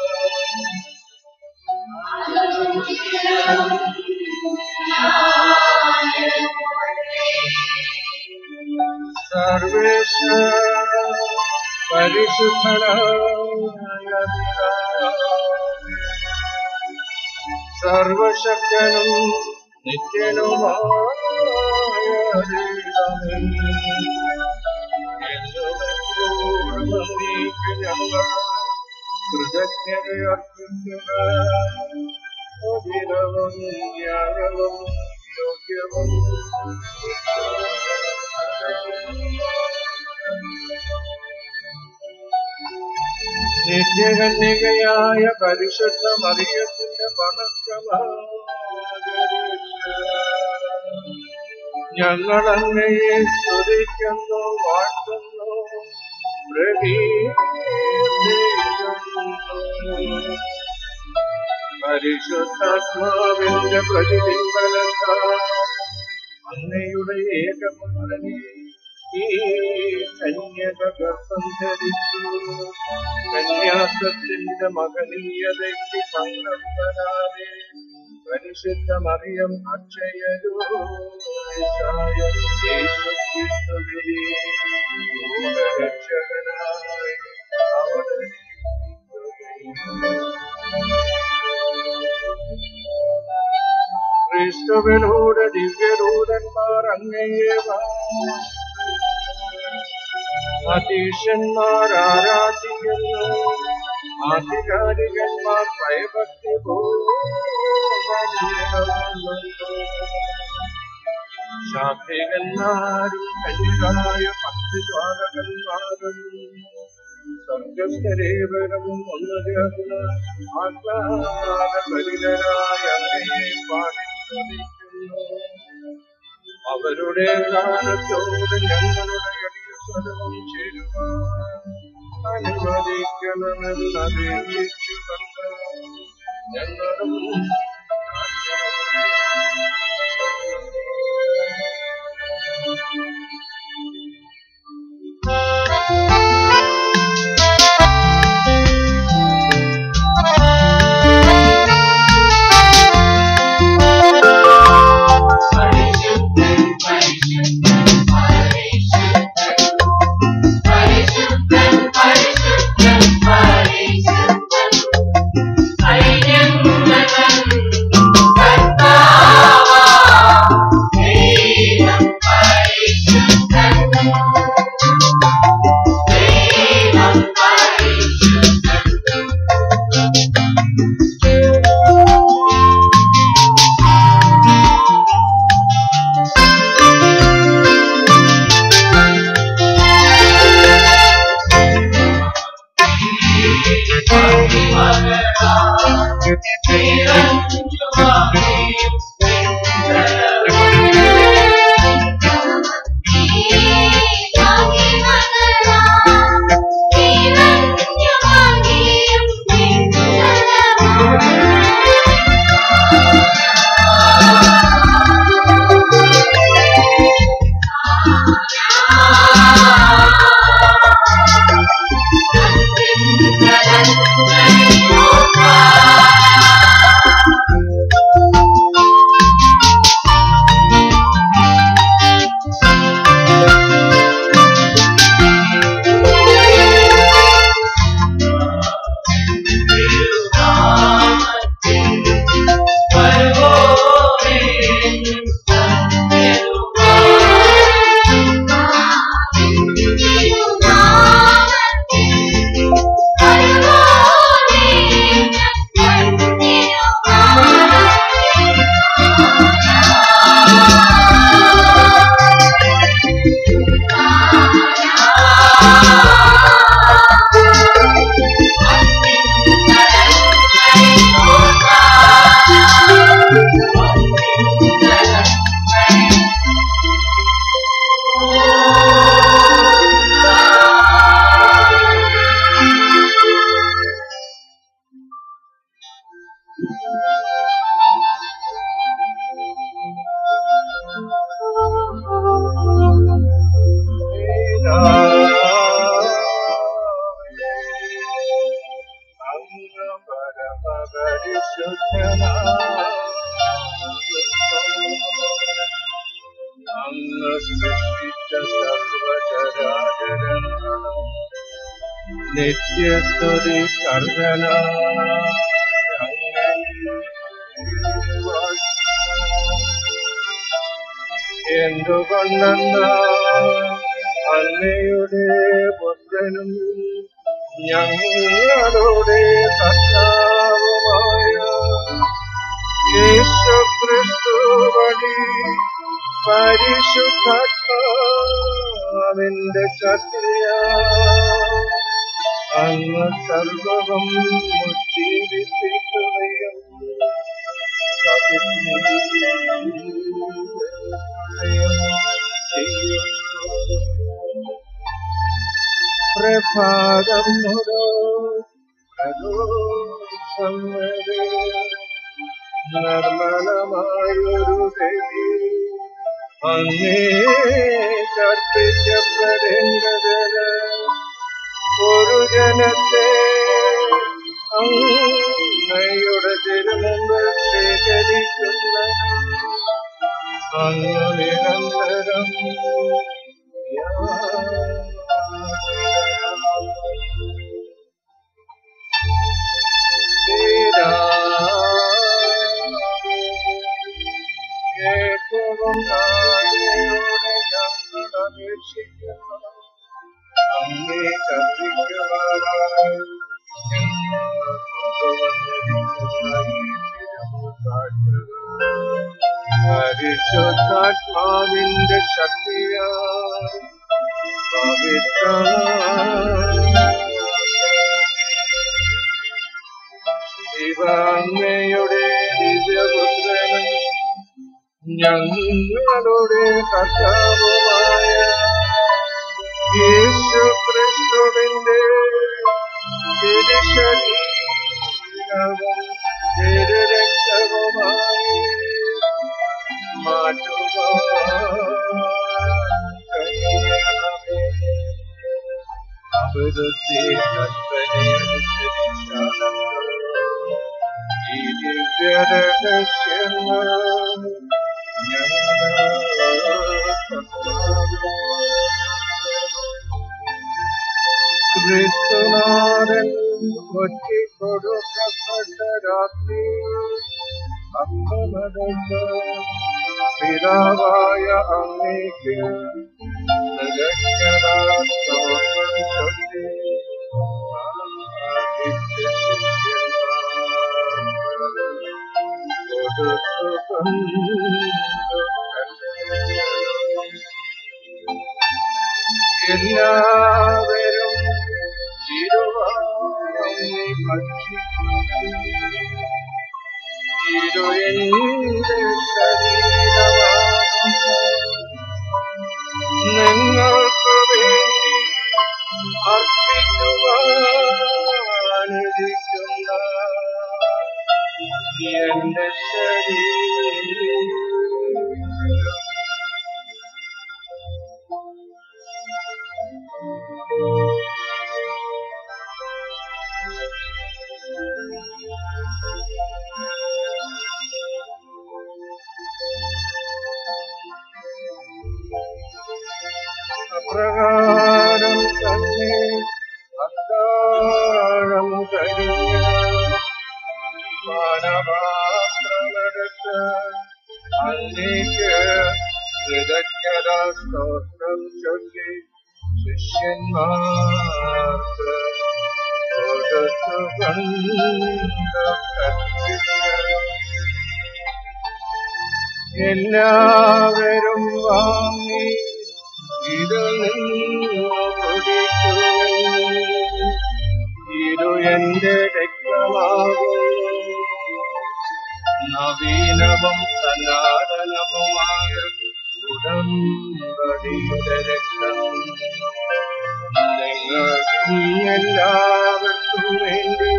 സർവേശ പരിശുദ്ധനായ പിതാവേ, സർവശക്തനും നിത്യനുമായ ദൈവമേ എന്നുമെപ്പോഴും അങ്ങേക്ക് ഞങ്ങൾ കൃതജ്ഞത അർപ്പിക്കുക അധിരവും ജ്ഞാനവും യോഗ്യവും നിത്യകന്യകയായ പരിശുദ്ധ മറിയത്തിന്റെ ഞങ്ങൾ അങ്ങയെ സ്തുതിക്കുന്നു വാഴ്ത്തുന്നു പ്രകീർത്തിക്കുന്നു പരിശുദ്ധാത്മാവിന്റെ പ്രതിബിംബനത്താൽ അങ്ങയുടെ ഏകപുത്രനെ ഈ കന്യക ഗർഭം ധരിച്ചു കന്യാസത്തിന്റെ മകനീയതയ്ക്ക് പങ്കം തരാതെ പരിശുദ്ധ മറിയം അക്ഷയരൂപേശായ യേശുക്രിസ്തുവേ ലോകരക്ഷകനായി ക്രിസ്തുവിലൂടെ ദിവ്യദൂതന്മാർ അങ്ങയെ അതീശന്മാർ ആരാധിക്കുന്നു ആധികാരികന്മാർ ഭയഭക്തി ശാക്തികന്മാരും കന്യകായ ഭക്തിജ്വാലകന്മാരും സ്വർഗസ്ഥരേവരും ഒന്നു ചേർന്ന് ആഹ്ലാദപരിതരായ അങ്ങയെ പാടിസ്തുതിക്കുന്നു അവരുടെ ഗാനത്തോട് ഞങ്ങളുടെ എളിയ സ്വരവും ചേരുവാൻ അനുവദിക്കണമെന്ന് അപേക്ഷിച്ചു കണ്ട് ഞങ്ങളും Thank you. അങ്ങ് സൃഷ്ടിച്ച സർവചരാചരങ്ങളും നിത്യസ്തുതി കർഗന എന്തുകൊണ്ടെന്ന അങ്ങയുടെ പുത്രനും ഞങ്ങളുടെ കർത്താവുമായ യേശു ക്രിസ്തു വഴി പരിശുദ്ധാത്മാവിന്റെ ശക്തിയ അങ്ങ് സർവവും ജീവിപ്പിക്കുകയും പ്രഭാതം നിർമ്മലമായൊരു ദേവി അങ്ങേ കർപ്പിക്കപ്പെടേണ്ടതിന് ഒരു ജനത്തെ അങ്ങയുടെ തിരുമുമ്പ് ശേഖരിക്കുന്നതിനും അങ്ങ് നിരന്തരം ഏറ്റവും താഴെയോടെ ഞങ്ങൾ അപേക്ഷിക്കുന്നു അങ്ങേ കർപ്പിക്കുവാനായി ഞങ്ങൾ കൊണ്ടുവന്നിരിക്കുന്ന ഈ തിരുമുട്ടാറ്റുകൾ പരിശുദ്ധാത്മാവിന്റെ ശക്തിയാൽ ശിവങ്ങയുടെ ദിവ്യപുത്രനും ഞങ്ങളുടെ കർത്താവുമായ യേശു ക്രിസ്തുവിന്റെ തിരുശരീരവും തിരുരക്തവുമായി അവിടുത്തെ കൽപ്പനയനുസരിച്ചാണ് ഈ ദിവ്യരഹസ്യങ്ങൾ ക്രിസ്തുനാഥൻ ഒറ്റിക്കൊടുക്കപ്പെട്ട രാത്രി അപ്പമടച്ച പിതാവായ അങ്ങേക്ക് സ്തോത്രം ചൊല്ലി ആദിത്യ എല്ലാവരും തിരുവായി ഭക്ഷിക്കുന്നു ഇതു എന്റെ ശരീരമാകുന്നു നിങ്ങൾക്ക് വേണ്ടി അർപ്പിക്കുവാനിരിക്കുന്ന എന്റെ ശരീരം അപ്രകാരം തന്നെ അത്താഴം കഴിഞ്ഞ് പാനപാത്രമെടുത്ത് അങ്ങേക്ക് കൃതജ്ഞതാ സ്തോത്രം ചൊല്ലി ശിഷ്യന്മാർക്ക് കൊടുത്തുകൊണ്ട് കൽപ്പിച്ചു എല്ലാവരും വാങ്ങി ഇതിൽ നിന്ന് കുടിക്കുവിൻ. ഇതു എന്റെ രക്തമാകുന്നു നവീനവും സനാതനവുമായ ഉടമ്പടിയുടെ രക്തം നിങ്ങൾക്കും എല്ലാവർക്കും വേണ്ടി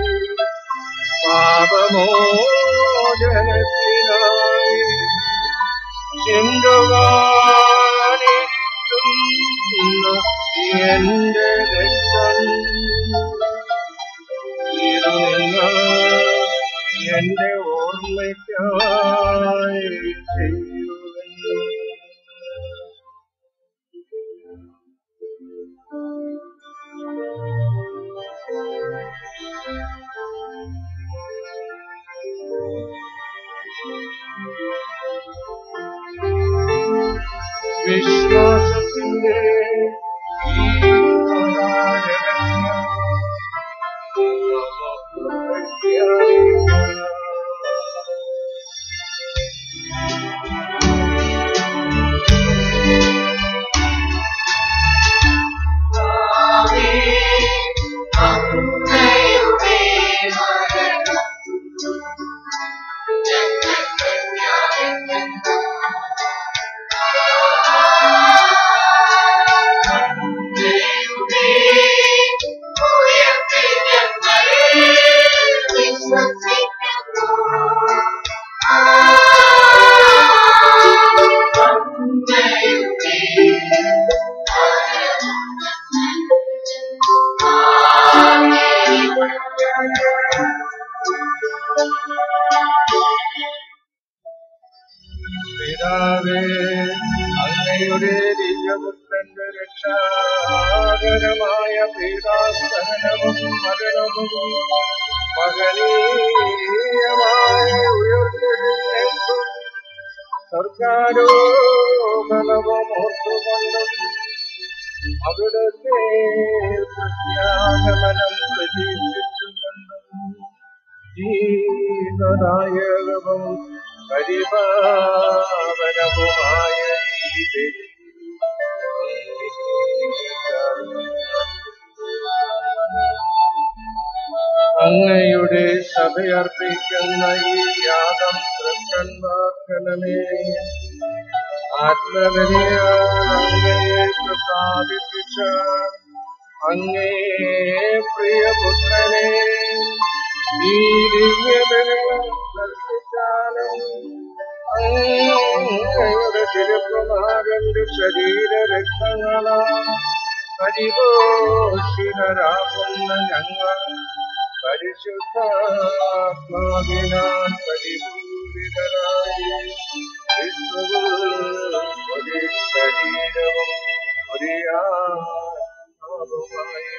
പാപമോചനത്തിനായി ചിന്തുവാനിരിക്കുന്ന എന്റെ രക്തം ഇത് നിങ്ങൾ എന്റെ ഓർമ്മയ്ക്കായി ചെയ്യുന്നു വിശ്വാസത്തിന്റെ ഈ മഹാരഹസ്യം നമുക്ക് പിതാവേ അങ്ങയുടെ ദിവ്യപുത്രന്റെ രക്ഷാകരമായ പീഡാസഹനവും മരണവും മകനീയമായ ഉയർത്തെഴുന്നേൽപ്പും സർക്കാരോപണവും ഓർത്തുകൊണ്ടും അവിടുത്തെ പ്രത്യാഗമനം പ്രതീക്ഷിച്ചുകൊണ്ടും ജീവദായകവും പരിപാവനവുമായ ഈ ബലി അങ്ങയുടെ സഭയർപ്പിക്കുന്ന ഈ യാഗം തൃക്കന്മാക്കണമേ ആത്മബലിയാൽ പ്രസാദിപ്പിച്ച അങ്ങേ പ്രിയപുത്രനെ ഈ ദിവ്യബലം ദർശിച്ചാലും അങ്ങയുടെ തിരുക്കുമാരന്റെ ശരീരരക്തങ്ങളാ പരിപോഷിതരാകുന്ന ഞങ്ങൾ പരിശുദ്ധാത്മാവിനാൽ പരിപൂരിതരായി ക്രിസ്തുവിൽ ഒരു ശരീരവും ഒരു ആത്മാവുമായി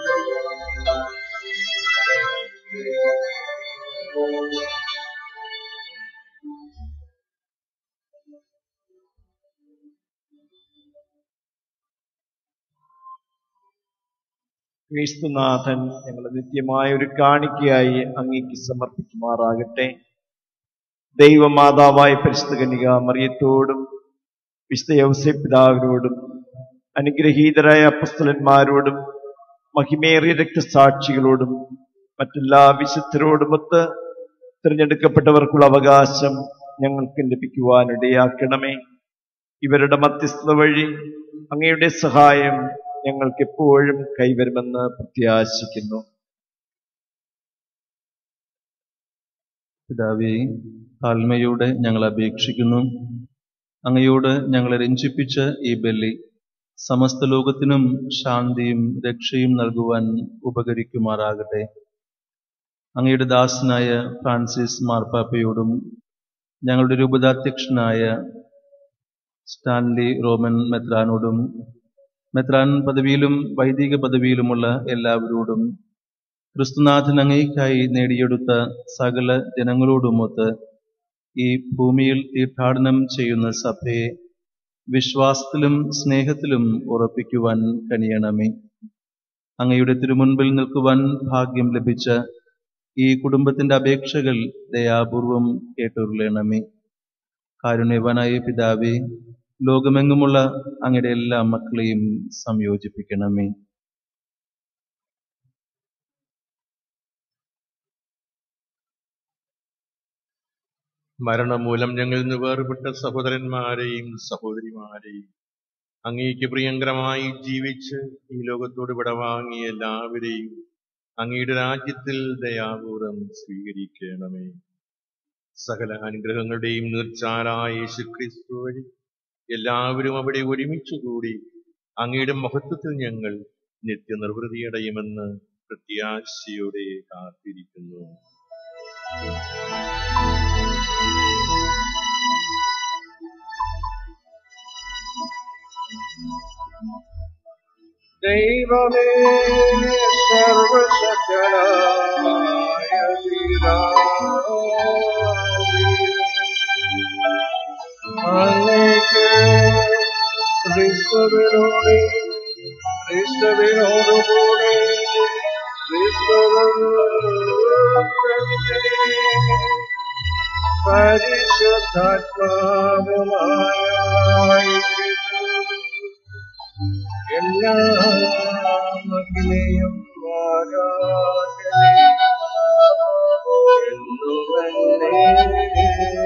ക്രിസ്തുനാഥൻ ഞങ്ങൾ നിത്യമായ ഒരു കാണിക്കയായി അങ്ങേക്ക് സമർപ്പിക്കുമാറാകട്ടെ ദൈവമാതാവായ പരിശുദ്ധ കന്യക മറിയത്തോടും വിശുദ്ധ യൗസേ പിതാവിനോടും അനുഗ്രഹീതരായ അപ്പസ്തലന്മാരോടും മഹിമേറിയ രക്തസാക്ഷികളോടും മറ്റെല്ലാ വിശുദ്ധരോടുമൊത്ത് തിരഞ്ഞെടുക്കപ്പെട്ടവർക്കുള്ള അവകാശം ഞങ്ങൾക്ക് ലഭിക്കുവാൻ ഇടയാക്കണമേ ഇവരുടെ മധ്യസ്ഥത വഴി അങ്ങയുടെ സഹായം ഞങ്ങൾക്ക് എപ്പോഴും കൈവരുമെന്ന് പ്രത്യാശിക്കുന്നു പിതാവേ താഴ്മയോടെ ഞങ്ങൾ അപേക്ഷിക്കുന്നു അങ്ങയോട് ഞങ്ങളെ രഞ്ജിപ്പിച്ച ഈ ബലി സമസ്ത ലോകത്തിനും ശാന്തിയും രക്ഷയും നൽകുവാൻ ഉപകരിക്കുമാറാകട്ടെ അങ്ങയുടെ ദാസനായ ഫ്രാൻസിസ് മാർപ്പാപ്പയോടും ഞങ്ങളുടെ രൂപതാധ്യക്ഷനായ സ്റ്റാൻലി റോമൻ മെത്രാനോടും മെത്രാൻ പദവിയിലും വൈദിക പദവിയിലുമുള്ള എല്ലാവരോടും ക്രിസ്തുനാഥൻ അങ്ങേക്കായി നേടിയെടുത്ത സകല ജനങ്ങളോടുമൊത്ത് ഈ ഭൂമിയിൽ തീർത്ഥാടനം ചെയ്യുന്ന സഭയെ വിശ്വാസത്തിലും സ്നേഹത്തിലും ഉറപ്പിക്കുവാൻ കനിയണമേ അങ്ങയുടെ തിരുമുൻപിൽ നിൽക്കുവാൻ ഭാഗ്യം ലഭിച്ച ഈ കുടുംബത്തിന്റെ അപേക്ഷകൾ ദയാപൂർവം കേട്ടുരുളണമേ കാരുണ്യവാനായ പിതാവേ ലോകമെങ്ങുമുള്ള അങ്ങയുടെ എല്ലാ മക്കളെയും സംയോജിപ്പിക്കണമേ മരണം മൂലം ഞങ്ങളിൽ നിന്ന് വേർപെട്ട സഹോദരന്മാരെയും സഹോദരിമാരെയും അങ്ങേക്ക് പ്രിയങ്കരമായി ജീവിച്ച് ഈ ലോകത്തോട് വിടവാങ്ങിയ എല്ലാവരെയും അങ്ങയുടെ രാജ്യത്തിൽ ദയാപൂർവം സ്വീകരിക്കണമേ സകല അനുഗ്രഹങ്ങളുടെയും നീർച്ചാലായ യേശുക്രിസ്തു വഴി എല്ലാവരും അവിടെ ഒരുമിച്ച് കൂടി അങ്ങയുടെ മഹത്വത്തിൽ ഞങ്ങൾ നിത്യനിർവൃതിയടയുമെന്ന് പ്രത്യാശയോടെ കാത്തിരിക്കുന്നു ദൈവമേ സർവശക്തനായ പിതാവേ, അങ്ങേക്ക് ക്രിസ്തുവിനോട് ക്രിസ്തുവിനോടുകൂടെ ക്രിസ്തുവിൽ പരിശുദ്ധാത്മാവുമായ എല്ലാ മഹിമയും ആരാധനയും എന്നുമെന്നേ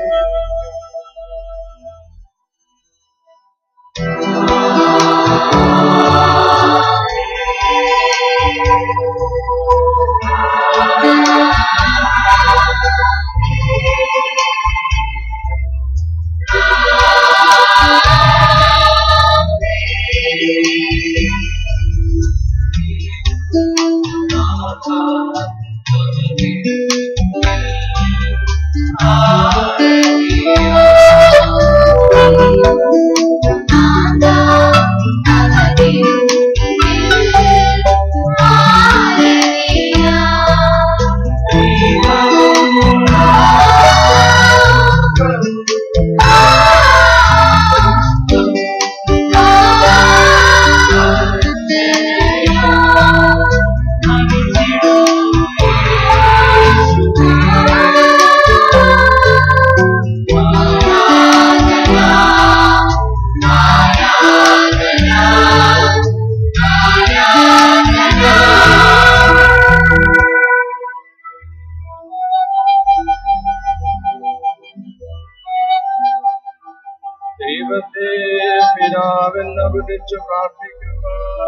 ദൈവത്തെ പിതാവെന്ന് വിളിച്ചു പ്രാർത്ഥിക്കുക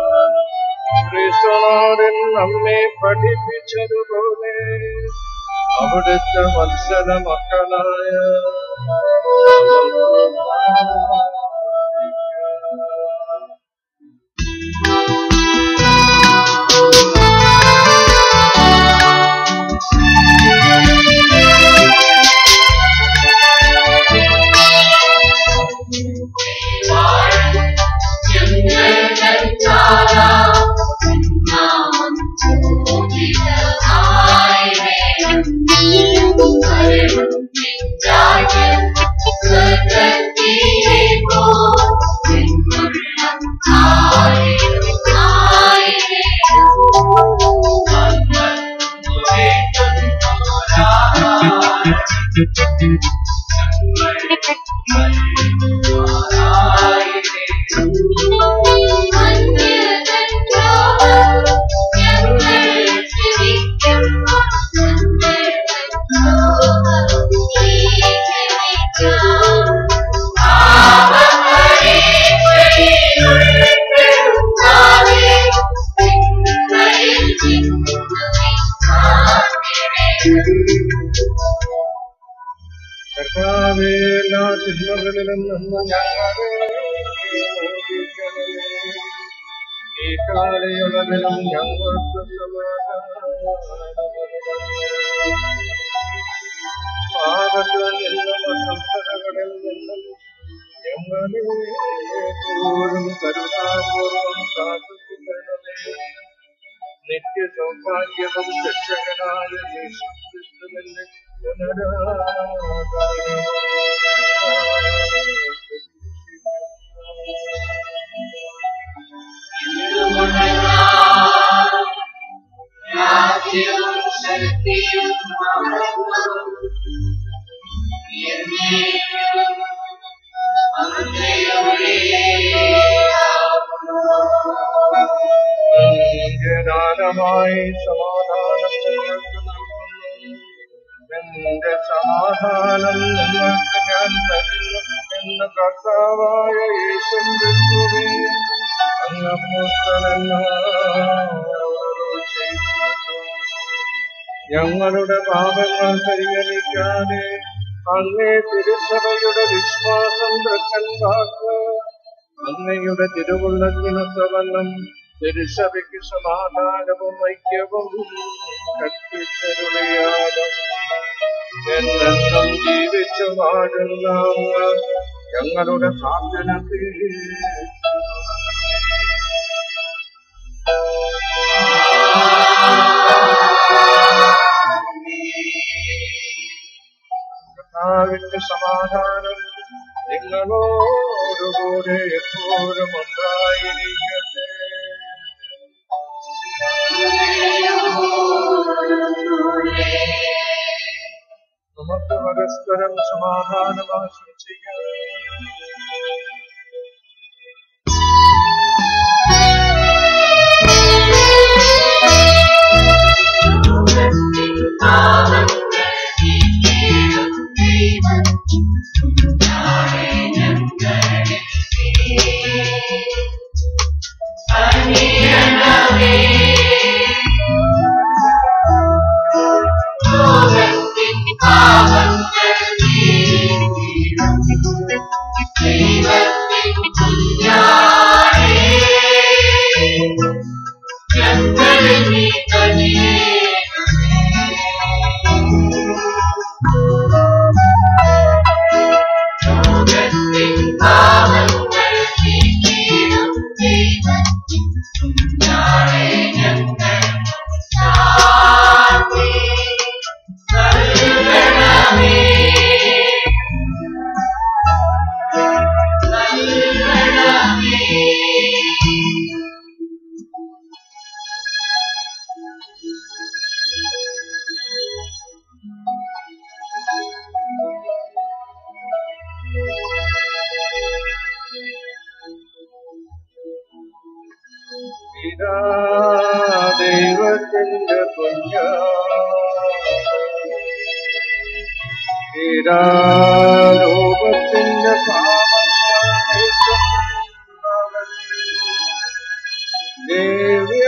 ക്രിസ്തുനാഥൻ നമ്മെ പഠിപ്പിച്ചതുപോലെ അവിടുത്തെ വത്സല മക്കളായ ഞങ്ങൾ കർത്താവേ എല്ലാ തിന്മകളിലും നിന്ന് ഞങ്ങളെ മോചിക്കണമേ. ഈ കാലയളവിലും ഞങ്ങൾക്ക് പാപത്തിൽ നിന്നും അസംസ്കരങ്ങളിൽ നിന്നും ഞങ്ങളെ എപ്പോഴും കരുണാപൂർവം കാത്തുകൊള്ളണമേ നിത്യ സൗഭാഗ്യവും രക്ഷകനായ യേശു ക്രിസ്തുവിന്റെ രാജ്യവും ശക്തിയും മഹത്വവും എന്നേക്കും ജ്ഞാനമായി സമാധാനം നിങ്ങൾക്ക് നൽകുന്നു എന്റെ സമാധാനം നിങ്ങൾക്ക് ഞാൻ തരുന്നു എന്ന് കർത്താവായ യേശു ക്രിസ്തുവേ അങ്ങ് അപ്പോസ്തലന്മാരോട് ചെയ്തു ഞങ്ങളുടെ പാപങ്ങൾ പരിഗണിക്കാതെ അങ്ങേ തിരുസഭയുടെ വിശ്വാസം തൃക്കൻപാക്ക് അങ്ങയുടെ തിരുവുള്ളത്തിനൊത്തവണ്ണം തിരുസഭയ്ക്ക് സമാധാനവും ഐക്യവും കൽപ്പിച്ചരുളിയാലും എന്നെന്നും ജീവിച്ചു വാഴുന്ന അങ്ങ് ഞങ്ങളുടെ പ്രാർത്ഥന കർത്താവിന്റെ സമാധാനം നിങ്ങളോടുകൂടെ എപ്പോഴും ഉണ്ടായിരിക്കട്ടെ നമുക്ക് പരസ്പരം സമാധാനം ആശംസിക്കാം ഇതാ ദൈവത്തിന്റെ കുഞ്ഞ ഇതാ ലോകത്തിന്റെ ദേവ്യ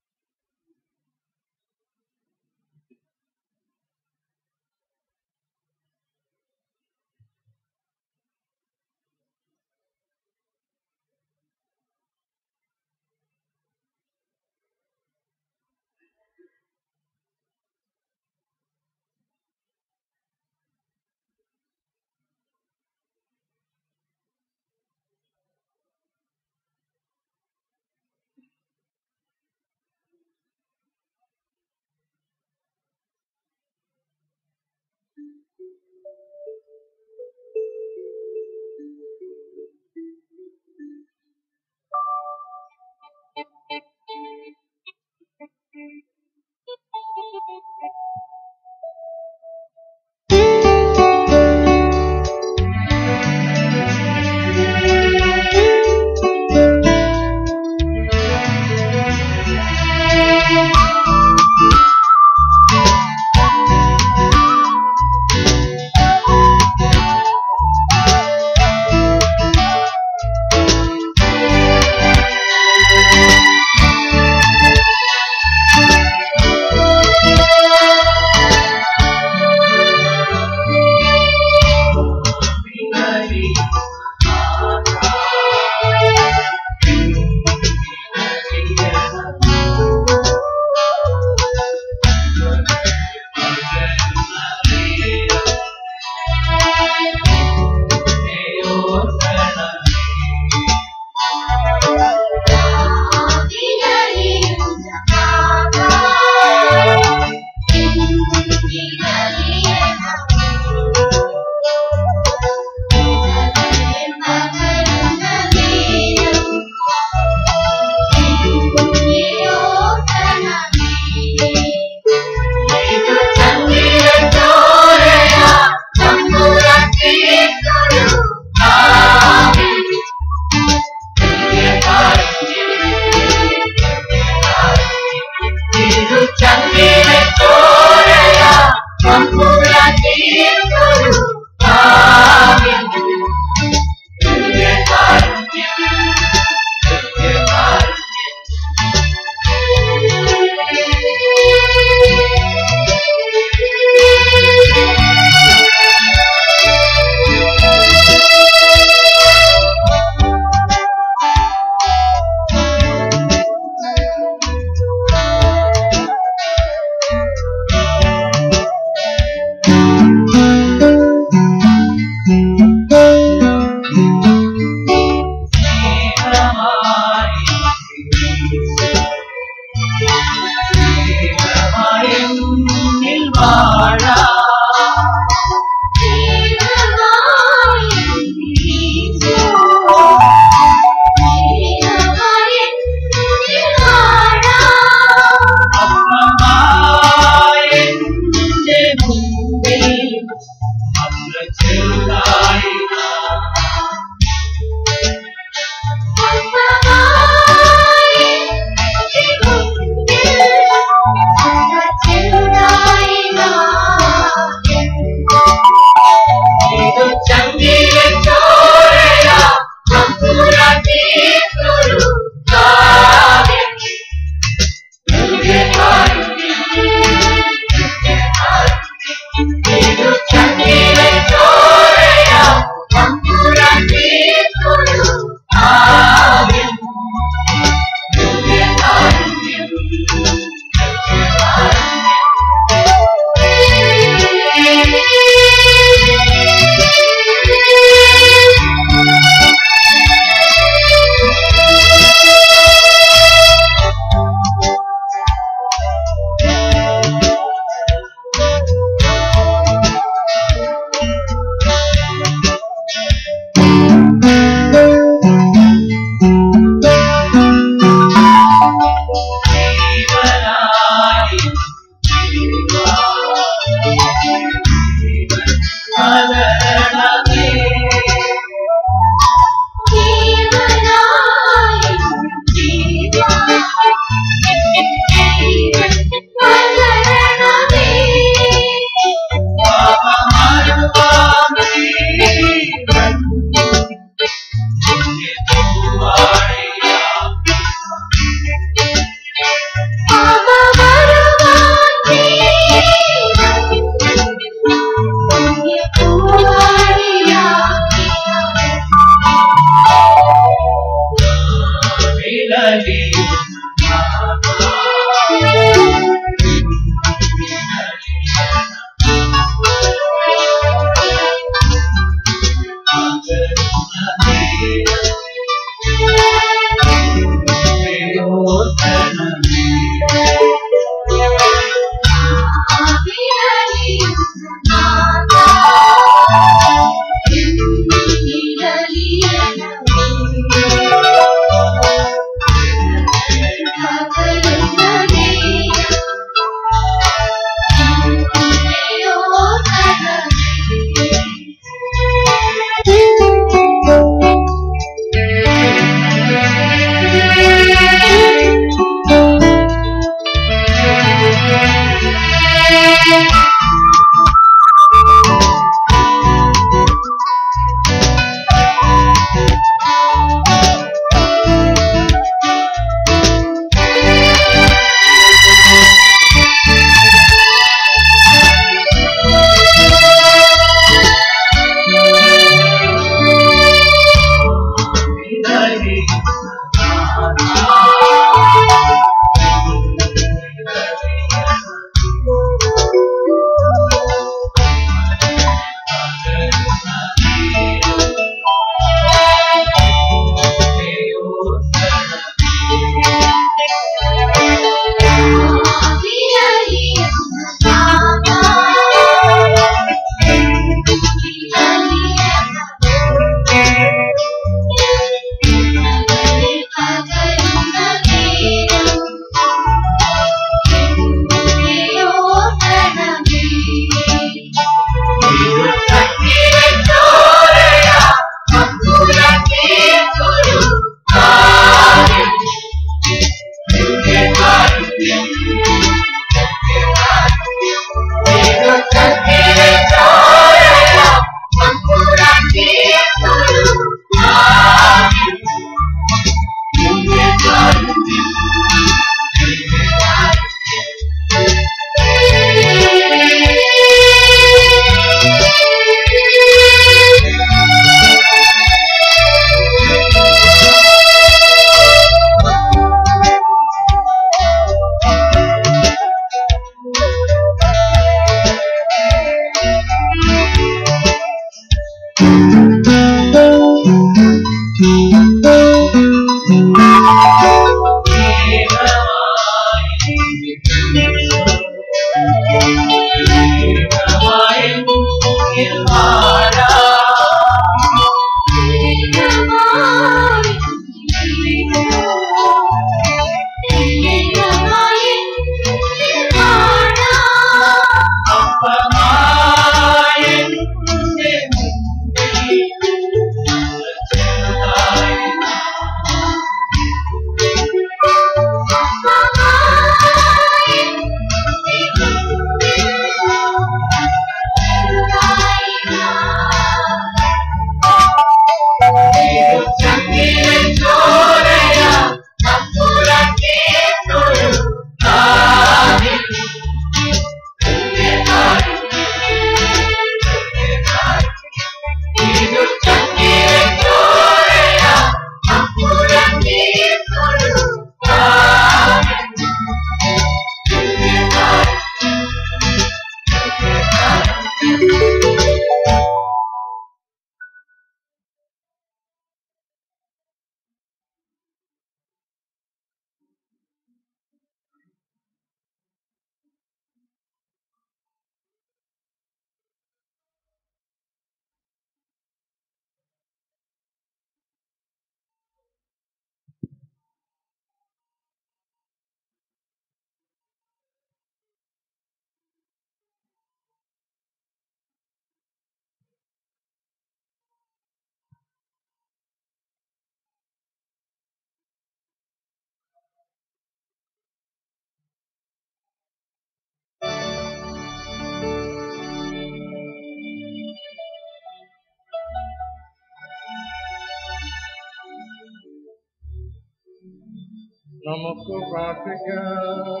നമുക്ക് പ്രാർത്ഥിക്കാം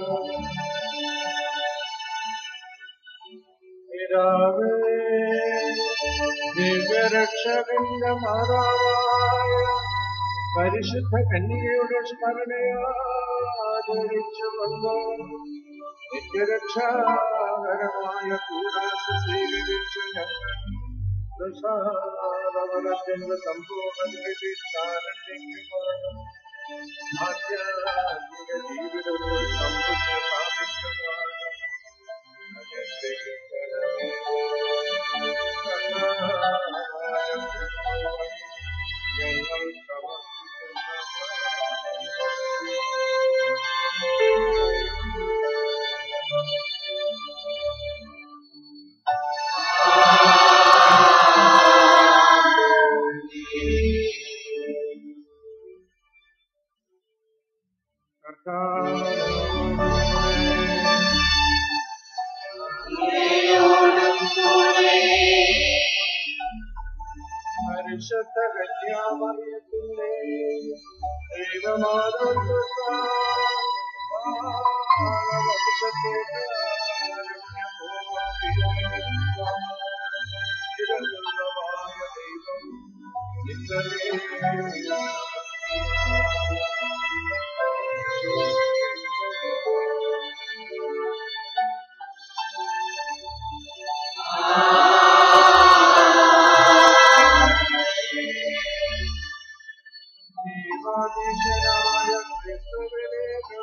പിതാവേ ദിവ്യരക്ഷകന്റെ മാതാവായ പരിശുദ്ധ കന്യകയുടെ സ്മരണയാചരിച്ചുകൊണ്ട് നിത്യരക്ഷാകരമായ കൂടാശ സ്വീകരിച്ച ഞങ്ങൾ പ്രസാദവരത്തിന്റെ സമ്പൂർണ്ണ ലഭിച്ചാനന്ദിക്കുവാനും ആധ്യാത്മിക ജീവിതത്തിൽ സമ്പുഷ്ട പ്രാപിക്കുവാനും അനുഗ്രഹിക്കണമേ. കർത്താവായ ദൈവമേ, ഞങ്ങൾ പരിശുദ്ധ കന്യാമറിയത്തിൻ്റെ ദൈവാധീശനായ ക്രിസ്തുവിനെ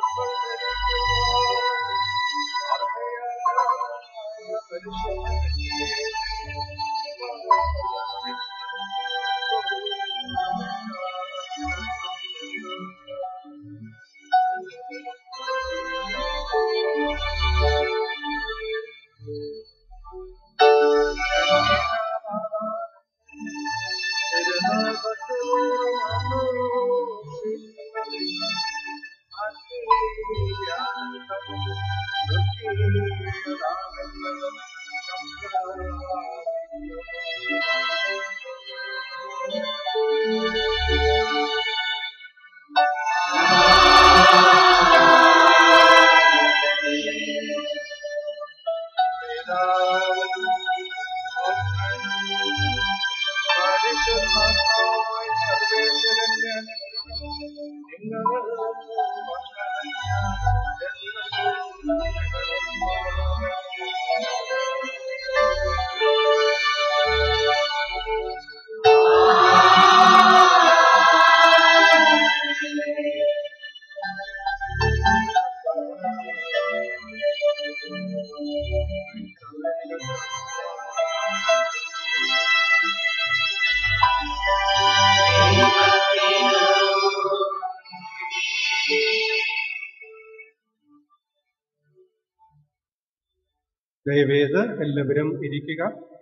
ദയവേത് എല്ലാവരും ഇരിക്കുക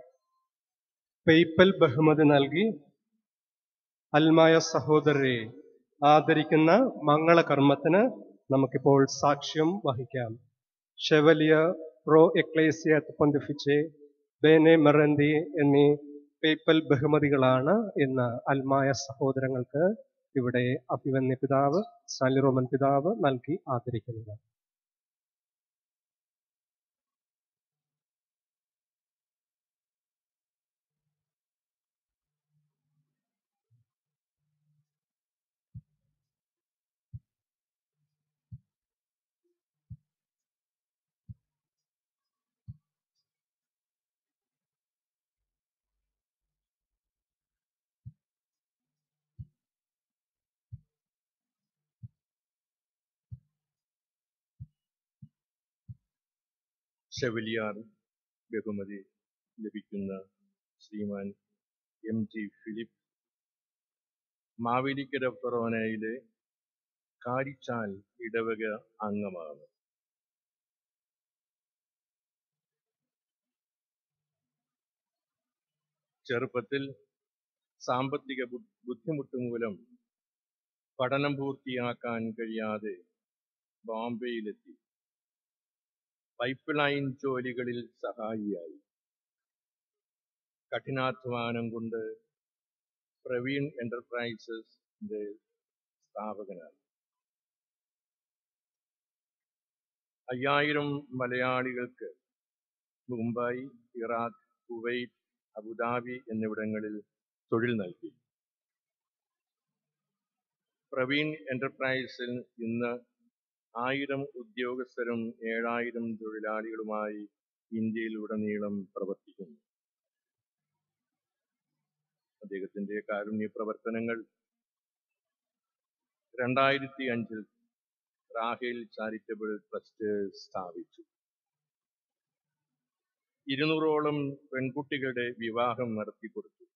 പേയ്പൽ ബഹുമതി നൽകി അൽമായ സഹോദരരെ ആദരിക്കുന്ന മംഗളകർമ്മത്തിന് നമുക്കിപ്പോൾ സാക്ഷ്യം വഹിക്കാം ഷെവലിയ പ്രോ എക്ലേസിയ പൊന്തിഫിച്ച് ബേനെ മെറന്തി എന്നീ പേപ്പൽ ബഹുമതികളാണ് ഇന്ന് അൽമായ സഹോദരങ്ങൾക്ക് ഇവിടെ അഭിവന്യ പിതാവ് സാലി റോമൻ പിതാവ് നൽകി ആദരിക്കുന്നത് ഷെവലിയാർ ബഹുമതി ലഭിക്കുന്ന Sriman M G Philip Mavelikara ഫൊറോനയിലെ കാരിച്ചാൽ ഇടവക അംഗമാണ് ചെറുപ്പത്തിൽ സാമ്പത്തിക ബു- ബുദ്ധിമുട്ട് മൂലം പഠനം പൂർത്തിയാക്കാൻ കഴിയാതെ ബോംബെയിലെത്തി പൈപ്പ് ലൈൻ ജോലികളിൽ സഹായിയായി കഠിനാധ്വാനം കൊണ്ട് പ്രവീൺ എന്റർപ്രൈസസിന്റെ സ്ഥാപകനായി അയ്യായിരം മലയാളികൾക്ക് മുംബൈ ഇറാഖ് കുവൈറ്റ് അബുദാബി എന്നിവിടങ്ങളിൽ തൊഴിൽ നൽകി പ്രവീൺ എന്റർപ്രൈസിൽ ഇന്ന് ആയിരം ഉദ്യോഗസ്ഥരും ഏഴായിരം തൊഴിലാളികളുമായി ഇന്ത്യയിലുടനീളം പ്രവർത്തിക്കുന്നു അദ്ദേഹത്തിന്റെ കാരുണ്യ പ്രവർത്തനങ്ങൾ രണ്ടായിരത്തി അഞ്ചിൽ റാഹേൽ ചാരിറ്റബിൾ ട്രസ്റ്റ് സ്ഥാപിച്ചു ഇരുന്നൂറോളം പെൺകുട്ടികളുടെ വിവാഹം നടത്തിക്കൊടുത്തു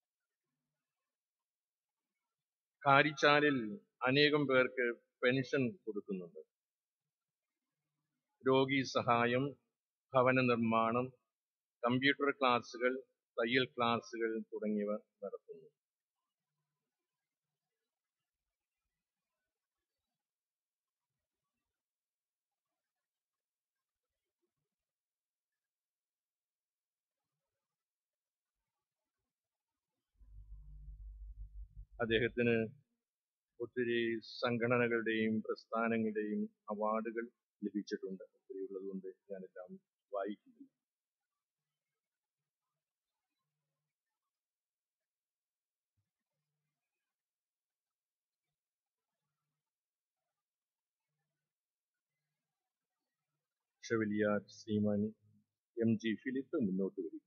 കാരിച്ചാലിൽ അനേകം പേർക്ക് പെൻഷൻ കൊടുക്കുന്നുണ്ട് രോഗി സഹായം ഭവന നിർമ്മാണം കമ്പ്യൂട്ടർ ക്ലാസുകൾ തയ്യൽ ക്ലാസുകൾ തുടങ്ങിയവ നടത്തുന്നു അദ്ദേഹത്തിന് ഒത്തിരി സംഘടനകളുടെയും പ്രസ്ഥാനങ്ങളുടെയും അവാർഡുകൾ ലഭിച്ചിട്ടുണ്ട് ഒത്തിരി ഉള്ളതുകൊണ്ട് ഞാനെല്ലാം വായിക്കുന്നില്ല chevalier Sriman M G Philip മുന്നോട്ട് വരും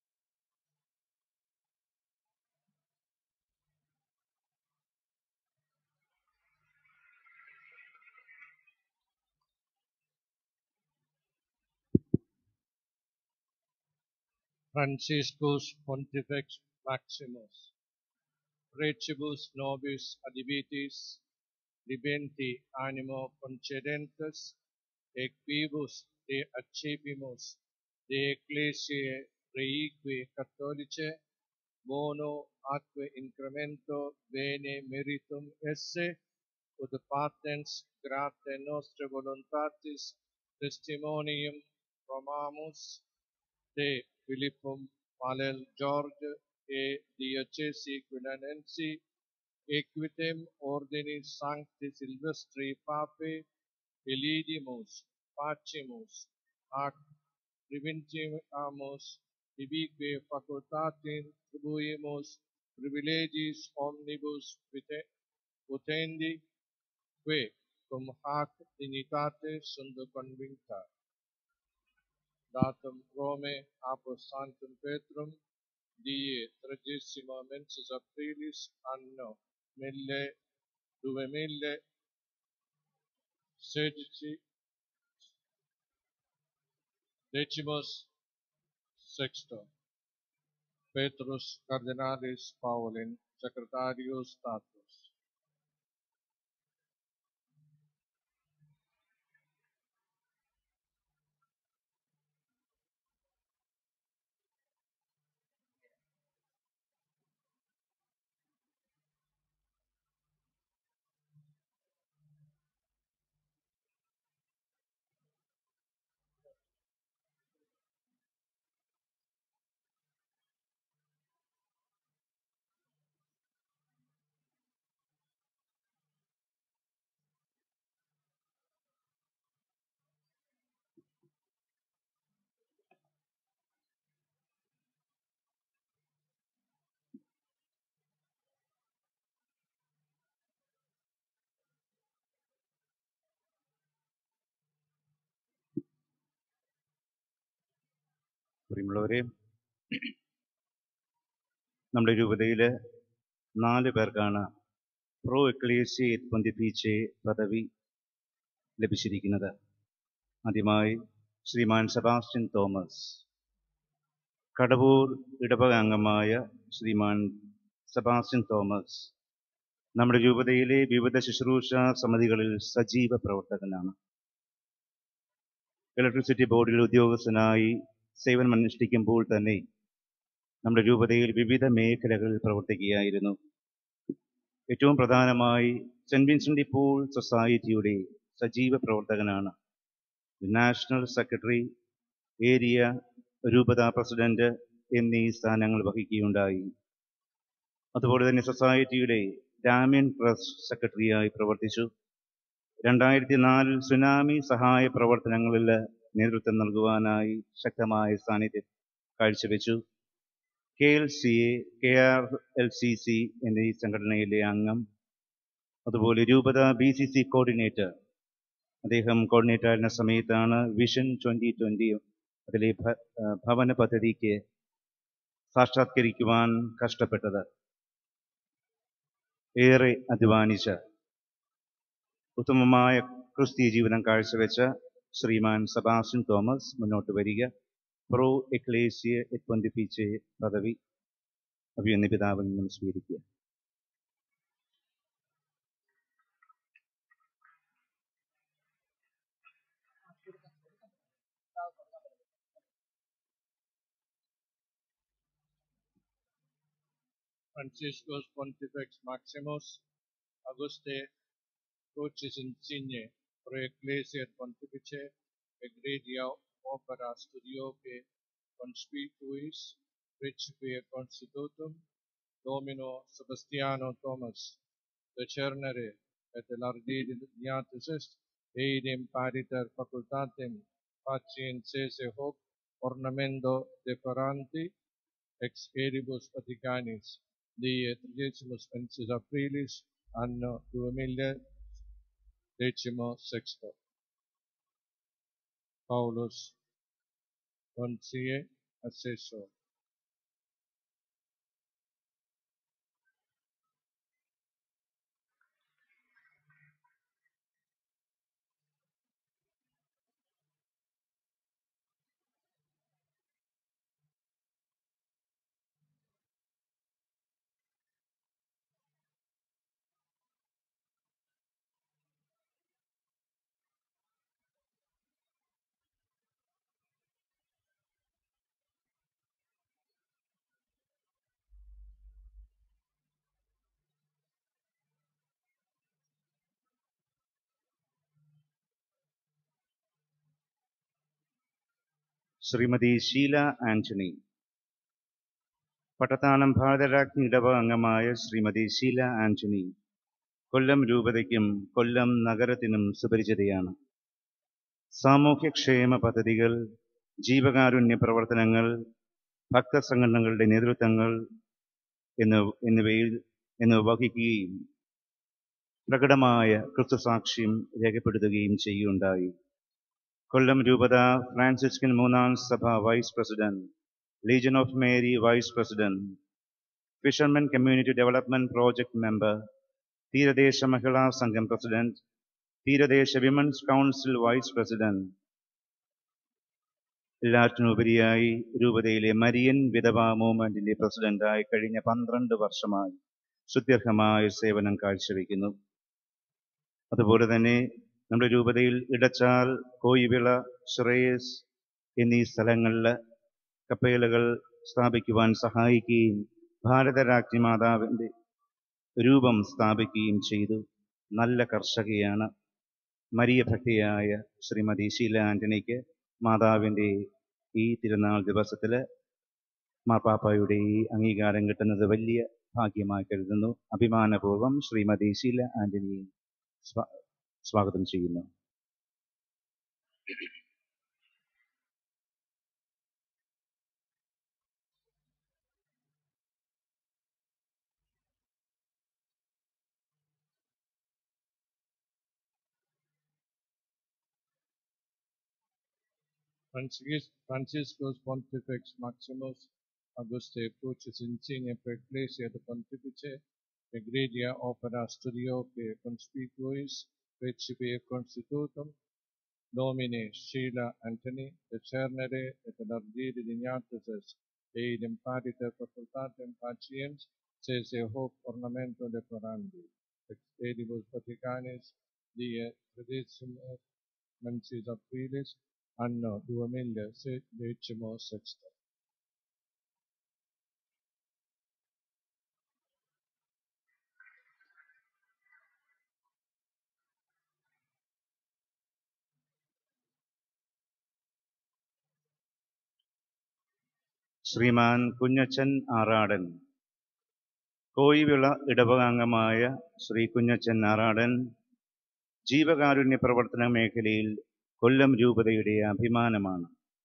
Franciscus Pontifex Maximus, Recibus nobis adivitis, libenti animo concedentes, et vivus de accepimus de ecclesiae reique catholice, bono atque incremento bene meritum esse, ut patens grate nostre voluntatis testimonium romamus de Philippum Malel George e diocesi Quinanensi equitem ordini sancti Silvestri Pape Elidimus facimus ac preventiamus ibique facultatim tribuimus privilegis omnibus vite utendi que cum hac dignitate sunt convincta datum Rome apos Sanctum Petrum die tredicima mensis aprilis anno mille duve mille sedici decimus sexto Petrus Cardinalis Paulin Secretarius Status പ്രിയമുള്ളവരെ നമ്മുടെ രൂപതയിൽ നാല് പേർക്കാണ് pro എക്ലേസിയേറ്റ് പൊന്തിപ്പീച്ചെ പദവി ലഭിച്ചിരിക്കുന്നത് ആദ്യമായി ശ്രീമാൻ Sebastian Thomas Kadavoor ഇടവക അംഗമായ ശ്രീമാൻ സെബാസ്റ്റ്യൻ തോമസ് നമ്മുടെ രൂപതയിലെ വിവിധ ശുശ്രൂഷ സമിതികളിൽ സജീവ പ്രവർത്തകനാണ് ഇലക്ട്രിസിറ്റി ബോർഡിൽ ഉദ്യോഗസ്ഥനായി സേവനമനുഷ്ഠിക്കുമ്പോൾ തന്നെ നമ്മുടെ രൂപതയിൽ വിവിധ മേഖലകളിൽ പ്രവർത്തിക്കുകയായിരുന്നു ഏറ്റവും പ്രധാനമായി സെൻറ് വിൻസെൻ്റ് പോൾ സൊസൈറ്റിയുടെ സജീവ പ്രവർത്തകനാണ് നാഷണൽ സെക്രട്ടറി ഏരിയ രൂപത പ്രസിഡന്റ് എന്നീ സ്ഥാനങ്ങൾ വഹിക്കുകയുണ്ടായി അതുപോലെ തന്നെ സൊസൈറ്റിയുടെ ഡാമിയൻ ട്രസ്റ്റ് സെക്രട്ടറിയായി പ്രവർത്തിച്ചു രണ്ടായിരത്തി നാലിൽ സുനാമി സഹായ പ്രവർത്തനങ്ങളിൽ നേതൃത്വം നൽകുവാനായി ശക്തമായ സാന്നിധ്യം കാഴ്ചവെച്ചു K L C A K R L C C എന്നീ സംഘടനയിലെ അംഗം അതുപോലെ രൂപത ബി സി സി കോർഡിനേറ്റർ അദ്ദേഹം കോർഡിനേറ്റർ ആയിരുന്ന സമയത്താണ് വിഷൻ ട്വൻ്റി ട്വൻ്റി അതിലെ ഭ ഭവന പദ്ധതിക്ക് സാക്ഷാത്കരിക്കുവാൻ കഷ്ടപ്പെട്ടത് ഏറെ അധ്വാനിച്ച ഉത്തമമായ ക്രിസ്തീയ ജീവിതം കാഴ്ചവെച്ച ശ്രീമാൻ സബാസ്റ്റ്യൻ തോമസ് മുന്നോട്ട് വരിക പ്രോ എക്ലേസിയ എത്പന്തിപ്പിച്ച് പദവി അഭിയന്ന പിതാവിൽ നിന്നും സ്വീകരിക്കുക Franciscus Pontifex Maximus, Auguste Crucis Insigne, Pro Ecclesia et Pontifice, Egregia Opera Studioque Conspicuis, Principia Constitutum, Domino Sebastiano Thomas, De Cernere et Lardidi Ignatus est, Eidem pariter facultatem pacientsese hoc ornamento decoranti ex edibus Vaticanis, die 30 mensis aprilis anno 2016. Paulus Concie Assessor. Shrimati Sheela Antony Pattathanam ഭാരതരാജ്ഞി ഇടവ അംഗമായ ശ്രീമതി ഷീല ആന്റണി കൊല്ലം രൂപതയ്ക്കും കൊല്ലം നഗരത്തിനും സുപരിചിതയാണ് സാമൂഹ്യക്ഷേമ പദ്ധതികൾ ജീവകാരുണ്യ പ്രവർത്തനങ്ങൾ ഭക്തസംഘടനകളുടെ നേതൃത്വങ്ങൾ എന്നിവയിൽ എന്നിവ വഹിക്കുകയും പ്രകടമായ ക്രിസ്തുസാക്ഷ്യം രേഖപ്പെടുത്തുകയും ചെയ്യുകയുണ്ടായി കൊല്ലം രൂപത ഫ്രാൻസിസ്കൻ മൂന്നാം സഭ vice president legion of Mary vice president fishermen community development project member തീരദേശ മഹിളാ സംഘം പ്രസിഡന്റ് തീരദേശ വിമൻസ് കൗൺസിൽ വൈസ് പ്രസിഡന്റ് എല്ലാറ്റിനുപരിയായി രൂപതയിലെ മരിയൻ വിധവ മൂവ്മെന്റിന്റെ പ്രസിഡന്റായി കഴിഞ്ഞ പന്ത്രണ്ട് വർഷമായി സുദീർഘമായ സേവനം കാഴ്ചവെക്കുന്നു അതുപോലെ തന്നെ നമ്മുടെ രൂപതയിൽ ഇടച്ചാൽ കോയിവിള ശ്രേയസ് എന്നീ സ്ഥലങ്ങളിൽ കപ്പേലുകൾ സ്ഥാപിക്കുവാൻ സഹായിക്കുകയും ഭാരതരാജ്ഞി മാതാവിൻ്റെ രൂപം സ്ഥാപിക്കുകയും ചെയ്തു നല്ല കർഷകയാണ് മരിയ ഭക്തിയായ ശ്രീമതി ശീല ആന്റണിക്ക് മാതാവിൻ്റെ ഈ തിരുനാൾ ദിവസത്തിൽ മാപ്പാപ്പായുടെ ഈ അംഗീകാരം കിട്ടുന്നത് വലിയ ഭാഗ്യമായി കരുതുന്നു അഭിമാനപൂർവ്വം ശ്രീമതി ശീല ആന്റണിയെ സ്വാഗതം ചെയ്യുന്നു Franciscus Pontifex Maximus Auguste Crucis Insigne per Ecclesia de Pontifice Egregia Opera Studioque Conspicuis Principie Constitutum Domine Sheila Antony de Cernere et Lardiri Dignatus eid impariter facultatem patiens sese hoc ornamento decorandi ex edibus Vaticanis die tredicim mensis aprilis anno 2016. ശ്രീമാൻ കുഞ്ഞച്ചൻ ആറാടൻ കോയിവിള ഇടവകാംഗമായ ശ്രീ കുഞ്ഞച്ചൻ ആറാടൻ ജീവകാരുണ്യ പ്രവർത്തന മേഖലയിൽ കൊല്ലം രൂപതയുടെ അഭിമാനമാണ്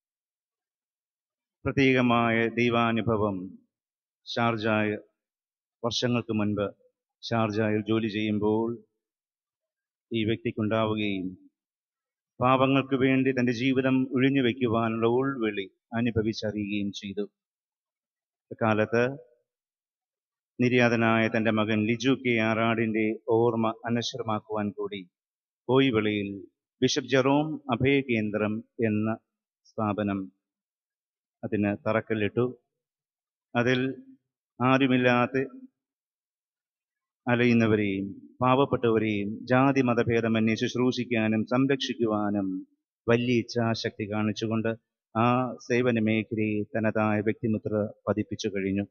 പ്രത്യേകമായ ദൈവാനുഭവം ഷാർജായ വർഷങ്ങൾക്ക് മുൻപ് ഷാർജായിൽ ജോലി ചെയ്യുമ്പോൾ ഈ വ്യക്തിക്കുണ്ടാവുകയും പാപങ്ങൾക്ക് വേണ്ടി തൻ്റെ ജീവിതം ഒഴിഞ്ഞു വയ്ക്കുവാനുള്ള ഉൾവിളി അനുഭവിച്ചറിയുകയും ചെയ്തു കാലത്ത് നിര്യാതനായ തൻ്റെ മകൻ ലിജു കെ ആറാടിൻ്റെ ഓർമ്മ അനശ്വരമാക്കുവാൻ കൂടി കോയിവിളയിൽ ബിഷപ്പ് ജെറോം അഭയകേന്ദ്രം എന്ന സ്ഥാപനം അതിന് തറക്കല്ലിട്ടു അതിൽ ആരുമില്ലാത്ത അലയുന്നവരെയും പാവപ്പെട്ടവരെയും ജാതി മതഭേദമന്യേ ശുശ്രൂഷിക്കാനും സംരക്ഷിക്കുവാനും വലിയ ഇച്ഛാശക്തി കാണിച്ചുകൊണ്ട് ആ സേവന മേഖലയെ തനതായ വ്യക്തിമുദ്ര പതിപ്പിച്ചു കഴിഞ്ഞു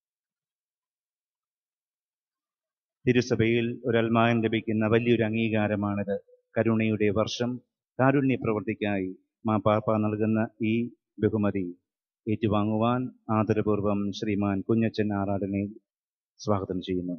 തിരുസഭയിൽ ഒരൽമാൻ ലഭിക്കുന്ന വലിയൊരു അംഗീകാരമാണിത് കരുണയുടെ വർഷം കാരുണ്യ പ്രവൃത്തിക്കായി മാപ്പാപ്പ നൽകുന്ന ഈ ബഹുമതി ഏറ്റുവാങ്ങുവാൻ ആദരപൂർവം ശ്രീമാൻ കുഞ്ഞച്ചൻ ആറാടനെ സ്വാഗതം ചെയ്യുന്നു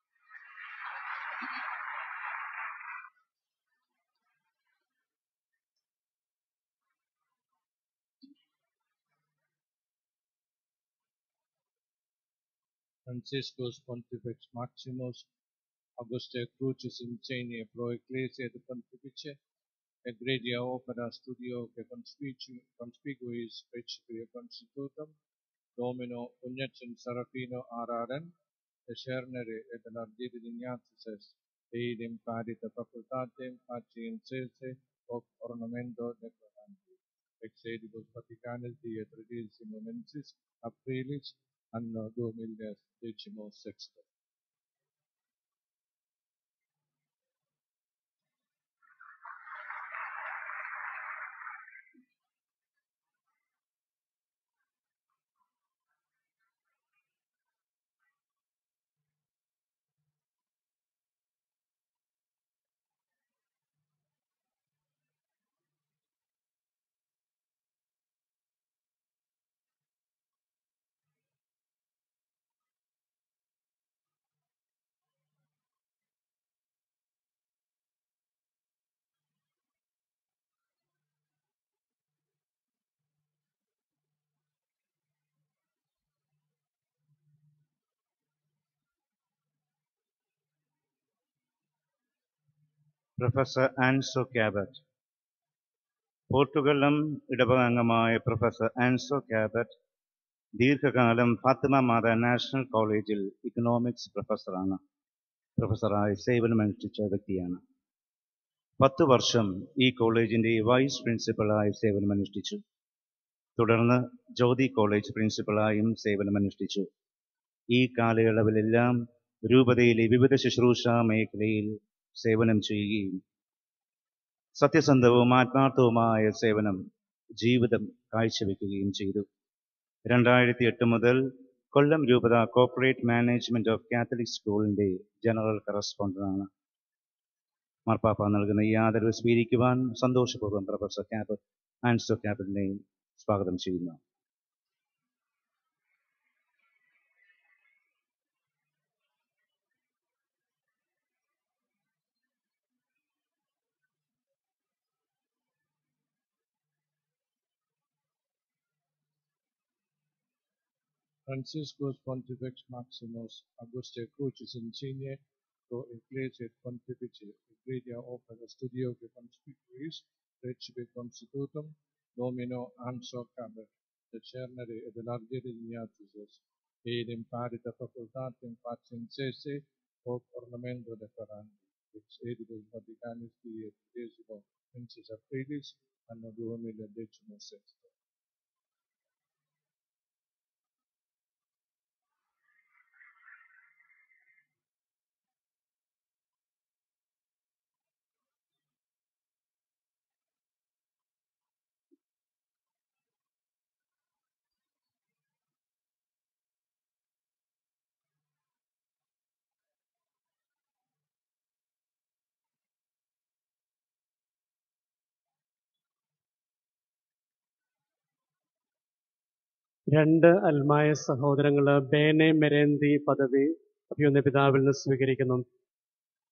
Franciscus Pontifex Maximus Auguste Crucis Insignia Pro Ecclesia de Pontifice Egregia Opera Studio che conspicu- conspicuis Principia Constitutum Domino Ugnacen Serafino Araden Discernere et Largiri Dignatices Eidem Parita Facultatem Paciense hoc ornamento declaranti Ex edibus Vaticanis die tredicimo mensis aprilis anno 2016. Professor ആൻസോ ക്യാബറ്റ് പോർട്ടുഗലും ഇടവക അംഗമായ professor ആൻസോ ക്യാബറ്റ് ദീർഘകാലം Fatima Mata national കോളേജിൽ economics പ്രൊഫസറാണ് പ്രൊഫസറായി സേവനമനുഷ്ഠിച്ച വ്യക്തിയാണ് പത്ത് വർഷം ഈ കോളേജിൻ്റെ വൈസ് പ്രിൻസിപ്പളായി സേവനമനുഷ്ഠിച്ചു തുടർന്ന് ജ്യോതി കോളേജ് പ്രിൻസിപ്പളായും സേവനമനുഷ്ഠിച്ചു ഈ കാലയളവിലെല്ലാം രൂപതയിലെ വിവിധ ശുശ്രൂഷ മേഖലയിൽ സേവനം ചെയ്യുകയും സത്യസന്ധവും ആത്മാർത്ഥവുമായ സേവനം ജീവിതം കാഴ്ചവെക്കുകയും ചെയ്തു രണ്ടായിരത്തി എട്ട് മുതൽ കൊല്ലം രൂപത കോർപ്പറേറ്റ് മാനേജ്മെന്റ് ഓഫ് കാത്തലിക് സ്കൂളിന്റെ ജനറൽ കറസ്പോണ്ടന്റാണ് മാർപ്പാപ്പ നൽകുന്ന ഈ ആദരവ് സ്വീകരിക്കുവാൻ സന്തോഷപൂർവ്വം പ്രൊഫസർ ക്യാബറ്റ് ആൻസോ ക്യാബറ്റിനെയും സ്വാഗതം ചെയ്യുന്നു Franciscus Pontifex Maximus Auguste Crucis Insigne pro Ecclesia Pontifice Egregia Opera Studio che conspicuis Recipe Constitutum Domino Anso Cabet Decernere ed Elargere Ignatius ed imparita facultatem paciensese hoc ornamento declarandi ex edibus Vaticanis die Tredesimo mensis aprilis anno 2016 രണ്ട് അൽമായ സഹോദരങ്ങൾ ബേനെ മെരേന്തി പദവി അഭിയൊന്ന പിതാവിൽ നിന്ന് സ്വീകരിക്കുന്നു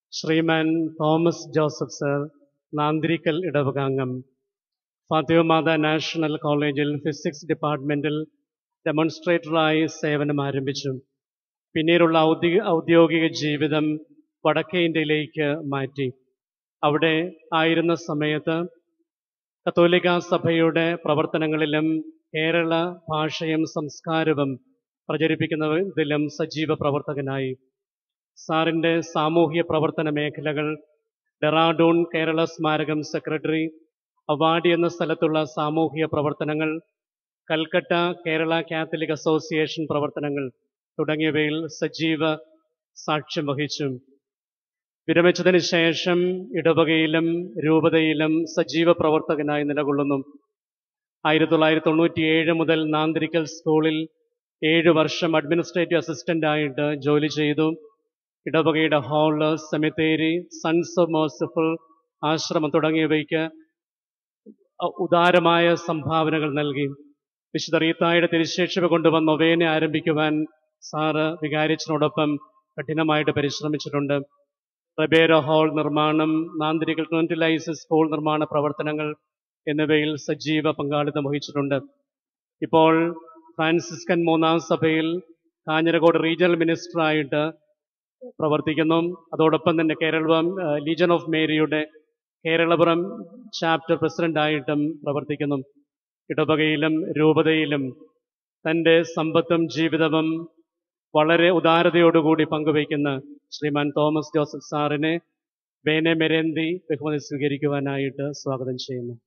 Sriman Thomas Joseph sir Nanthirikkal ഇടവകാംഗം Fatima Mata national കോളേജിൽ physics ഡിപ്പാർട്ട്മെൻറ്റിൽ ഡെമോൺസ്ട്രേറ്ററായി സേവനം ആരംഭിച്ചു പിന്നീടുള്ള ഔദ്യോഗിക ഔദ്യോഗിക ജീവിതം വടക്കേ ഇന്ത്യയിലേക്ക് മാറ്റി അവിടെ ആയിരുന്ന സമയത്ത് കത്തോലിക്ക സഭയുടെ പ്രവർത്തനങ്ങളിലും കേരള ഭാഷയും സംസ്കാരവും പ്രചരിപ്പിക്കുന്നതിലും സജീവ പ്രവർത്തകനായി സാറിൻ്റെ സാമൂഹ്യ പ്രവർത്തന മേഖലകൾ ഡെറാഡൂൺ കേരള സ്മാരകം സെക്രട്ടറി അവാർഡി എന്ന സ്ഥലത്തുള്ള സാമൂഹിക പ്രവർത്തനങ്ങൾ കൽക്കട്ട കേരള കാത്തലിക് അസോസിയേഷൻ പ്രവർത്തനങ്ങൾ തുടങ്ങിയവയിൽ സജീവ സാക്ഷ്യം വഹിച്ചു വിരമിച്ചതിന് ശേഷം ഇടവകയിലും രൂപതയിലും സജീവ പ്രവർത്തകനായി നിലകൊള്ളുന്നു ആയിരത്തി തൊള്ളായിരത്തി തൊണ്ണൂറ്റിയേഴ് മുതൽ നാന്തിരിക്കൽ സ്കൂളിൽ ഏഴ് വർഷം അഡ്മിനിസ്ട്രേറ്റീവ് അസിസ്റ്റന്റ് ആയിട്ട് ജോലി ചെയ്തു ഇടവകയുടെ ഹാള് സെമിത്തേരി സൺസ് ഓഫ് മേഴ്സിഫുൾ ആശ്രമം തുടങ്ങിയവയ്ക്ക് ഉദാരമായ സംഭാവനകൾ നൽകി വിശുദ്ധ റീത്തായുടെ തിരുശേഷിപ്പ് കൊണ്ടുവന്ന് ഒവേന ആരംഭിക്കുവാൻ സാറ് വികാരിച്ചനോടൊപ്പം കഠിനമായിട്ട് പരിശ്രമിച്ചിട്ടുണ്ട് റബേര ഹാൾ നിർമ്മാണം നാന്തിരിക്കൽ ട്വന്റിലൈസ് സ്കൂൾ നിർമ്മാണ പ്രവർത്തനങ്ങൾ എന്നിവയിൽ സജീവ പങ്കാളിത്തം വഹിച്ചിട്ടുണ്ട് ഇപ്പോൾ ഫ്രാൻസിസ്കൻ മൂന്നാം സഭയിൽ കാഞ്ഞിരക്കോട് റീജിയണൽ മിനിസ്റ്ററായിട്ട് പ്രവർത്തിക്കുന്നു അതോടൊപ്പം തന്നെ കേരളം ലീജൻ ഓഫ് മേരിയുടെ കേരളപുരം ചാപ്റ്റർ പ്രസിഡന്റായിട്ടും പ്രവർത്തിക്കുന്നു ഇടവകയിലും രൂപതയിലും തൻ്റെ സമ്പത്തും ജീവിതവും വളരെ ഉദാരതയോടുകൂടി പങ്കുവയ്ക്കുന്ന ശ്രീമാൻ തോമസ് ജോസഫ് സാറിനെ ബേനെ മെരേന്തി ബഹുമതി സ്വീകരിക്കുവാനായിട്ട് സ്വാഗതം ചെയ്യുന്നു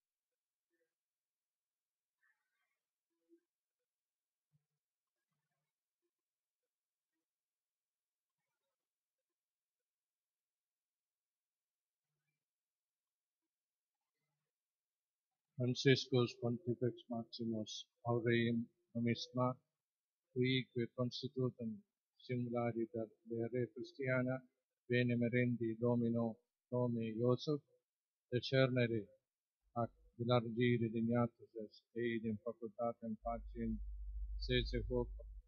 Franciscus Pontifex Maximus Aureum Numisma Uique Constitutum Simularitat Dere Christiana Venemerendi Domino Nome Iosef Decernere ac dilargire dignatus eidem facultatem paciem sese hoc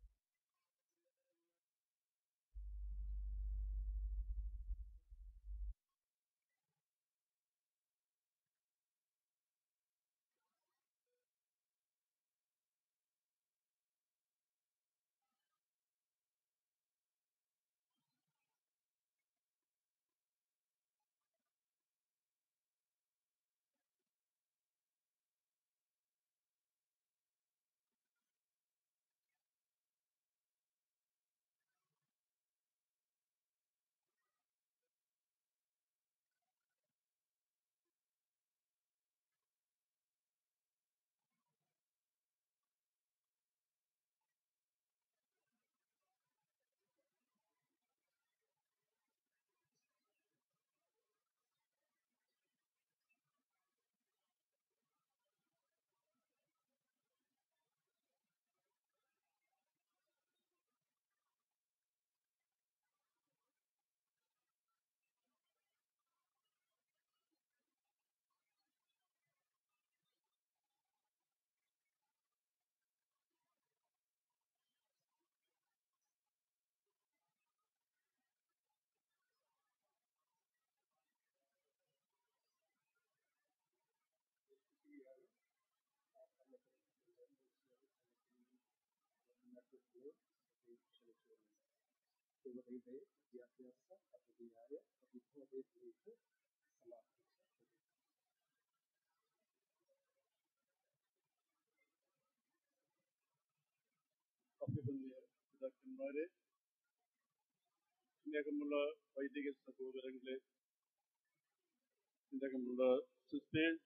പിതാക്കന്മാരെ സ്നേഹമുള്ള വൈദിക സഹോദരങ്ങളെ സ്നേഹമുള്ള സിസ്റ്റേഴ്സ്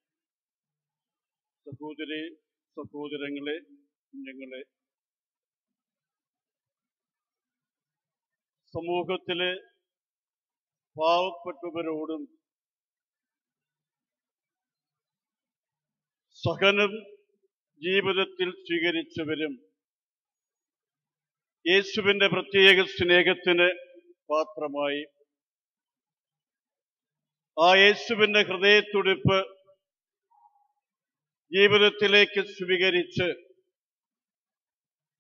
സഹോദരി സഹോദരങ്ങളെ കുഞ്ഞുങ്ങളെ സമൂഹത്തിലെ പാവപ്പെട്ടവരോടും സഹനം ജീവിതത്തിൽ സ്വീകരിച്ചവരും യേശുവിന്റെ പ്രത്യേക സ്നേഹത്തിന് പാത്രമായി ആ യേശുവിന്റെ ഹൃദയത്തുടിപ്പ് ജീവിതത്തിലേക്ക് സ്വീകരിച്ച്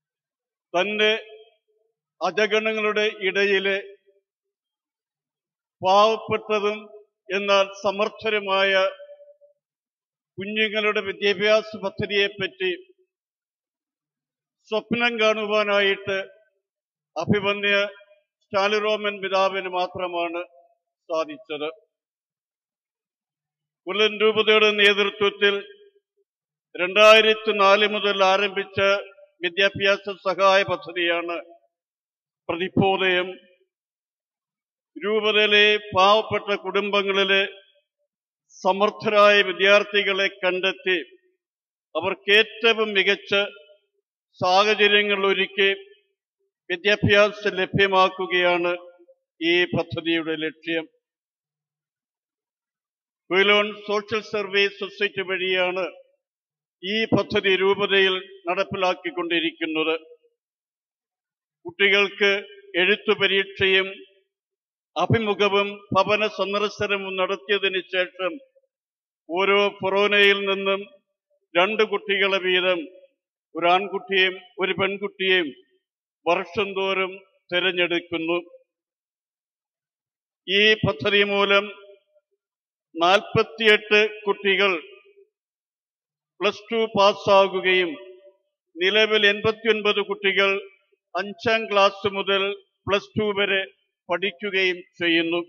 തന്റെ അജഗണങ്ങളുടെ ഇടയിലെ പാവപ്പെട്ടതും എന്നാൽ സമർത്ഥരുമായ കുഞ്ഞുങ്ങളുടെ വിദ്യാഭ്യാസ പദ്ധതിയെപ്പറ്റി സ്വപ്നം കാണുവാനായിട്ട് അഭിമന്യ സ്റ്റാലിറോമൻ പിതാവിന് മാത്രമാണ് സാധിച്ചത് കൊല്ലം രൂപതയുടെ നേതൃത്വത്തിൽ രണ്ടായിരത്തി നാല് മുതൽ ആരംഭിച്ച വിദ്യാഭ്യാസ സഹായ പദ്ധതിയാണ് പ്രതിഭോദയം രൂപതയിലെ പാവപ്പെട്ട കുടുംബങ്ങളിലെ സമർത്ഥരായ വിദ്യാർത്ഥികളെ കണ്ടെത്തി അവർക്ക് ഏറ്റവും മികച്ച സാഹചര്യങ്ങൾ ഒരുക്കി വിദ്യാഭ്യാസം ലഭ്യമാക്കുകയാണ് ഈ പദ്ധതിയുടെ ലക്ഷ്യം കുയിലോൺ സോഷ്യൽ സർവീസ് സൊസൈറ്റി വഴിയാണ് ഈ പദ്ധതി രൂപതയിൽ നടപ്പിലാക്കിക്കൊണ്ടിരിക്കുന്നത് കുട്ടികൾക്ക് എഴുത്തു പരീക്ഷയും അഭിമുഖവും ഭവന സന്ദർശനവും നടത്തിയതിന് ശേഷം ഓരോ ഫൊറോനയിൽ നിന്നും രണ്ട് കുട്ടികളെ വീതം ഒരു ആൺകുട്ടിയെയും ഒരു പെൺകുട്ടിയെയും വർഷം തോറും തിരഞ്ഞെടുക്കുന്നു ഈ പദ്ധതി മൂലം നാൽപ്പത്തിയെട്ട് കുട്ടികൾ പ്ലസ് ടു പാസ്സാകുകയും നിലവിൽ എൺപത്തിയൊൻപത് കുട്ടികൾ അഞ്ചാം ക്ലാസ് മുതൽ പ്ലസ് ടു വരെ പഠിക്കുകയും ചെയ്യുന്നു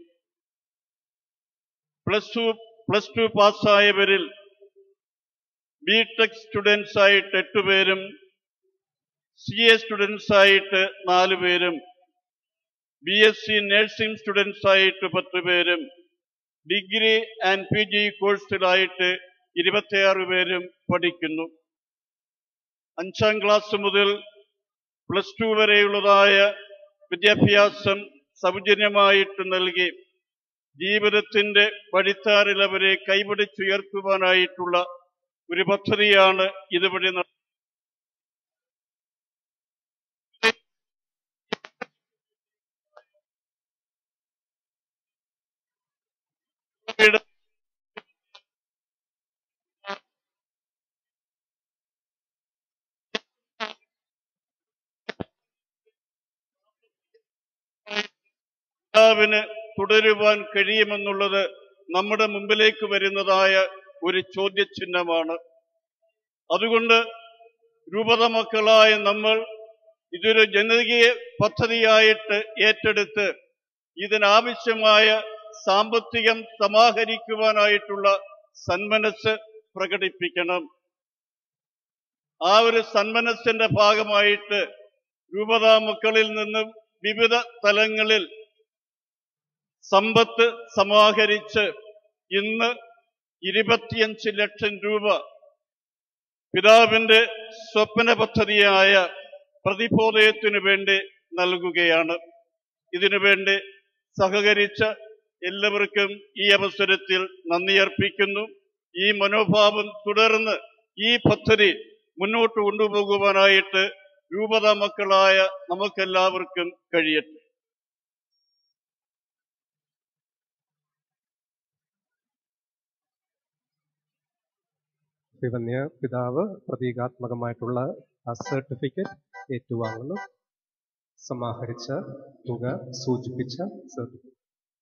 പ്ലസ് ടു പ്ലസ് ടു പാസ്സായവരിൽ ബി ടെക് സ്റ്റുഡൻസ് ആയിട്ട് എട്ടുപേരും സി എ സ്റ്റുഡൻസ് ആയിട്ട് നാല് പേരും B S C nursing students ആയിട്ട് പത്ത് പേരും ഡിഗ്രി ആൻഡ് പി ജി കോഴ്സിലായിട്ട് ഇരുപത്തിയാറ് പേരും പഠിക്കുന്നു അഞ്ചാം ക്ലാസ് മുതൽ പ്ലസ് ടു വരെയുള്ളതായ വിദ്യാഭ്യാസം സൗജന്യമായിട്ട് നൽകി ജീവിതത്തിന്റെ വഴിത്താറിൽ അവരെ കൈപിടിച്ചുയർത്തുവാനായിട്ടുള്ള ഒരു പദ്ധതിയാണ് ഇതുവഴി നട- പിതാവിന് തുടരുവാൻ കഴിയുമെന്നുള്ളത് നമ്മുടെ മുമ്പിലേക്ക് വരുന്നതായ ഒരു ചോദ്യചിഹ്നമാണ് അതുകൊണ്ട് രൂപത മക്കളായ നമ്മൾ ഇതൊരു ജനകീയ പദ്ധതിയായിട്ട് ഏറ്റെടുത്ത് ഇതിനാവശ്യമായ സാമ്പത്തികം സമാഹരിക്കുവാനായിട്ടുള്ള സന്മനസ് പ്രകടിപ്പിക്കണം ആ ഒരു സന്മനസ്സിന്റെ ഭാഗമായിട്ട് രൂപത മക്കളിൽ നിന്നും വിവിധ തലങ്ങളിൽ സമ്പത്ത് സമാഹരിച്ച് ഇന്ന് ഇരുപത്തിയഞ്ച് ലക്ഷം രൂപ പിതാവിന്റെ സ്വപ്ന പദ്ധതിയായ പ്രതിബോധയത്തിനു വേണ്ടി നൽകുകയാണ് ഇതിനു വേണ്ടി സഹകരിച്ച എല്ലാവർക്കും ഈ അവസരത്തിൽ നന്ദി അർപ്പിക്കുന്നു ഈ മനോഭാവം തുടർന്ന് ഈ പദ്ധതി മുന്നോട്ട് കൊണ്ടുപോകുവാനായിട്ട് രൂപത മക്കളായ നമുക്കെല്ലാവർക്കും കഴിയട്ടെ അഭിമന്യ പിതാവ് പ്രതീകാത്മകമായിട്ടുള്ള ആ സർട്ടിഫിക്കറ്റ് ഏറ്റുവാങ്ങുന്നു സമാഹരിച്ച തുക സൂചിപ്പിച്ച സർട്ടിഫിക്കറ്റ്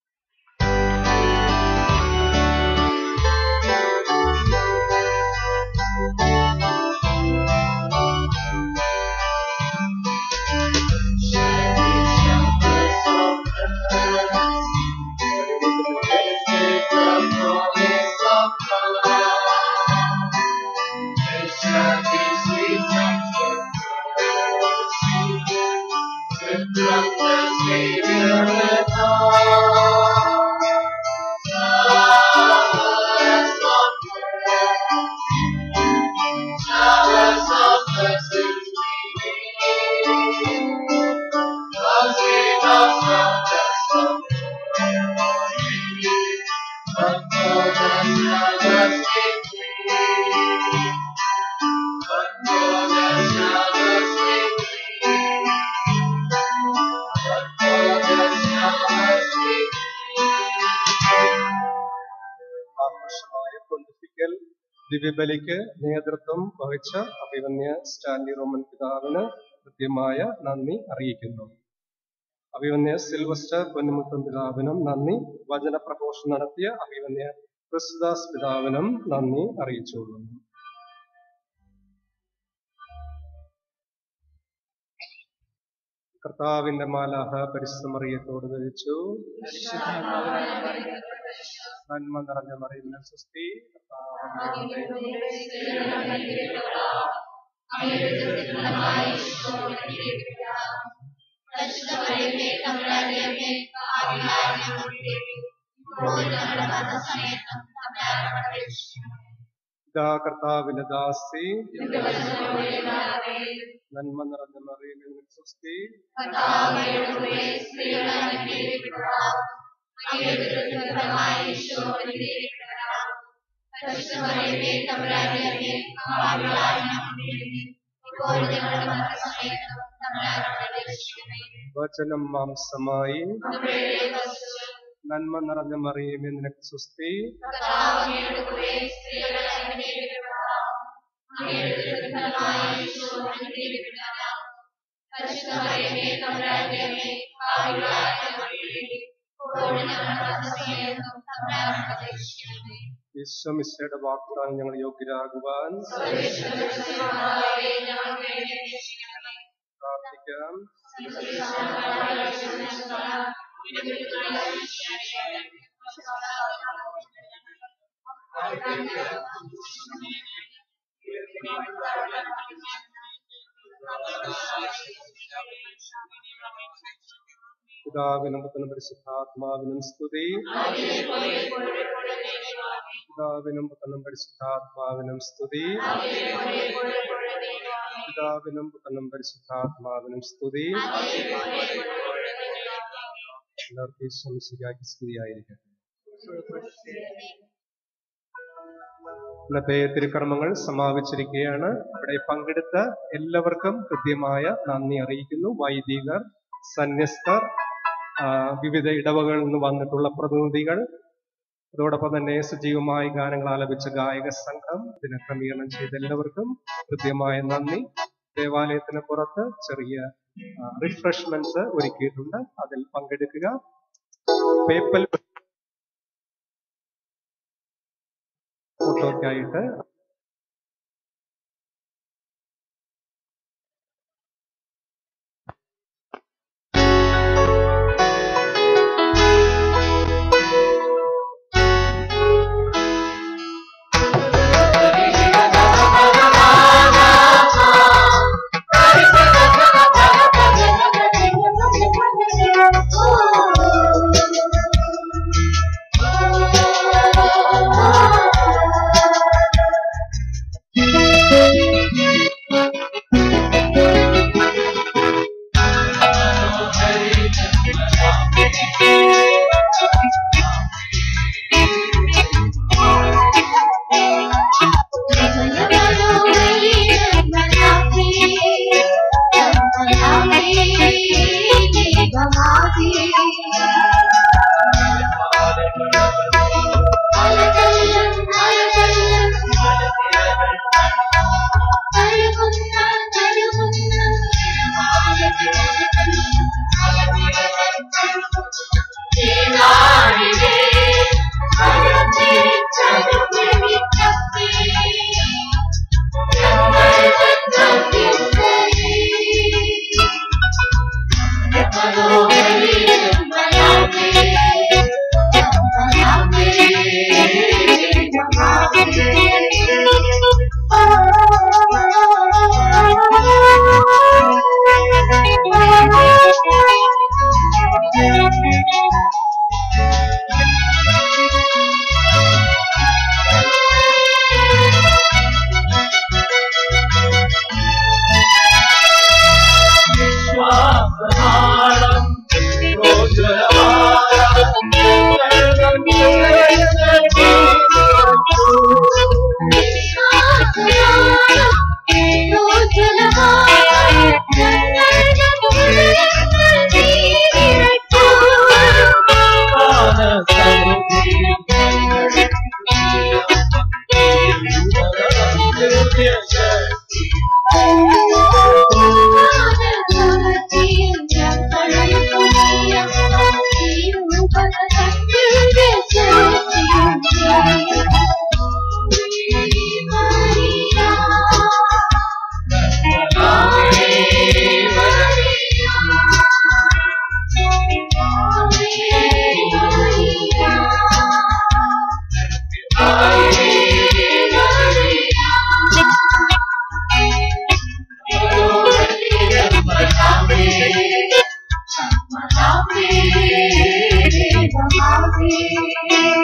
ആഘോഷമായ പൊന്തിപ്പിക്കൽ ദിവ്യബലിക്ക് നേതൃത്വം വഹിച്ച അഭിമന്യ സ്റ്റാൻലി റോമൻ പിതാവിന് കൃത്യമായ നന്ദി അറിയിക്കുന്നു അഭിമന്യ സിൽവസ്റ്റർ പൊന്നുമുത്തം പിതാവിനും നന്ദി വചന പ്രഘോഷം നടത്തിയ അഭിമന്യ ക്രിസ്തുദാസ് പിതാവിനും നന്ദി അറിയിച്ചുകൊള്ളുന്നു കർത്താവിന്റെ മാലാഹ പരിശ്രമറിയത്തോട് കഴിച്ചു നന്മ നിറഞ്ഞ മറിയുന്ന സുസ്ഥി ഇതാ കർത്താവിന്റെ ദാസി നന്മ നിറഞ്ഞ മറിയുന്ന സുസ്ഥി വചനം മാംസമായി നന്മ നിറഞ്ഞ മറിയുമേ നിനക്ക് സുസ്ഥി വിശ്വമിശയുടെ വാഗ്ദാനം ഞങ്ങൾ യോഗ്യരാകുവാൻ പ്രാർത്ഥിക്കാം പിതാവിനും പുത്രനും പരിശുദ്ധാത്മാവിനും സ്തുതി പിതാവിനും പുത്രനും പരിശുദ്ധാത്മാവിനും സ്തുതി പിതാവിനും പുത്രനും പരിശുദ്ധാത്മാവിനും സ്തുതി എല്ലാവർക്കും ഈശ്വമിശിക്കാക്കി സ്തുതിയായിരിക്കട്ടെ ഇന്നത്തെ തിരുക്കർമ്മങ്ങൾ സമാപിച്ചിരിക്കുകയാണ് ഇവിടെ പങ്കെടുത്ത എല്ലാവർക്കും കൃത്യമായ നന്ദി അറിയിക്കുന്നു വൈദികർ സന്യസ്തർ ആ, വിവിധ ഇടവകളിൽ നിന്ന് വന്നിട്ടുള്ള പ്രതിനിധികൾ അതോടൊപ്പം തന്നെ സജീവമായ ഗാനങ്ങൾ ആലപിച്ച ഗായക സംഘം ഇതിനെ ക്രമീകരണം ചെയ്ത എല്ലാവർക്കും കൃത്യമായ നന്ദി ദേവാലയത്തിന് പുറത്ത് ചെറിയ റിഫ്രഷ്മെന്റ്സ് ഒരുക്കിയിട്ടുണ്ട് അതിൽ പങ്കെടുക്കുക പേപ്പൽ ഫോട്ടോയ്ക്കായിട്ട് Oh Ave, Ave.